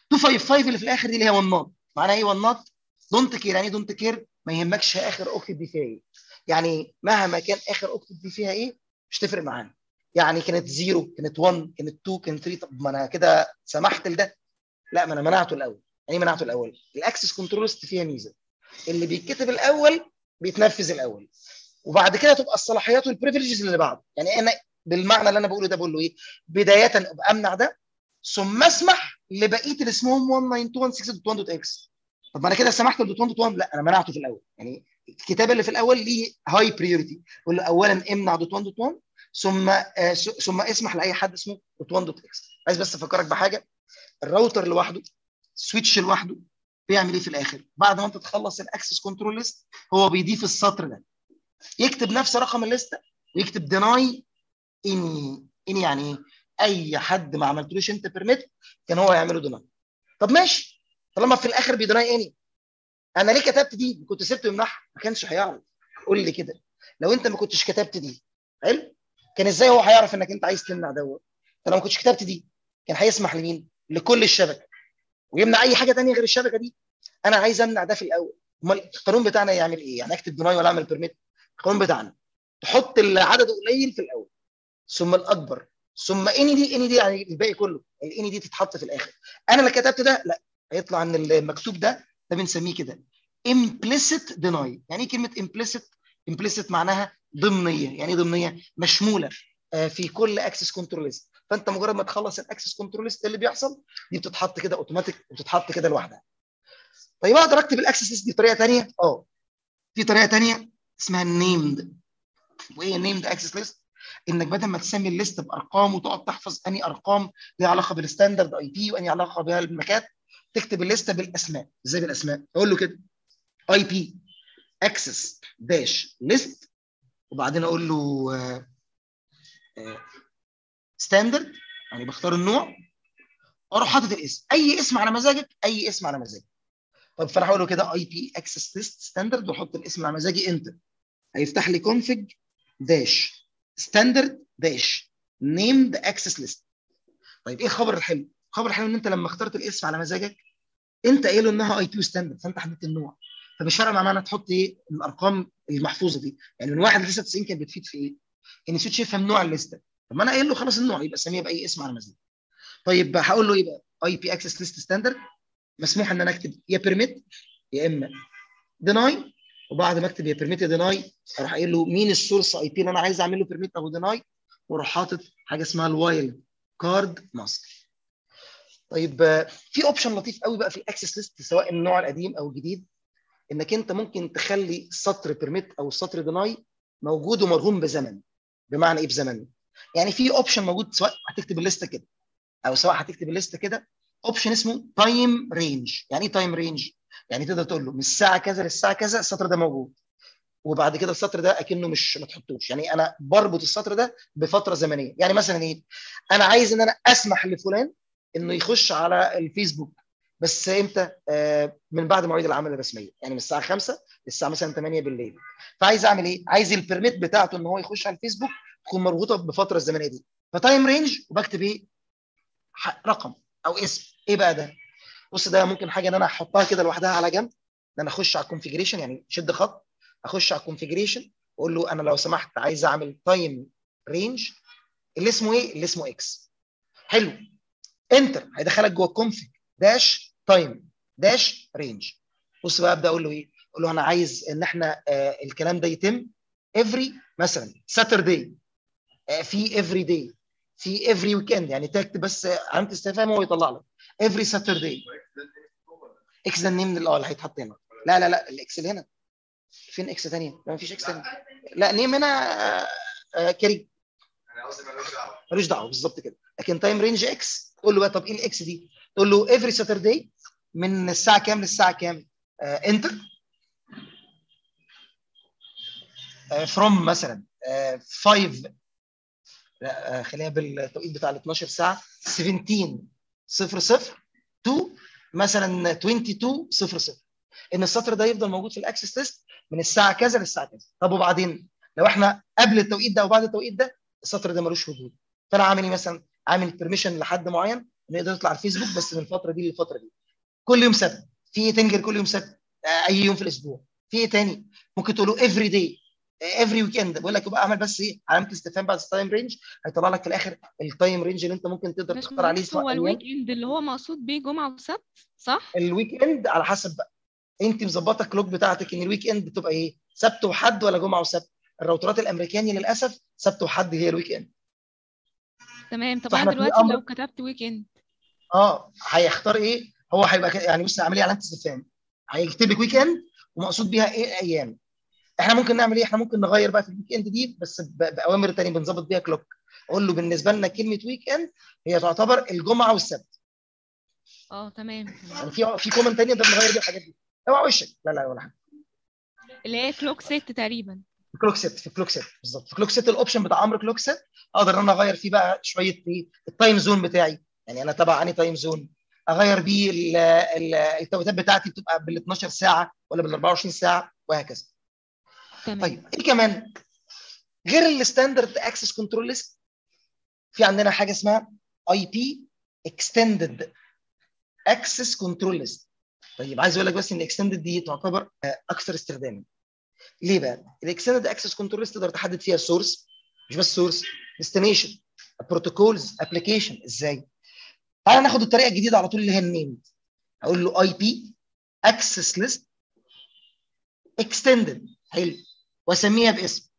255 اللي في الاخر دي اللي هي 1 نوت معناها ايه 1 نوت دونت كير يعني دونت كير ما يهمكش اخر اوكتيف دي فيها ايه يعني مهما كان اخر اوكتيف دي فيها ايه مش تفرق معانا يعني كانت 0 كانت 1 كانت 2 كانت 3 طب ما انا كده سمحت لده لا ما انا منعته الاول يعني منعته الاول الاكسس كنترول فيها ميزه اللي بيتكتب الاول بيتنفذ الاول وبعد كده تبقى الصلاحيات والبريفليجز اللي بعد يعني انا بالمعنى اللي انا بقوله ده بقول له ايه بدايه ابقى امنع ده ثم اسمح لبقيه اللي اسمهم 192.168.1.x طب ما انا كده سمحت ل 1.1 لا انا منعته في الاول يعني الكتاب اللي في الاول ليه هاي بريورتي قول له اولا امنع دوت 1 دوت 1 ثم آه ثم اسمح لاي حد اسمه دوت 1 دوت اكس عايز بس افكرك بحاجه الراوتر لوحده سويتش لوحده بيعمل ايه في الاخر بعد ما انت تخلص الاكسس كنترول ليست هو بيضيف السطر ده يكتب نفس رقم الليسته ويكتب ديناي اني اني يعني ايه اي حد ما عملتلوش انت بيرميت كان هو يعمله ديناي طب ماشي طالما في الاخر بيديناي اني انا ليه كتبت دي كنت سبته يمنعها ما كانش هيعرف قول لي كده لو انت ما كنتش كتبت دي حلو كان ازاي هو هيعرف انك انت عايز تمنع دوت انت لو ما كنتش كتبت دي كان هيسمح لمين لكل الشبكه ويمنع اي حاجه ثانيه غير الشبكه دي انا عايز امنع ده في الاول امال القانون بتاعنا يعمل ايه يعني اكتب ديناي ولا اعمل بيرميت القانون بتاعنا تحط العدد قليل في الاول ثم الاكبر ثم اني دي اني دي يعني الباقي كله الاني دي تتحط في الاخر انا اللي كتبت ده لا هيطلع ان المكتوب ده ده بنسميه كده implicit deny يعني ايه كلمه implicit implicit معناها ضمنيه يعني ايه ضمنيه مشموله في كل اكسس كنترول ليست فانت مجرد ما تخلص الاكسس كنترول ليست اللي بيحصل دي بتتحط كده اوتوماتيك وبتتحط كده لوحدها طيب اقدر اكتب الاكسس ليست دي بطريقه ثانيه اه في طريقه ثانيه اسمها النيمد وايه النيمد اكسس ليست انك بدل ما تسمي الليست بارقام وتقعد تحفظ اني ارقام ليها علاقه بالستاندرد اي بي واني علاقه بها المكات تكتب الليسته بالاسماء ازاي بالاسماء اقول له كده اي بي اكسس داش ليست وبعدين اقول له ستاندرد يعني بختار النوع واروح حاطط الاسم اي اسم على مزاجك اي اسم على مزاجك طب فانا هقول له كده اي بي اكسس ليست ستاندرد واحط الاسم على مزاجي انتر هيفتح لي كونفج داش ستاندرد داش نيمد اكسس ليست طيب ايه الخبر الحلو؟ الخبر الحلو ان انت لما اخترت الاسم على مزاجك انت قايل له انها اي 2 ستاندرد فانت حددت النوع فمش فارقه معانا تحط ايه الارقام المحفوظه دي يعني من 1 ل 99 كانت بتفيد في ايه؟ ان سويتش يفهم نوع الليسته طب ما انا قايل له خلاص النوع يبقى سميه باي اسم على مزاجك طيب هقول له ايه بقى؟ اي بي اكسس ليست ستاندرد مسموح ان انا اكتب يا بيرميت يا اما ديناي وبعد ما اكتب يا بيرميت يا ديناي اروح قايل له مين السورس اي بي اللي انا عايز اعمل له بيرميت او ديناي واروح حاطط حاجه اسمها الوايلد كارد ماسك طيب في اوبشن لطيف قوي بقى في الاكسس ليست سواء النوع القديم او الجديد انك انت ممكن تخلي السطر بيرميت او السطر ديناي موجود ومرهون بزمن بمعنى ايه بزمن؟ يعني في اوبشن موجود سواء هتكتب الليسته كده او سواء هتكتب الليسته كده اوبشن اسمه تايم رينج يعني ايه تايم رينج؟ يعني تقدر تقول له من الساعه كذا للساعه كذا السطر ده موجود وبعد كده السطر ده اكنه مش ما تحطوش يعني انا بربط السطر ده بفتره زمنيه يعني مثلا ايه انا عايز ان انا اسمح لفلان انه يخش على الفيسبوك بس امتى آه من بعد مواعيد العمل الرسميه يعني من الساعه 5 للساعه مثلا 8 بالليل فعايز اعمل ايه عايز البرميت بتاعته ان هو يخش على الفيسبوك تكون مربوطه بالفتره الزمنيه دي فتايم رينج وبكتب ايه رقم او اسم ايه بقى ده بص ده ممكن حاجه ان انا احطها كده لوحدها على جنب ان انا اخش على الكونفيجريشن يعني شد خط اخش على الكونفيجريشن واقول له انا لو سمحت عايز اعمل تايم رينج اللي اسمه ايه اللي اسمه اكس حلو انتر هيدخلك جوه الكونفيج داش تايم داش رينج بص بقى ابدا اقول له ايه اقول له انا عايز ان احنا آه الكلام ده يتم افري مثلا ساتردي آه في افري داي في افري ويكند يعني تكتب بس علامه استفهام هو يطلع لك افري ساتردي اكس ده النيم اللي اه اللي هيتحط هنا لا لا لا الاكس اللي هنا فين اكس ثانيه؟ لا مفيش اكس ثانيه لا نيم هنا آه آه كريم يعني قصدي مالوش دعوه ملوش دعوه بالظبط كده لكن تايم رينج اكس تقول له بقى طب ايه الاكس دي؟ تقول له افري ساتردي من الساعه كام للساعه كام؟ انتر فروم مثلا 5 لا خليها بالتوقيت بتاع ال 12 ساعه 17 0 0 2 مثلا 22 0 0 ان السطر ده يفضل موجود في الاكسس ليست من الساعه كذا للساعه كذا طب وبعدين لو احنا قبل التوقيت ده وبعد التوقيت ده السطر ده ملوش وجود فانا عامل ايه مثلا عامل بيرميشن لحد معين انه يقدر يطلع على الفيسبوك بس من الفتره دي للفتره دي كل يوم سبت في ايه تنجر كل يوم سبت آه، اي يوم في الاسبوع في ايه تاني ممكن تقولوا افري داي افري ويك اند بقول لك يبقى اعمل بس ايه علامه استفهام بعد التايم رينج هيطلع لك في الاخر التايم رينج اللي انت ممكن تقدر تختار عليه باشمهندس هو سواء الويك أيام. اند اللي هو مقصود بيه جمعة وسبت صح؟ الويك اند على حسب بقى انت مظبطه الكلوك بتاعتك ان الويك اند بتبقى ايه سبت وحد ولا جمعه وسبت الراوترات الامريكاني للاسف سبت وحد هي الويك اند تمام طب فإحنا انا في دلوقتي أمر- لو كتبت ويك اند اه هيختار ايه هو هيبقى كده- يعني بص اعملي علامه استفهام هيكتب لك ويك اند ومقصود بيها ايه ايام احنا ممكن نعمل ايه احنا ممكن نغير بقى في الويك اند دي بس ب- باوامر تانية بنظبط بيها كلوك اقول له بالنسبه لنا كلمه ويك اند هي تعتبر الجمعه والسبت اه تمام تمام يعني في في كومنت تاني نقدر نغير بيها الحاجات دي اوعى وشك لا لا ولا حاجه اللي هي كلوك ست تقريبا في كلوك سيت في كلوك سيت بالظبط في كلوك سيت الاوبشن بتاع عمرو كلوك سيت اقدر ان انا اغير فيه بقى شويه ايه التايم زون بتاعي يعني انا تبع اني تايم زون اغير بيه ال- ال- التوقيتات بتاعتي بتبقى بال 12 ساعه ولا بال 24 ساعه وهكذا تمام طيب ايه كمان غير الستاندرد اكسس كنترول ليست في عندنا حاجه اسمها اي بي اكستندد اكسس كنترول ليست طيب عايز اقول لك بس ان الاكستندد دي تعتبر آه، اكثر استخداما ليه بقى؟ الاكستندد اكسس كنترول ليست تقدر تحدد فيها السورس مش بس سورس ديستنيشن بروتوكولز ابلكيشن ازاي؟ تعال ناخد الطريقه الجديده على طول اللي هي النيم اقول له اي بي اكسس ليست اكستندد حلو واسميها باسم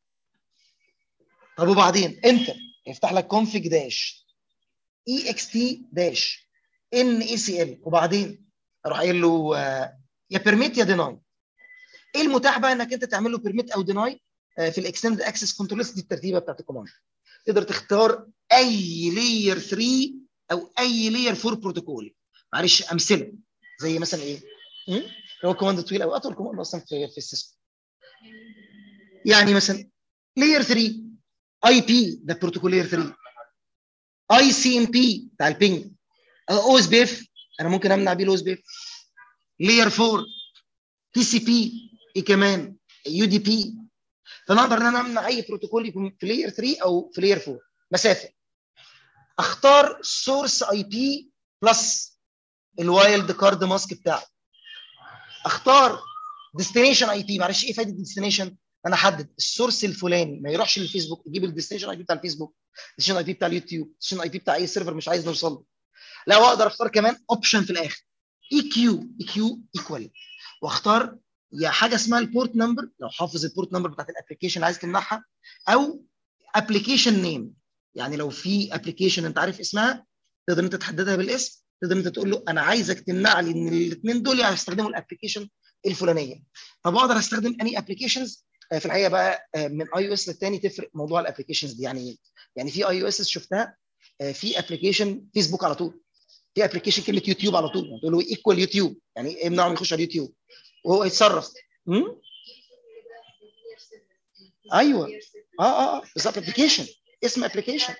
طب وبعدين انتر يفتح لك config داش اي اكس تي داش ان اي سي ال وبعدين اروح قايل له آه، يا بيرميت يا ديناي ايه المتاح بقى انك انت تعمل له بيرميت او ديناي في الاكستندد اكسس كنترول دي الترتيبه بتاعت الكوماند تقدر تختار اي لاير 3 او اي لاير 4 بروتوكول معلش امثله زي مثلا ايه؟ م? اللي هو كوماند طويل او اطول كوماند اصلا في في السيستم يعني مثلا لاير 3 اي بي ده بروتوكول لاير 3 اي سي ام بي بتاع البينج او اس بي اف انا ممكن امنع بيه الاو اس بي اف لاير 4 تي سي بي ايه كمان يو دي بي فانا اقدر ان انا امنع اي بروتوكول يكون في لاير 3 او في لاير 4 مسافه اختار سورس اي بي بلس الوايلد كارد ماسك بتاعه اختار ديستنيشن اي بي معلش ايه فايده الديستنيشن انا احدد السورس الفلاني ما يروحش للفيسبوك يجيب الديستنيشن اي بي بتاع الفيسبوك الديستنيشن اي بي بتاع اليوتيوب الديستنيشن اي بي بتاع اي سيرفر مش عايز نوصل له لا واقدر اختار كمان اوبشن في الاخر اي كيو اي كيو ايكوال واختار يا حاجه اسمها البورت نمبر لو حافظ البورت نمبر بتاعت الابلكيشن عايز تمنعها او ابلكيشن نيم يعني لو في ابلكيشن انت عارف اسمها تقدر انت تحددها بالاسم تقدر انت تقول له انا عايزك تمنع لي ان الاثنين دول هيستخدموا الابلكيشن الفلانيه طب اقدر استخدم اني ابلكيشنز في الحقيقه بقى آه، من اي او اس للتاني تفرق موضوع الابلكيشنز دي يعني ايه؟ يعني في اي او اس شفتها آه، في ابلكيشن فيسبوك على طول في ابلكيشن كلمه يوتيوب على طول تقول له ايكوال يوتيوب يعني امنعه من يخش على اليوتيوب وهو يتصرف م? ايوه اه اه اه بالظبط ابلكيشن اسم ابلكيشن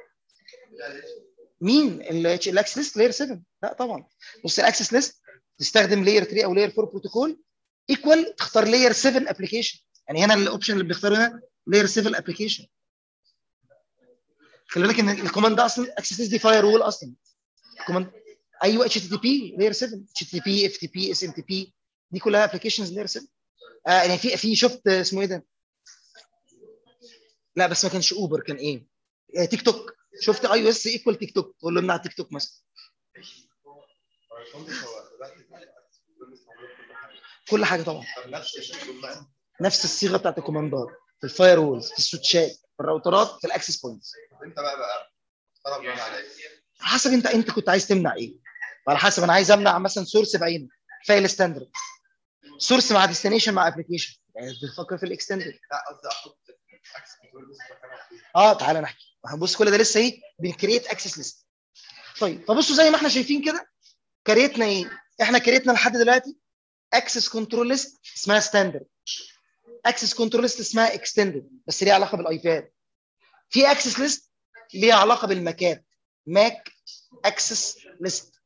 مين الاكسس ليست لاير 7 لا طبعا بص الاكسس ليست تستخدم لاير 3 او لاير 4 بروتوكول ايكوال تختار لاير 7 ابلكيشن يعني هنا الاوبشن اللي بنختاره هنا لاير 7 ابلكيشن خلي بالك ان الكوماند ده اصلا اكسس ليست دي فاير وول اصلا الكوماند ايوه اتش تي بي لاير 7 اتش تي بي اف تي بي اس ام تي بي دي كلها ابلكيشنز لاير 7 آه يعني في في شفت اسمه ايه ده لا بس ما كانش اوبر كان ايه آه، تيك توك شفت اي او اس ايكوال تيك توك تقول له امنع تيك توك مثلا كل حاجه طبعا نفس الصيغه بتاعت الكوماندات في الفاير وولز في السويتشات في الراوترات في الاكسس بوينتس انت بقى بقى طلب بناء عليك حسب انت انت كنت عايز تمنع ايه وعلى حسب انا عايز امنع مثلا سورس بعينه فايل ستاندرد سورس مع ديستنيشن مع ابلكيشن يعني بتفكر في الاكستندد لا قصدي احط اكس كنترول بس مكانها فين اه تعالى نحكي هنبص كل ده لسه ايه بنكريت اكسس ليست طيب فبصوا زي ما احنا شايفين كده كريتنا ايه احنا كريتنا لحد دلوقتي اكسس كنترول ليست اسمها ستاندرد اكسس كنترول ليست اسمها اكستندد بس ليها علاقه بالايباد في اكسس ليست ليها علاقه بالماكات ماك اكسس ليست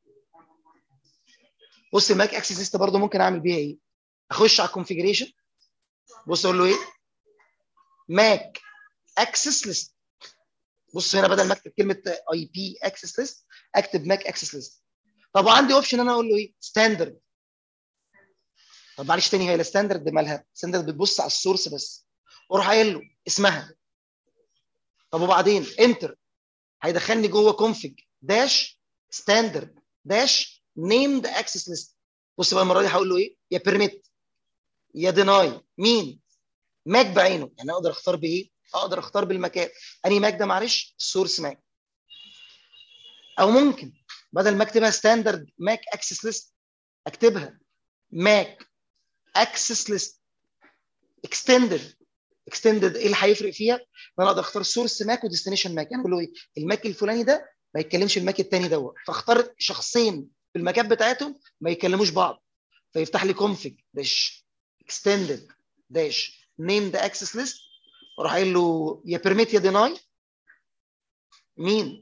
بص الماك اكسس ليست برضه ممكن اعمل بيها ايه اخش على الكونفيجريشن بص اقول له ايه ماك اكسس ليست بص هنا بدل ما اكتب كلمه اي بي اكسس ليست اكتب ماك اكسس ليست طب وعندي اوبشن انا اقول له ايه ستاندرد طب معلش تاني هي الستاندرد مالها ستاندرد بتبص على السورس بس واروح قايل له اسمها طب وبعدين انتر هيدخلني جوه كونفج داش ستاندرد داش نيمد اكسس ليست بص بقى المره دي هقول له ايه يا بيرميت يا ديناي مين ماك بعينه يعني اقدر اختار بايه اقدر اختار بالمكان انهي ماك ده معلش السورس ماك او ممكن بدل ما اكتبها ستاندرد ماك اكسس ليست اكتبها ماك اكسس ليست اكستندد اكستندد ايه اللي هيفرق فيها؟ ان انا اقدر اختار سورس ماك وديستنيشن ماك يعني اقول له ايه؟ الماك الفلاني ده ما يتكلمش الماك الثاني دوت فاختار شخصين في المكان بتاعتهم ما يكلموش بعض فيفتح لي config داش extended داش name the access list واروح قايل له يا permit يا deny مين؟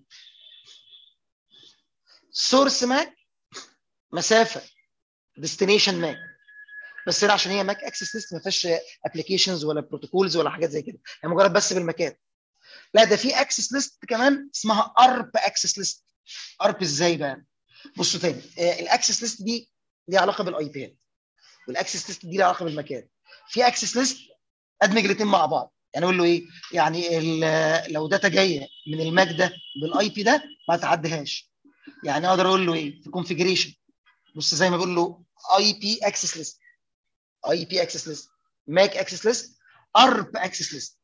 سورس ماك مسافه ديستنيشن ماك بس هنا عشان هي ماك اكسس ليست ما فيهاش ابلكيشنز ولا بروتوكولز ولا حاجات زي كده هي مجرد بس بالمكان لا ده في اكسس ليست كمان اسمها ارب اكسس ليست ارب ازاي بقى بصوا تاني الاكسس ليست دي ليها علاقه بالاي بي والاكسس ليست دي ليها علاقه بالمكان في اكسس ليست ادمج الاثنين مع بعض يعني اقول له ايه يعني ال- لو داتا جايه من الماك ده بالاي بي ده ما تعديهاش يعني اقدر اقول له ايه في كونفيجريشن بص زي ما بقول له اي بي اكسس ليست اي بي اكسس ليست ماك اكسس ليست ارب اكسس ليست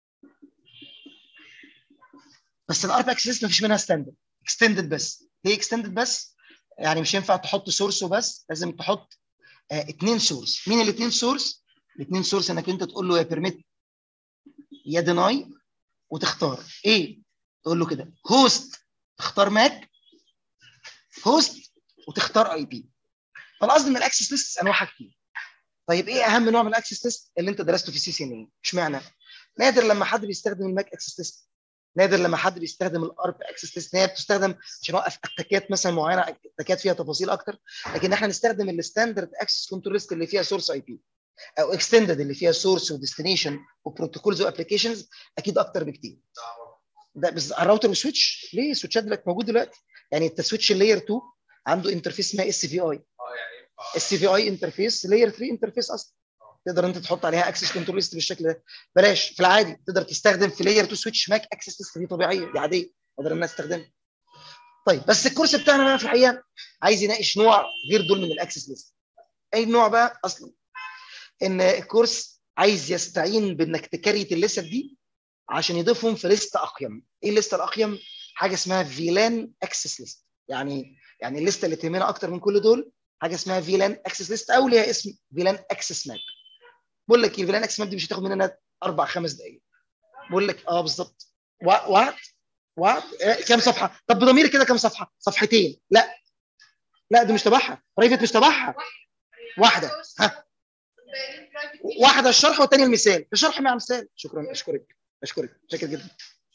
بس الارب اكسس ليست ما فيش منها ستاندرد اكستندد بس ليه اكستندد بس يعني مش ينفع تحط سورس وبس لازم تحط آه اثنين سورس مين الاثنين سورس الاثنين سورس انك انت تقول له يا بيرميت يا ديناي وتختار ايه تقول له كده هوست تختار ماك هوست وتختار اي بي فالقصد ان الاكسس ليست انواعها كتير طيب ايه اهم نوع من الاكسس ليست اللي انت درسته في السي سي ان اي اشمعنى نادر لما حد بيستخدم الماك اكسس ليست نادر لما حد بيستخدم الارب اكسس ليست هي بتستخدم عشان اوقف اتاكات مثلا معينه اتاكات فيها تفاصيل اكتر لكن احنا نستخدم الستاندرد اكسس كنترول ليست اللي فيها سورس اي بي او اكستندد اللي فيها سورس وديستنيشن وبروتوكولز وابلكيشنز اكيد اكتر بكتير ده بس على الراوتر والسويتش ليه السويتشات دلوقتي موجود دلوقتي يعني انت سويتش اللاير 2 عنده انترفيس اسمها اس في اي اه يعني السي في اي انترفيس لاير 3 انترفيس اصلا تقدر انت تحط عليها اكسس كنترول ليست بالشكل ده بلاش في العادي تقدر تستخدم في لاير 2 سويتش ماك اكسس ليست دي طبيعيه دي عاديه اقدر ان انا استخدمها طيب بس الكورس بتاعنا بقى في الحقيقه عايز يناقش نوع غير دول من الاكسس ليست اي نوع بقى اصلا ان الكورس عايز يستعين بانك تكريت الليست دي عشان يضيفهم في ليست اقيم ايه الليست الاقيم حاجه اسمها فيلان اكسس ليست يعني يعني الليسته اللي تهمنا اكتر من كل دول حاجه اسمها فيلان اكسس ليست او ليها اسم فيلان اكسس ماب بقول لك ايه فيلان اكسس ماب دي مش هتاخد مننا اربع خمس دقائق بقول لك اه بالظبط وا- وعد وعد آه، كام صفحه طب بضميري كده كام صفحه صفحتين لا لا دي مش تبعها برايفت مش تبعها واحده ها واحده الشرح والثانيه المثال الشرح مع مثال شكرا اشكرك اشكرك شكرا جدا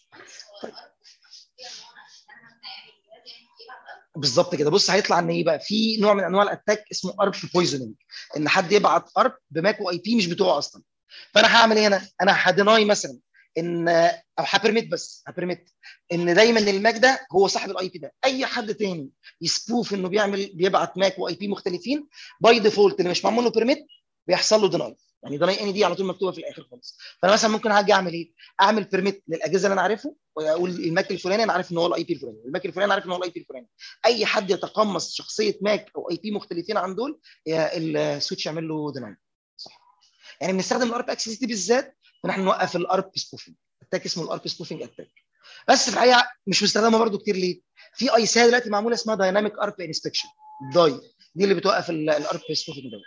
بالظبط كده بص هيطلع ان ايه بقى في نوع من انواع الاتاك اسمه ارب بويزنينج ان حد يبعت ارب بماك واي بي مش بتوعه اصلا فانا هعمل ايه هنا انا هديناي مثلا ان او هبرميت بس هبرميت ان دايما الماك ده هو صاحب الاي بي ده اي حد تاني يسبوف انه بيعمل بيبعت ماك واي بي مختلفين باي ديفولت اللي مش معمول له بيرميت بيحصل له ديناي يعني ديناي ان دي على طول مكتوبه في الاخر خالص فانا مثلا ممكن هاجي اعمل ايه اعمل بيرميت للاجهزه اللي انا عارفه واقول الماك الفلاني انا عارف ان هو الاي بي الفلاني الماك الفلاني انا عارف ان هو الاي بي الفلاني اي حد يتقمص شخصيه ماك او اي بي مختلفين عن دول يا السويتش يعمل له ديناي صح يعني بنستخدم الارب اكسس دي بالذات ان احنا نوقف الارب سبوفنج اتاك اسمه الارب سبوفنج اتاك بس في الحقيقه مش مستخدمه برده كتير ليه؟ في اي سي دلوقتي معموله اسمها دايناميك ارب انسبكشن داي دي اللي بتوقف الارب سبوفنج ده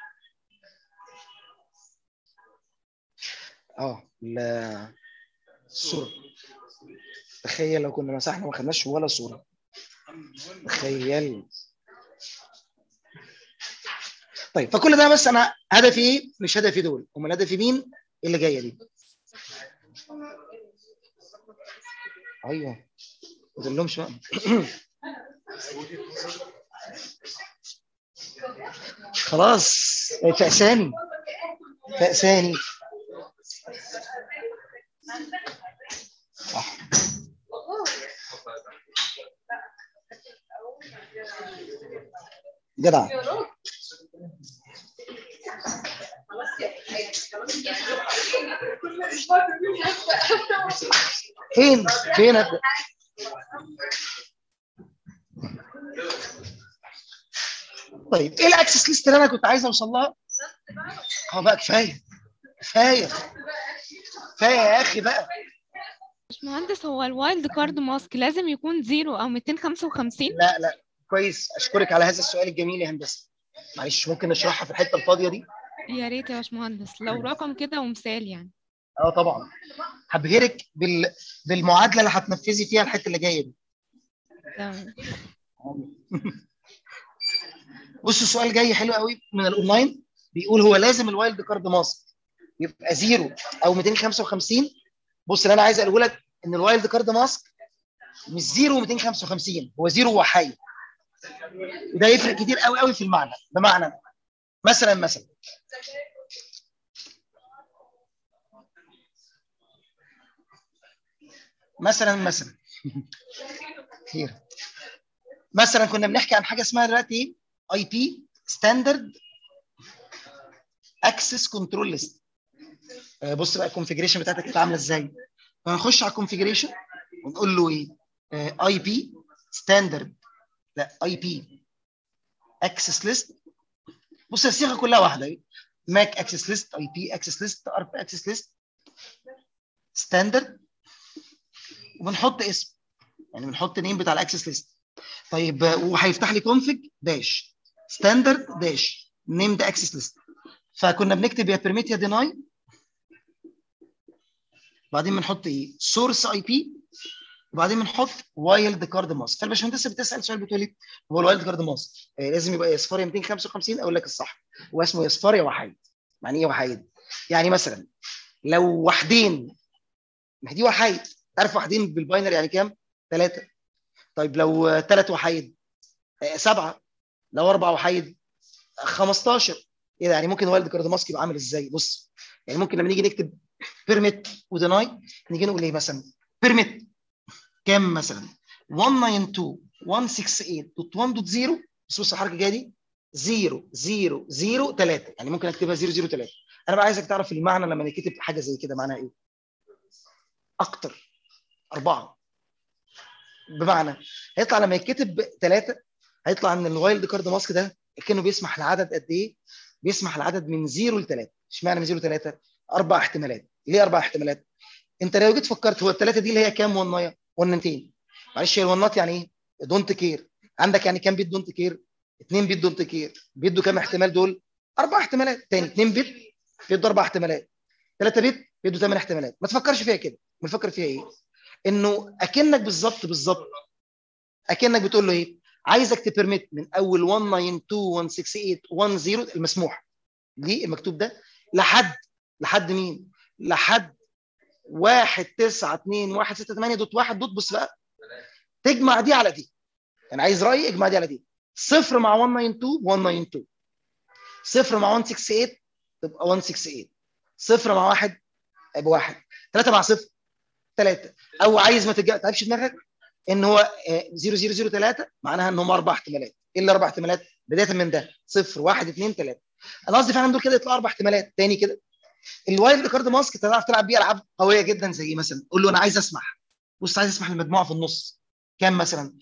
اه ال- الصوره تخيل لو كنا مسحنا ما خدناش ولا صوره تخيل طيب فكل ده بس انا هدفي ايه مش هدفي دول امال هدفي مين اللي جايه دي ايوه ما تقولهمش بقى خلاص فأساني فأساني صح جدع فين فين أبدأ؟ طيب ايه الاكسس ليست اللي انا كنت عايز اوصل لها؟ اه بقى كفايه كفايه كفايه يا اخي بقى باشمهندس هو الوايلد كارد ماسك لازم يكون زيرو او 255 لا لا كويس اشكرك على هذا السؤال الجميل يا هندسه معلش ممكن نشرحها في الحته الفاضيه دي يا ريت يا باشمهندس لو رقم كده ومثال يعني اه طبعا هبهرك بال... بالمعادله اللي هتنفذي فيها الحته اللي جايه دي تمام بص السؤال جاي حلو قوي من الاونلاين بيقول هو لازم الوايلد كارد ماسك يبقى زيرو او 255 بص اللي انا عايز اقوله لك ان الوايلد كارد ماسك مش زيرو و255 هو زيرو وحي وده يفرق كتير قوي قوي في المعنى بمعنى مثلا مثلا مثلا مثلا خير مثلا كنا بنحكي عن حاجه اسمها دلوقتي ايه اي بي ستاندرد اكسس كنترول ليست بص بقى الكونفجريشن بتاعتك كانت عامله ازاي هنخش على الكونفجريشن ونقول له ايه اي بي ستاندرد لا اي بي اكسس ليست بص الصيغه كلها واحده ماك اكسس ليست اي بي اكسس ليست ار بي اكسس ليست ستاندرد وبنحط اسم يعني بنحط نيم بتاع الاكسس ليست طيب وهيفتح لي كونفج داش ستاندرد داش نيم ده اكسس ليست فكنا بنكتب يا بيرميت يا ديناي وبعدين بنحط ايه سورس اي بي وبعدين بنحط وايلد كارد ماسك فالباشمهندسه بتسال سؤال بتقول لي هو الوايلد كارد ماسك آه لازم يبقى يصفار يا 255 اقول لك الصح هو اسمه يصفار يا وحيد يعني ايه وحيد يعني مثلا لو وحدين ما دي وحيد تعرف وحدين بالباينر يعني كام ثلاثه طيب لو ثلاث وحيد آه سبعه لو اربع وحيد 15 ايه ده يعني ممكن وايلد كارد ماسك يبقى عامل ازاي بص يعني ممكن لما نيجي نكتب بيرميت وديناي نيجي نقول ايه مثلا بيرميت كام مثلا 192.168.1.0 بص بص الحركه الجايه دي 0 0 0 3 يعني ممكن اكتبها 0 0 3 انا بقى عايزك تعرف المعنى لما نكتب حاجه زي كده معناها ايه اكتر اربعه بمعنى هيطلع لما يتكتب ثلاثه هيطلع ان الوايلد كارد ماسك ده كانه بيسمح لعدد قد ايه؟ بيسمح لعدد من 0 ل 3 اشمعنى من 0 ل 3 اربع احتمالات ليه اربع احتمالات انت لو جيت فكرت هو الثلاثه دي اللي هي كام ونايه ونتين معلش هي الونات يعني ايه دونت كير عندك يعني كام بيت دونت كير اثنين بيت دونت كير بيدوا كام احتمال دول اربع احتمالات تاني اثنين بيت بيدوا اربع احتمالات ثلاثه بيت بيدوا ثمان احتمالات ما تفكرش فيها كده بنفكر فيها ايه انه اكنك بالظبط بالظبط اكنك بتقول له ايه عايزك تبرميت من اول 192.168.1.0 المسموح ليه المكتوب ده لحد لحد مين لحد 1 9 2 1 6 8 دوت 1 دوت بص بقى تجمع دي على دي انا عايز رايي اجمع دي على دي صفر مع 192 192 صفر مع 168 تبقى 168 صفر مع واحد يبقى واحد ثلاثة مع صفر ثلاثة او عايز ما تتعبش دماغك ان هو 0003 معناها ان هم اربع احتمالات ايه الاربع احتمالات بدايه من ده صفر واحد اثنين ثلاثه انا قصدي فعلا دول كده يطلعوا اربع احتمالات تاني كده الوايلد كارد ماسك تعرف تلعب بيه العاب قويه جدا زي مثلا قول له انا عايز اسمح بص عايز اسمح للمجموعه في النص كام مثلا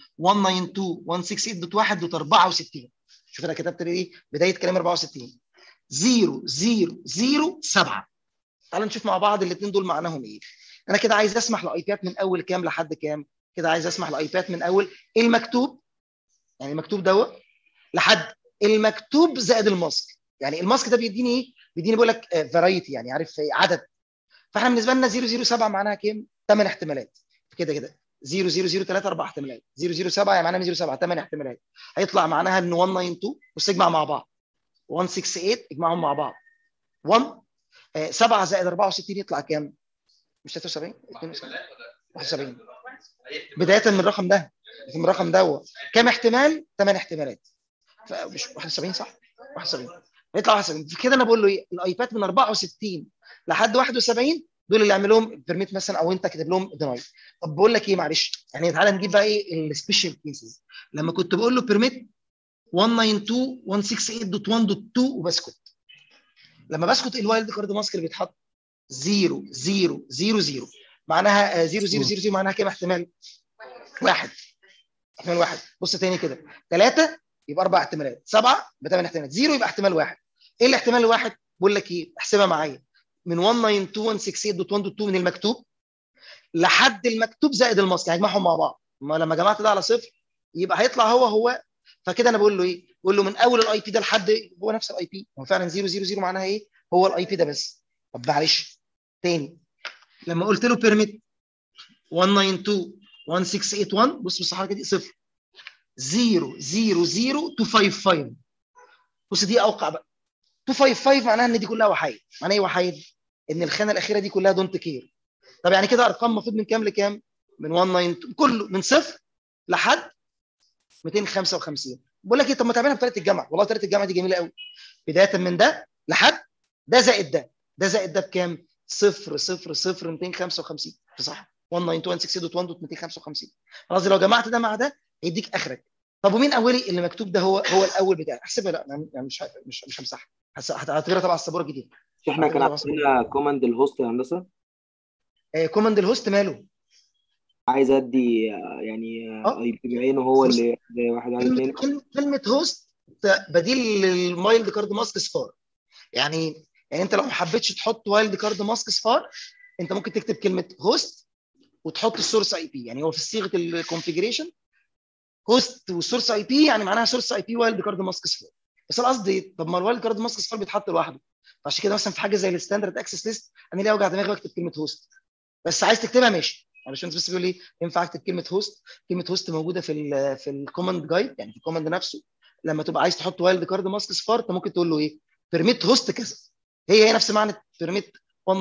192.168.1.64 شوف انا كتبت ايه بدايه كلام 64 0 0 0 7 تعال نشوف مع بعض الاثنين دول معناهم ايه انا كده عايز اسمح لايباد من اول كام لحد كام كده عايز اسمح لايباد من اول المكتوب يعني المكتوب دوت لحد المكتوب زائد الماسك يعني الماسك ده بيديني ايه بيديني بقول لك فرايتي يعني عارف عدد فاحنا بالنسبه لنا 007 معناها كام 8 احتمالات كده كده 0003 اربع احتمالات 007 يعني معناها 07 8 احتمالات هيطلع معناها ان 192 بص اجمع مع بعض 168 اجمعهم مع بعض 1 7 زائد 64 يطلع كام مش 73 72 71 بدايه من الرقم ده من الرقم ده كام احتمال 8 احتمالات فمش 71 صح 71 يطلع 71 كده انا بقول له ايه الايباد من 64 لحد 71 دول اللي اعمل لهم بيرميت مثلا او انت كاتب لهم ديناي طب بقول لك ايه معلش يعني تعالى نجيب بقى ايه السبيشال كيسز لما كنت بقول له بيرميت 192.168.1.2 وبسكت لما بسكت الوايلد كارد ماسك اللي بيتحط 0 0 0 0 معناها 0 0 0 0 معناها كام احتمال؟ واحد احتمال واحد بص تاني كده ثلاثة يبقى اربع احتمالات سبعة يبقى ثمان احتمالات زيرو يبقى احتمال واحد ايه الاحتمال الواحد؟ بقول لك ايه احسبها معايا من 192.168.1.2 من المكتوب لحد المكتوب زائد الماسك يعني اجمعهم مع بعض ما لما جمعت ده على صفر يبقى هيطلع هو هو فكده انا بقول له ايه؟ بقول له من اول الاي بي ده لحد هو نفس الاي بي هو فعلا 0 0 0 معناها ايه؟ هو الاي بي ده بس طب معلش تاني لما قلت له بيرميت 192.168.1 بص بص الحركه دي صفر 0 0 0 255 بص دي اوقع بقى 255 معناها ان دي كلها وحايد معناها ايه وحايد؟ ان الخانه الاخيره دي كلها دونت كير طب يعني كده ارقام المفروض من كام لكام؟ من 192 كله من صفر لحد 255 بقول لك ايه طب ما تعملها بطريقه الجمع والله طريقه الجمع دي جميله قوي بدايه من ده لحد ده زائد ده ده زائد ده بكام؟ 0 0 0 255 صح 192.168.1.255 خلاص لو جمعت ده مع ده هيديك اخرك طب ومين اولي اللي مكتوب ده هو هو الاول بتاعي احسبها لا أنا يعني مش ه- مش مش همسحها هس- هتعتبرها تبع السبوره الجديده مش احنا كان هتبقى عندنا كوماند الهوست يا هندسه آه كوماند الهوست ماله عايز ادي آه، يعني آه. اي بي بعينه هو بص. اللي زي واحد واحد كلمه اتنين كلمه كلمه هوست بديل للمايلد كارد ماسك صفار يعني يعني انت لو ما حبيتش تحط وايلد كارد ماسك صفار انت ممكن تكتب كلمه هوست وتحط السورس اي بي يعني هو في صيغه الكونفيجريشن هوست والسورس اي بي يعني معناها سورس اي بي وايلد كارد ماسك صفار بس القصد ايه؟ طب ما الوايلد كارد ماسك صفار بيتحط لوحده فعشان كده مثلا في حاجه زي الستاندرد اكسس ليست انا ليه اوجع دماغي واكتب كلمه هوست بس عايز تكتبها ماشي يعني باشمهندس بس بيقول لي ينفع اكتب كلمه هوست كلمه هوست موجوده في ال في الكوماند جايد يعني في الكوماند نفسه لما تبقى عايز تحط وايلد كارد ماسك صفار انت ممكن تقول له ايه؟ بيرميت هوست كذا هي هي نفس معنى بيرميت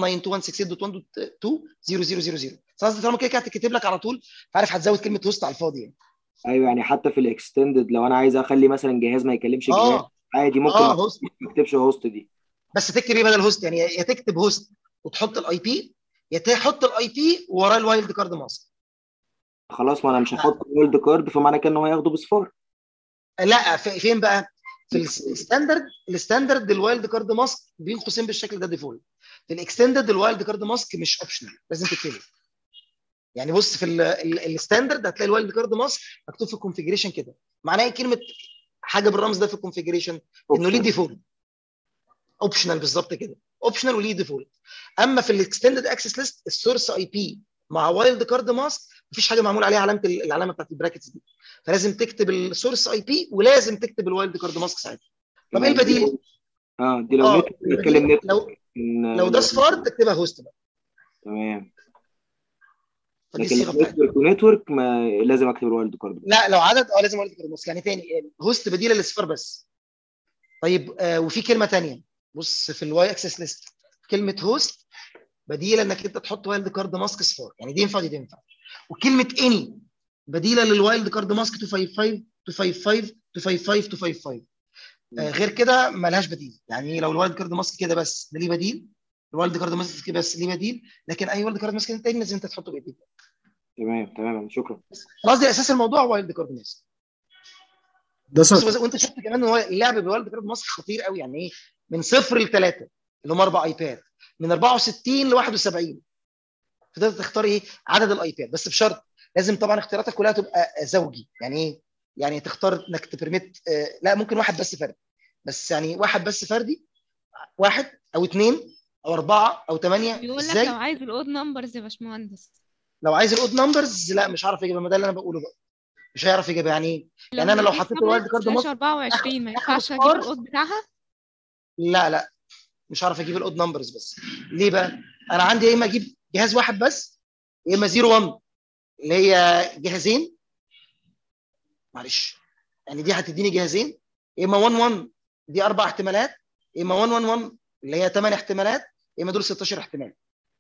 192.168.1.20000 بس قصدي طالما كده كده هتكتب لك على طول فعارف هتزود كلمه هوست على الفاضي يعني ايوه يعني حتى في الاكستندد لو انا عايز اخلي مثلا جهاز ما يكلمش جهاز اه عادي ممكن اه ما هوست اكتبش هوست دي بس تكتب ايه بدل هوست يعني يا تكتب هوست وتحط الاي بي يا تحط الاي بي وراه الوايلد كارد ماسك خلاص ما انا مش هحط ويلد كارد فمعنى كده ان هو هياخده بصفار لا في- فين بقى؟ في الستاندرد الستاندرد الوايلد كارد ماسك بين قوسين بالشكل ده ديفولت في الاكستندد الوايلد كارد ماسك مش اوبشنال لازم تكتبه يعني بص في الستاندرد هتلاقي الوايلد كارد ماسك مكتوب في الكونفيجريشن كده معناه ايه كلمه حاجه بالرمز ده في الكونفيجريشن انه ليه ديفولت اوبشنال بالظبط كده اوبشنال وليه ديفولت اما في الاكستندد اكسس ليست السورس اي بي مع وايلد كارد ماسك مفيش حاجه معمول عليها علامه ال- العلامه بتاعت البراكتس دي فلازم تكتب السورس اي بي ولازم تكتب الوايلد كارد ماسك ساعتها طب ايه البديل؟ اه دي لو اه نتورك نتكلم نتورك لو إن- لو ده صفار تكتبها هوست بقى تمام فدي لكن الصيغه بتاعتها نتورك ونتورك ما لازم اكتب الوايلد كارد لا لو عدد اه لازم وايلد كارد ماسك يعني تاني هوست بديله للصفار بس طيب آه وفي كلمه تانيه بص في الواي اكسس ليست كلمه هوست بديله انك انت تحط وايلد كارد ماسك صفار يعني دي ينفع دي تنفع وكلمه اني بديله للوايلد كارد ماسك 255 255 255 255 آه غير كده ملهاش بديل يعني لو الوايلد كارد ماسك كده بس ده ليه بديل الوايلد كارد ماسك كده بس ليه بديل لكن اي وايلد كارد ماسك تاني لازم انت تحطه بايديك تمام تمام شكرا خلاص دي اساس الموضوع وايلد كارد ماسك ده بص صح بص وانت شفت كمان ان هو اللعب بوالد كارد ماسك خطير قوي يعني ايه من صفر لثلاثه اللي هم اربع ايباد من 64 ل 71 تقدر تختار ايه عدد الايباد بس بشرط لازم طبعا اختياراتك كلها تبقى زوجي يعني ايه يعني تختار انك تبرميت آه لا ممكن واحد بس فردي بس يعني واحد بس فردي واحد او اثنين او اربعه او ثمانيه بيقول لك ازاي لو عايز الاود نمبرز يا باشمهندس لو عايز الاود نمبرز لا مش هعرف اجيبها ما ده اللي انا بقوله بقى مش هيعرف يجيبها يعني ايه يعني انا لو نجيب حطيت number الوايلد كارد سلاش ماسك 24 ما آخد ينفعش اجيب score. الاود بتاعها لا لا مش هعرف اجيب الاود نمبرز بس ليه بقى؟ انا عندي يا اما اجيب جهاز واحد بس يا اما 0 1 اللي هي جهازين معلش يعني دي هتديني جهازين يا اما 1 1 دي اربع احتمالات يا اما 1 1 1 اللي هي ثمان احتمالات يا اما دول 16 احتمال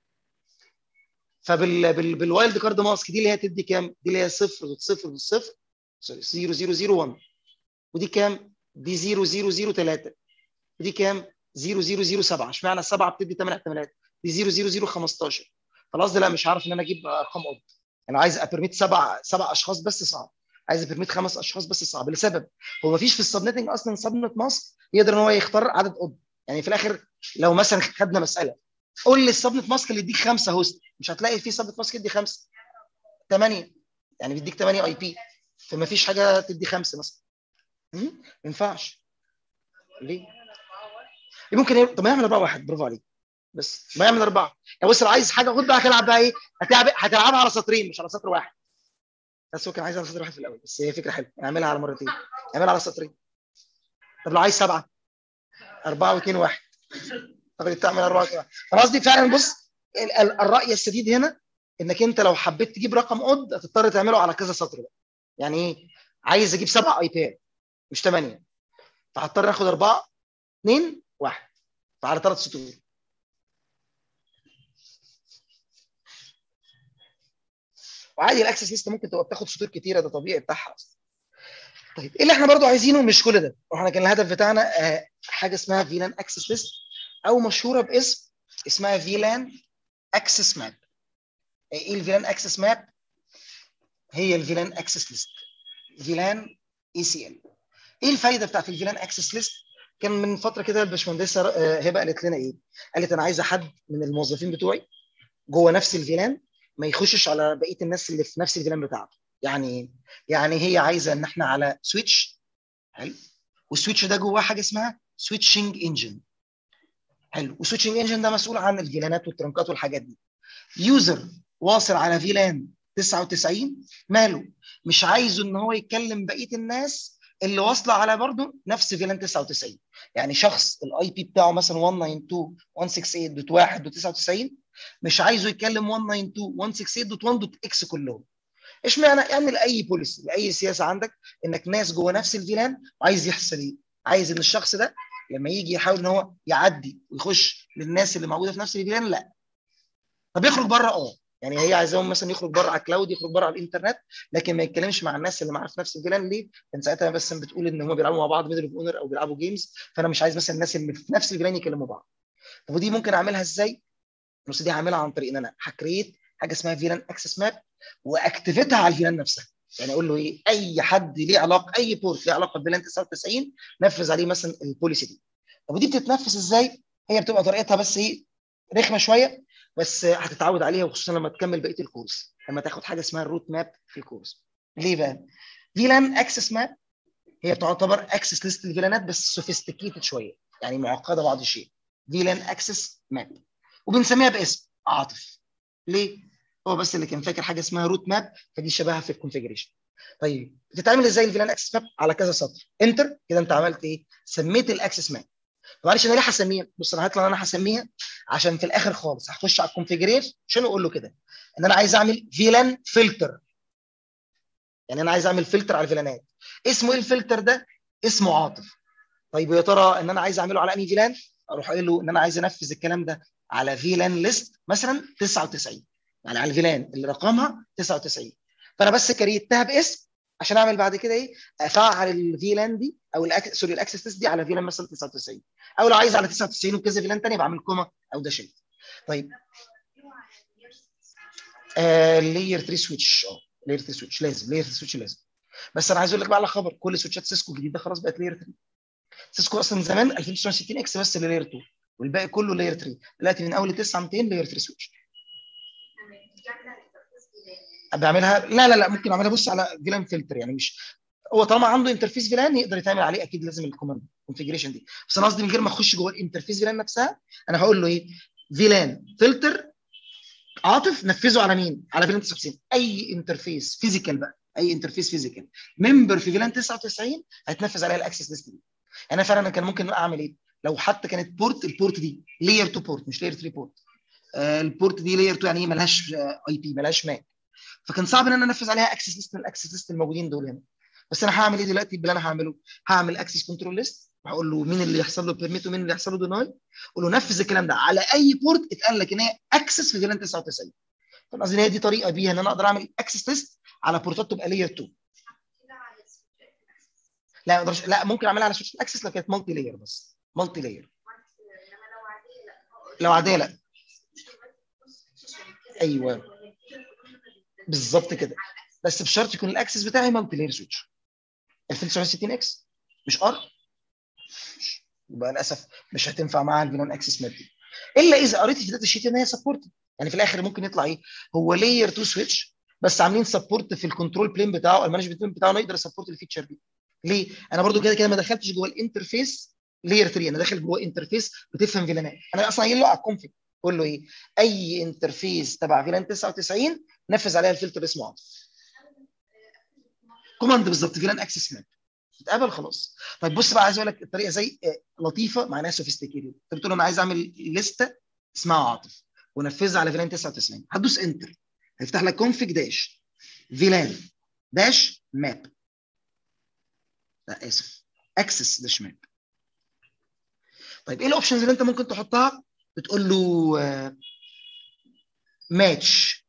فبال بال بالوايلد كارد ماسك دي اللي هي تدي كام؟ دي اللي هي 0 دوت 0 دوت 0 سوري 0 0 0 1 ودي كام؟ دي 0 0 0 3 ودي كام؟ 0 0 0 7 اشمعنى السبعه بتدي 8 احتمالات دي 0 0 0 15 خلاص ده لا مش عارف ان انا اجيب ارقام اوض انا عايز ابرميت سبع سبع اشخاص بس صعب عايز بيرميت خمس اشخاص بس صعب لسبب هو مفيش في السبنتنج اصلا سبنت ماسك يقدر ان هو يختار عدد اوض يعني في الاخر لو مثلا خدنا مساله قول لي السبنت ماسك اللي يديك خمسه هوست مش هتلاقي في سبنت ماسك يدي خمسه ثمانيه يعني بيديك ثمانيه اي بي فما فيش حاجه تدي خمسه مثلا م? ما ينفعش ليه؟ ممكن ي... طب ما يعمل اربعه واحد برافو عليك بس ما يعمل اربعه يعني بص لو عايز حاجه خد بقى هتلعب بقى ايه؟ هتلعب هتلعبها على سطرين مش على سطر واحد بس هو كان عايز على سطر واحد في الاول بس هي فكره حلوه اعملها على مرتين اعملها على سطرين طب لو عايز سبعه أربعة واثنين وواحد طب تعمل أربعة واثنين واحد أنا قصدي فعلا بص ال- ال- الرأي السديد هنا إنك أنت لو حبيت تجيب رقم أود هتضطر تعمله على كذا سطر بقى يعني إيه؟ عايز أجيب سبعة أيباد مش ثمانية فهضطر آخد أربعة اثنين واحد فعلى ثلاث سطور وعادي الاكسس ليست ممكن تبقى بتاخد سطور كتيره ده طبيعي بتاعها اصلا طيب ايه اللي احنا برضو عايزينه مش كل ده واحنا كان الهدف بتاعنا آه، حاجه اسمها فيلان اكسس ليست او مشهوره باسم اسمها فيلان اكسس ماب ايه الفيلان اكسس ماب هي الفيلان اكسس ليست فيلان اي سي ال ايه الفايده بتاعت الفيلان اكسس ليست كان من فتره كده الباشمهندسه آه، هبه قالت لنا ايه قالت انا عايزه حد من الموظفين بتوعي جوه نفس الفيلان ما يخشش على بقيه الناس اللي في نفس الفيلان بتاعته يعني ايه يعني هي عايزه ان احنا على سويتش حلو والسويتش ده جواه حاجه اسمها سويتشنج انجن حلو والسويتشنج انجن ده مسؤول عن الفيلانات والترنكات والحاجات دي يوزر واصل على فيلان 99 ماله مش عايزه ان هو يتكلم بقيه الناس اللي واصله على برضه نفس فيلان 99 يعني شخص الاي بي بتاعه مثلا 192.168.1.99 مش عايزه يتكلم 192.168.1.x كلهم اشمعنى اعمل اي بوليسي لاي سياسه عندك انك ناس جوه نفس الفيلان وعايز يحصل ايه؟ عايز ان الشخص ده لما يجي يحاول ان هو يعدي ويخش للناس اللي موجوده في نفس الفيلان لا طب يخرج بره اه يعني هي عايزاهم مثلا يخرج بره على الكلاود يخرج بره على الانترنت لكن ما يتكلمش مع الناس اللي معاه في نفس الفيلان ليه؟ كان ساعتها بس بتقول ان هم بيلعبوا مع بعض ميدل اوف اونر او بيلعبوا جيمز فانا مش عايز مثلا الناس اللي في نفس الفيلان يكلموا بعض طب ودي ممكن اعملها ازاي؟ بص دي هعملها عن طريق ان انا هكريت حاجه اسمها فيلان اكسس ماب واكتيفيتها على الفيلان نفسها يعني اقول له ايه اي حد ليه علاقه اي بورت ليه علاقه بفيلان 99 نفذ عليه مثلا البوليسي دي طب ودي بتتنفذ ازاي هي بتبقى طريقتها بس ايه رخمه شويه بس هتتعود عليها وخصوصا لما تكمل بقيه الكورس لما تاخد حاجه اسمها الروت ماب في الكورس ليه بقى فيلان اكسس ماب هي تعتبر اكسس ليست الفيلانات بس سوفيستيكيتد شويه يعني معقده بعض الشيء فيلان اكسس ماب وبنسميها باسم عاطف ليه هو بس اللي كان فاكر حاجه اسمها روت ماب فدي شبهها في الكونفيجريشن طيب بتتعمل ازاي الفيلان اكسس ماب على كذا سطر انتر كده انت عملت ايه سميت الاكسس ماب معلش انا ليه هسميها بص انا هطلع انا هسميها عشان في الاخر خالص هخش على الكونفيجريشن عشان اقول له كده ان انا عايز اعمل فيلان فلتر يعني انا عايز اعمل فلتر على الفيلانات اسمه ايه الفلتر ده اسمه عاطف طيب ويا ترى ان انا عايز اعمله على انهي فيلان اروح قايل له ان انا عايز انفذ الكلام ده على فيلان ليست مثلا 99 يعني على الفيلان اللي رقمها 99 فانا بس كريتها باسم عشان اعمل بعد كده ايه افعل الفيلان دي او الأك... سوري الاكسس ليست دي على فيلان مثلا 99 او لو عايز على 99 وكذا فيلان ثانيه بعمل كوما او ده شيء طيب آه لاير 3 سويتش اه لاير 3 سويتش لازم لاير 3 سويتش لازم بس انا عايز اقول لك بقى على خبر كل سويتشات سيسكو الجديده خلاص بقت لاير 3 سيسكو اصلا زمان 2960 اكس بس اللي لاير 2 والباقي كله لاير 3 دلوقتي من اول 9 200 لاير 3 سويتش بعملها لا لا لا ممكن اعملها بص على فيلان فلتر يعني مش هو طالما عنده انترفيس فيلان يقدر يتعمل عليه اكيد لازم الكوماند كونفيجريشن دي بس انا قصدي من غير ما اخش جوه الانترفيس فيلان نفسها انا هقول له ايه فيلان فلتر عاطف نفذه على مين؟ على فيلان 99 اي انترفيس فيزيكال بقى اي انترفيس فيزيكال ممبر في فيلان 99 هيتنفذ عليها الاكسس ليست دي انا فعلا أنا كان ممكن اعمل ايه؟ لو حتى كانت بورت البورت دي لاير 2 بورت مش لاير 3 بورت آه البورت دي لاير 2 يعني ايه ملهاش اي بي ملهاش ماك فكان صعب ان انا انفذ عليها اكسس ليست من الاكسس ليست الموجودين دول هنا بس انا هعمل ايه دلوقتي باللي انا هعمله هعمل اكسس كنترول ليست وهقول له مين اللي يحصل له بيرميت ومين اللي يحصل له ديناي اقول له نفذ الكلام ده على اي بورت اتقال لك ان هي اكسس في فيلان 99 فاهم قصدي هي دي طريقه بيها ان انا اقدر اعمل اكسس ليست على بورتات تبقى لاير 2 لا ما اقدرش لا ممكن اعملها على سويتش اكسس لو كانت مالتي لاير بس مالتي لاير لو عاديه لا ايوه بالظبط كده بس بشرط يكون الاكسس بتاعي مالتي لاير سويتش 2960 اكس مش ار يبقى للاسف مش هتنفع معاها الفيلان اكسس ماب دي الا اذا قريت في الداتا شيت ان هي سبورتد يعني في الاخر ممكن يطلع ايه هو لاير 2 سويتش بس عاملين سبورت في الكنترول بلين بتاعه المانجمنت بلين بتاعه انه يقدر يسبورت الفيتشر دي ليه انا برضو كده كده ما دخلتش جوه الانترفيس لاير 3 انا داخل جوه انترفيس بتفهم فيلانات انا اصلا قايل له على الكونفيج بقول له ايه اي انترفيس تبع فيلان 99 نفذ عليها الفلتر اسمه عاطف كوماند بالظبط فيلان اكسس ماب اتقبل خلاص طيب بص بقى عايز اقول لك الطريقه زي آه، لطيفه معناها سوفيستيكيتد انت بتقول له انا عايز اعمل لسته اسمها عاطف ونفذها على فيلان 99 هتدوس انتر هيفتح لك كونفيج داش فيلان داش ماب لا اسف اكسس داش ماب طيب ايه الاوبشنز اللي انت ممكن تحطها بتقول له ماتش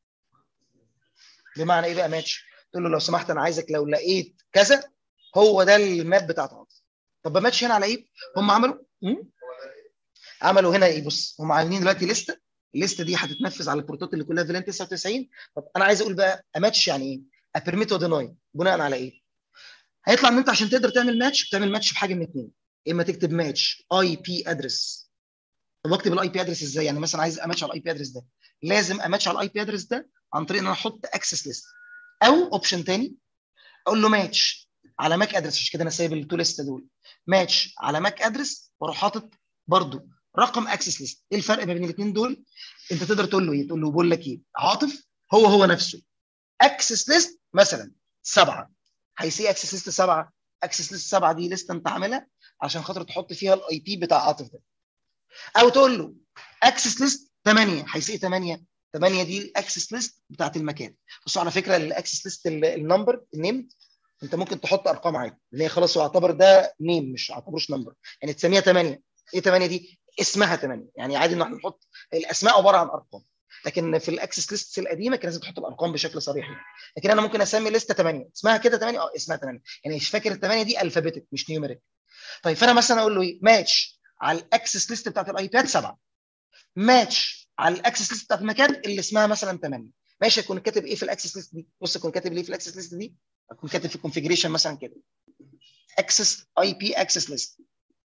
بمعنى ايه بقى ماتش تقول له لو سمحت انا عايزك لو لقيت كذا هو ده الماب بتاعت عاطف طب بماتش هنا على ايه هم عملوا مم؟ عملوا هنا ايه بص هم عاملين دلوقتي لسته الليسته دي هتتنفذ على البورتات اللي كلها فيلان 99 طب انا عايز اقول بقى اماتش يعني ايه ابرميت وديناي بناء على ايه هيطلع ان انت عشان تقدر تعمل ماتش بتعمل ماتش بحاجه من اثنين اما تكتب ماتش اي بي ادرس طب اكتب الاي بي ادرس ازاي يعني مثلا عايز اماتش على الاي بي ادرس ده لازم اماتش على الاي بي ادرس ده عن طريق ان انا احط اكسس ليست او اوبشن تاني اقول له ماتش على ماك ادرس عشان كده انا سايب التو ليست دول ماتش على ماك ادرس واروح حاطط برضو رقم اكسس ليست ايه الفرق ما بين الاثنين دول انت تقدر تقول له ايه تقول له بقول لك ايه عاطف هو هو نفسه اكسس ليست مثلا سبعه هيسي اكسس ليست سبعه اكسس ليست سبعه دي ليست انت عاملها عشان خاطر تحط فيها الاي بي بتاع عاطف ده او تقول له اكسس ليست 8 هيسي 8 8 دي الاكسس ليست بتاعت المكان بصوا على فكره الاكسس ليست النمبر النيم انت ممكن تحط ارقام عادي اللي هي خلاص هو اعتبر ده نيم مش اعتبروش نمبر يعني تسميها 8 ايه 8 دي اسمها 8 يعني عادي ان احنا نحط الاسماء عباره عن ارقام لكن في الاكسس ليست القديمه كان لازم تحط الارقام بشكل صريح يعني. لكن انا ممكن اسمي لسته 8 اسمها كده 8 اه اسمها 8 يعني مش فاكر ال 8 دي الفابيتك مش نيوميريك طيب فانا مثلا اقول له ايه ماتش على الاكسس ليست بتاعت الايباد 7 ماتش على الاكسس ليست بتاعت المكان اللي اسمها مثلا 8 ماشي اكون كاتب ايه في الاكسس ليست دي بص اكون كاتب ليه في الاكسس ليست دي اكون كاتب في الكونفيجريشن مثلا كده اكسس اي بي اكسس ليست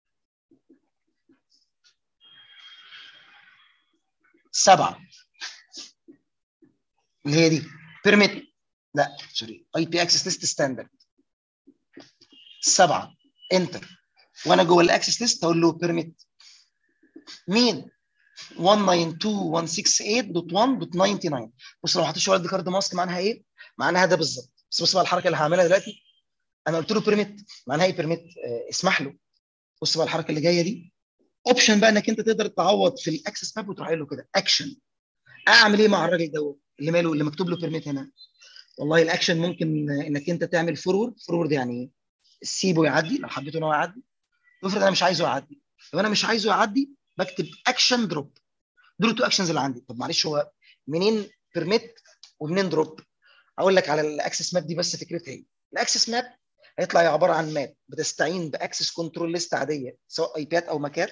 سبعه اللي هي دي بيرميت لا سوري اي بي اكسس ليست ستاندرد سبعه انتر وانا جوه الاكسس ليست اقول له بيرميت مين 192.168.1.99 بص لو ما حطيتش وايلد كارد ماسك معناها ايه؟ معناها ده بالظبط بس بص بقى الحركه اللي هعملها دلوقتي انا قلت له بيرميت معناها ايه بيرميت؟ آه اسمح له بص بقى الحركه اللي جايه دي اوبشن بقى انك انت تقدر تعوض في الاكسس ماب وتروح قايل له كده اكشن اعمل ايه مع الراجل دوت اللي ماله اللي مكتوب له بيرميت هنا والله الاكشن ممكن انك انت تعمل فورورد فورورد يعني ايه؟ سيبه يعدي لو حبيت ان هو يعدي افرض انا مش عايزه يعدي لو انا مش عايزه يعدي بكتب اكشن دروب دول التو اكشنز اللي عندي طب معلش هو منين بيرميت ومنين دروب اقول لك على الاكسس ماب دي بس فكرتها ايه الاكسس ماب هيطلع عباره عن ماب بتستعين باكسس كنترول ليست عاديه سواء اي بيات او مكات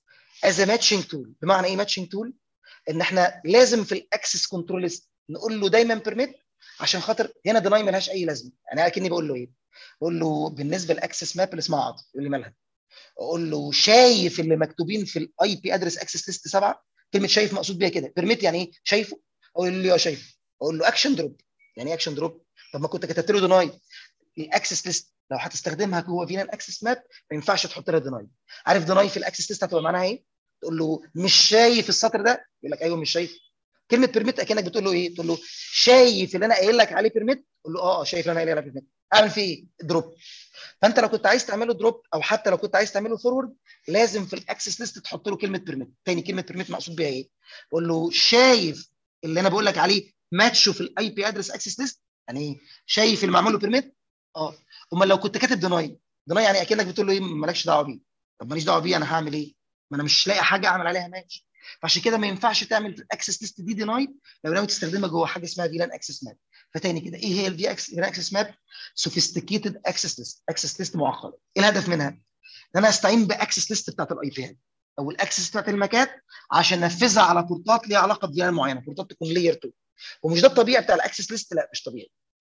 از ماتشنج تول بمعنى ايه ماتشنج تول ان احنا لازم في الاكسس كنترول ليست نقول له دايما بيرميت عشان خاطر هنا ديناي ملهاش اي لازمه انا اكني بقول له ايه بقول له بالنسبه لاكسس ماب اللي اسمها عاطف يقول لي مالها اقول له شايف اللي مكتوبين في الاي بي ادرس اكسس ليست 7 كلمه شايف مقصود بيها كده بيرميت يعني ايه شايفه اقول له اه شايفه اقول له اكشن دروب يعني ايه اكشن دروب طب ما كنت كتبت له ديناي الاكسس ليست لو هتستخدمها جوه فينا الاكسس ماب ما ينفعش تحط لها ديناي عارف ديناي في الاكسس ليست هتبقى معناها ايه تقول له مش شايف السطر ده يقول لك ايوه مش شايف كلمه بيرميت اكنك بتقول له ايه تقول له شايف اللي انا قايل لك عليه بيرميت تقول له اه اه شايف اللي انا قايل عليه بيرميت اعمل فيه ايه دروب فانت لو كنت عايز تعمله دروب او حتى لو كنت عايز تعمله فورورد لازم في الاكسس ليست تحط له كلمه بيرميت تاني كلمه بيرميت مقصود بيها ايه بقول له شايف اللي انا بقول لك عليه ماتشه في الاي بي ادرس اكسس ليست يعني ايه شايف اللي معمول له بيرميت اه امال لو كنت كاتب ديناي ديناي يعني اكنك بتقول له ايه مالكش دعوه بيه طب ماليش دعوه بيه انا هعمل ايه ما انا مش لاقي حاجه اعمل عليها ماتش فعشان كده ما ينفعش تعمل في الاكسس ليست دي ديناي لو ناوي تستخدمها جوه حاجه اسمها فيلان اكسس ماب فتاني كده ايه هي الفي اكس فيلان اكسس ماب سوفيستيكيتد اكسس ليست اكسس ليست معقده ايه الهدف منها ان انا استعين باكسس ليست بتاعت الاي بي او الاكسس بتاعت المكات عشان انفذها على بورتات ليها علاقه بفيلان معينه بورتات تكون لاير 2 ومش ده الطبيعي بتاع الاكسس ليست لا مش طبيعي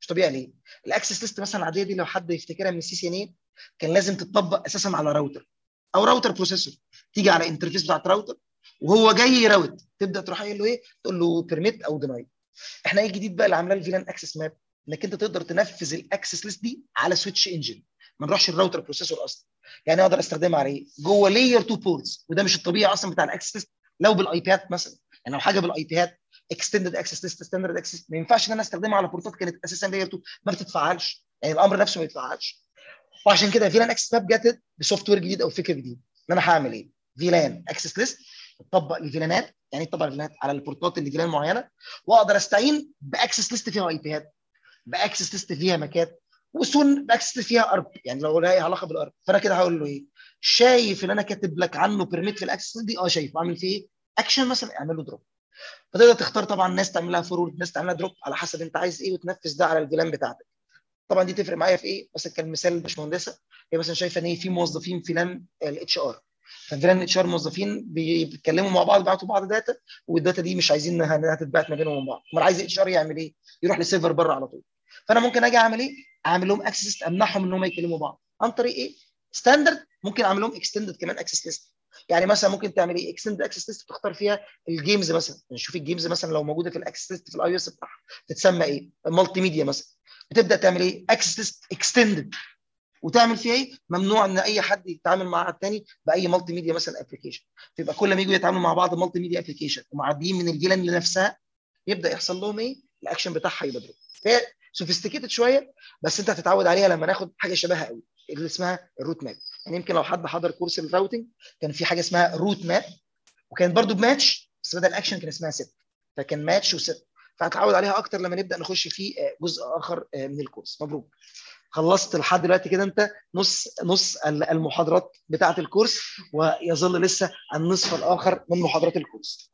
مش طبيعي ليه؟ الاكسس ليست مثلا العاديه دي لو حد يفتكرها من السي سي ان اي كان لازم تتطبق اساسا على راوتر او راوتر بروسيسور تيجي على انترفيس بتاعت راوتر وهو جاي يراوت تبدا تروح قايل له ايه؟ تقول له بيرميت او ديناي احنا ايه الجديد بقى اللي عاملاه الفيلان اكسس ماب انك انت تقدر تنفذ الاكسس ليست دي على سويتش انجن ما نروحش الراوتر بروسيسور اصلا يعني اقدر استخدمها على ايه؟ جوه لاير 2 بورتس وده مش الطبيعي اصلا بتاع الاكسس ليست لو بالاي بيات مثلا يعني لو حاجه بالاي بيات اكستندد اكسس ليست ستاندرد اكسس ما ينفعش ان انا استخدمها على بورتات كانت اساسا لاير 2 ما بتتفعلش يعني الامر نفسه ما يتفعلش وعشان كده فيلان اكسس ماب جت بسوفت وير جديد او فكر جديد ان انا هعمل ايه؟ فيلان اكسس ليست تطبق لفيلانات يعني تطبق لفيلانات على البورتات اللي فيلان معينه واقدر استعين باكسس ليست فيها اي بيات باكسس ليست فيها ماكات وسون باكسس ليست فيها ارب يعني لو لها علاقه بالارب فانا كده هقول له ايه؟ شايف اللي انا كاتب لك عنه بيرميت في الاكسس دي اه شايفه اعمل فيه ايه؟ اكشن مثلا اعمل له دروب فتقدر تختار طبعا ناس تعمل لها فورورد ناس تعمل لها دروب على حسب انت عايز ايه وتنفذ ده على الفيلان بتاعتك طبعا دي تفرق معايا في ايه مثلا كان مثال الباشمهندسه هي مثلا شايفه ان هي في موظفين فيلان الاتش ار ففيلان الاتش ار موظفين بيتكلموا مع بعض بيبعتوا بعض داتا والداتا دي مش عايزين انها تتبعت ما بينهم وبين بعض امال عايز الاتش ار يعمل ايه؟ يروح لسيرفر بره على طول فانا ممكن اجي اعمل ايه؟ اعمل لهم اكسس امنعهم ان هم يكلموا بعض عن طريق ايه؟ ستاندرد ممكن اعمل لهم اكستندد كمان اكسس ليست يعني مثلا ممكن تعمل ايه اكستند اكسس ليست تختار فيها الجيمز مثلا نشوف الجيمز مثلا لو موجوده في الاكسس ليست في الاي او اس بتاعها تتسمى ايه المالتي ميديا مثلا بتبدا تعمل ايه اكسس ليست اكستندد وتعمل فيها ايه ممنوع ان اي حد يتعامل مع الثاني باي مالتي ميديا مثلا ابلكيشن فيبقى كل ما يجوا يتعاملوا مع بعض مالتي ميديا ابلكيشن ومعديين من الفيلان لنفسها يبدا يحصل لهم ايه الاكشن بتاعها يبقى دروب فهي سوفيستيكيتد شويه بس انت هتتعود عليها لما ناخد حاجه شبهها قوي اللي اسمها الروت ماب يعني يمكن لو حد حضر كورس الراوتنج كان في حاجه اسمها روت ماب وكانت برضو بماتش بس بدل اكشن كان اسمها ست فكان ماتش وست فهتعود عليها اكتر لما نبدا نخش في جزء اخر من الكورس مبروك خلصت لحد دلوقتي كده انت نص نص المحاضرات بتاعه الكورس ويظل لسه النصف الاخر من محاضرات الكورس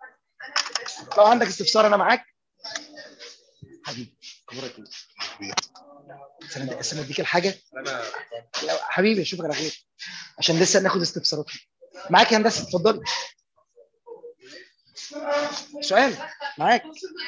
لو عندك استفسار انا معاك حبيبي اخبارك ايه؟ سلام اسلم اديك الحاجه لا حبيبي اشوفك على خير عشان لسه ناخد استفسارات معاك يا هندسه اتفضلي سؤال معاك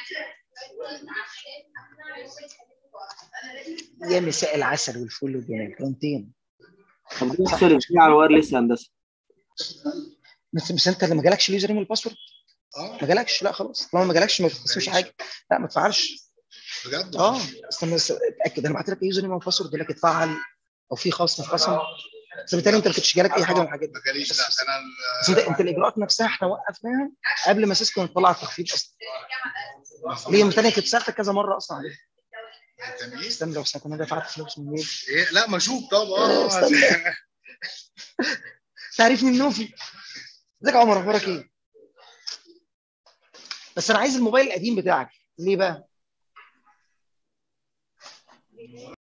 يا مساء العسل والفل والجمال كرامتين طب دي يحصل ازاي على الوايرلس يا هندسه؟ بس بس انت اللي ما جالكش اليوزر نيم والباسورد ما جالكش لا خلاص طالما ما جالكش ما تخسرش حاجه لا ما تفعلش بجد اه استنى بس اتاكد انا بعت لك اليوزر نيم والباسورد لك اتفعل او في خصم خصم بس بالتالي انت ما كنتش جالك اي حاجه من الحاجات دي ما جاليش لا انا بس انت انت الاجراءات نفسها احنا وقفناها قبل ما سيسكو تطلع التخفيض اصلا ليه من تاني كنت سالتك كذا مره اصلا عليه التمييز استنى لو كنا دفعت فلوس من مين ايه لا مشوب طبعا استنى. تعرفني النوفي ازيك يا عمر اخبارك ايه؟ بس انا عايز الموبايل القديم بتاعك ليه بقى؟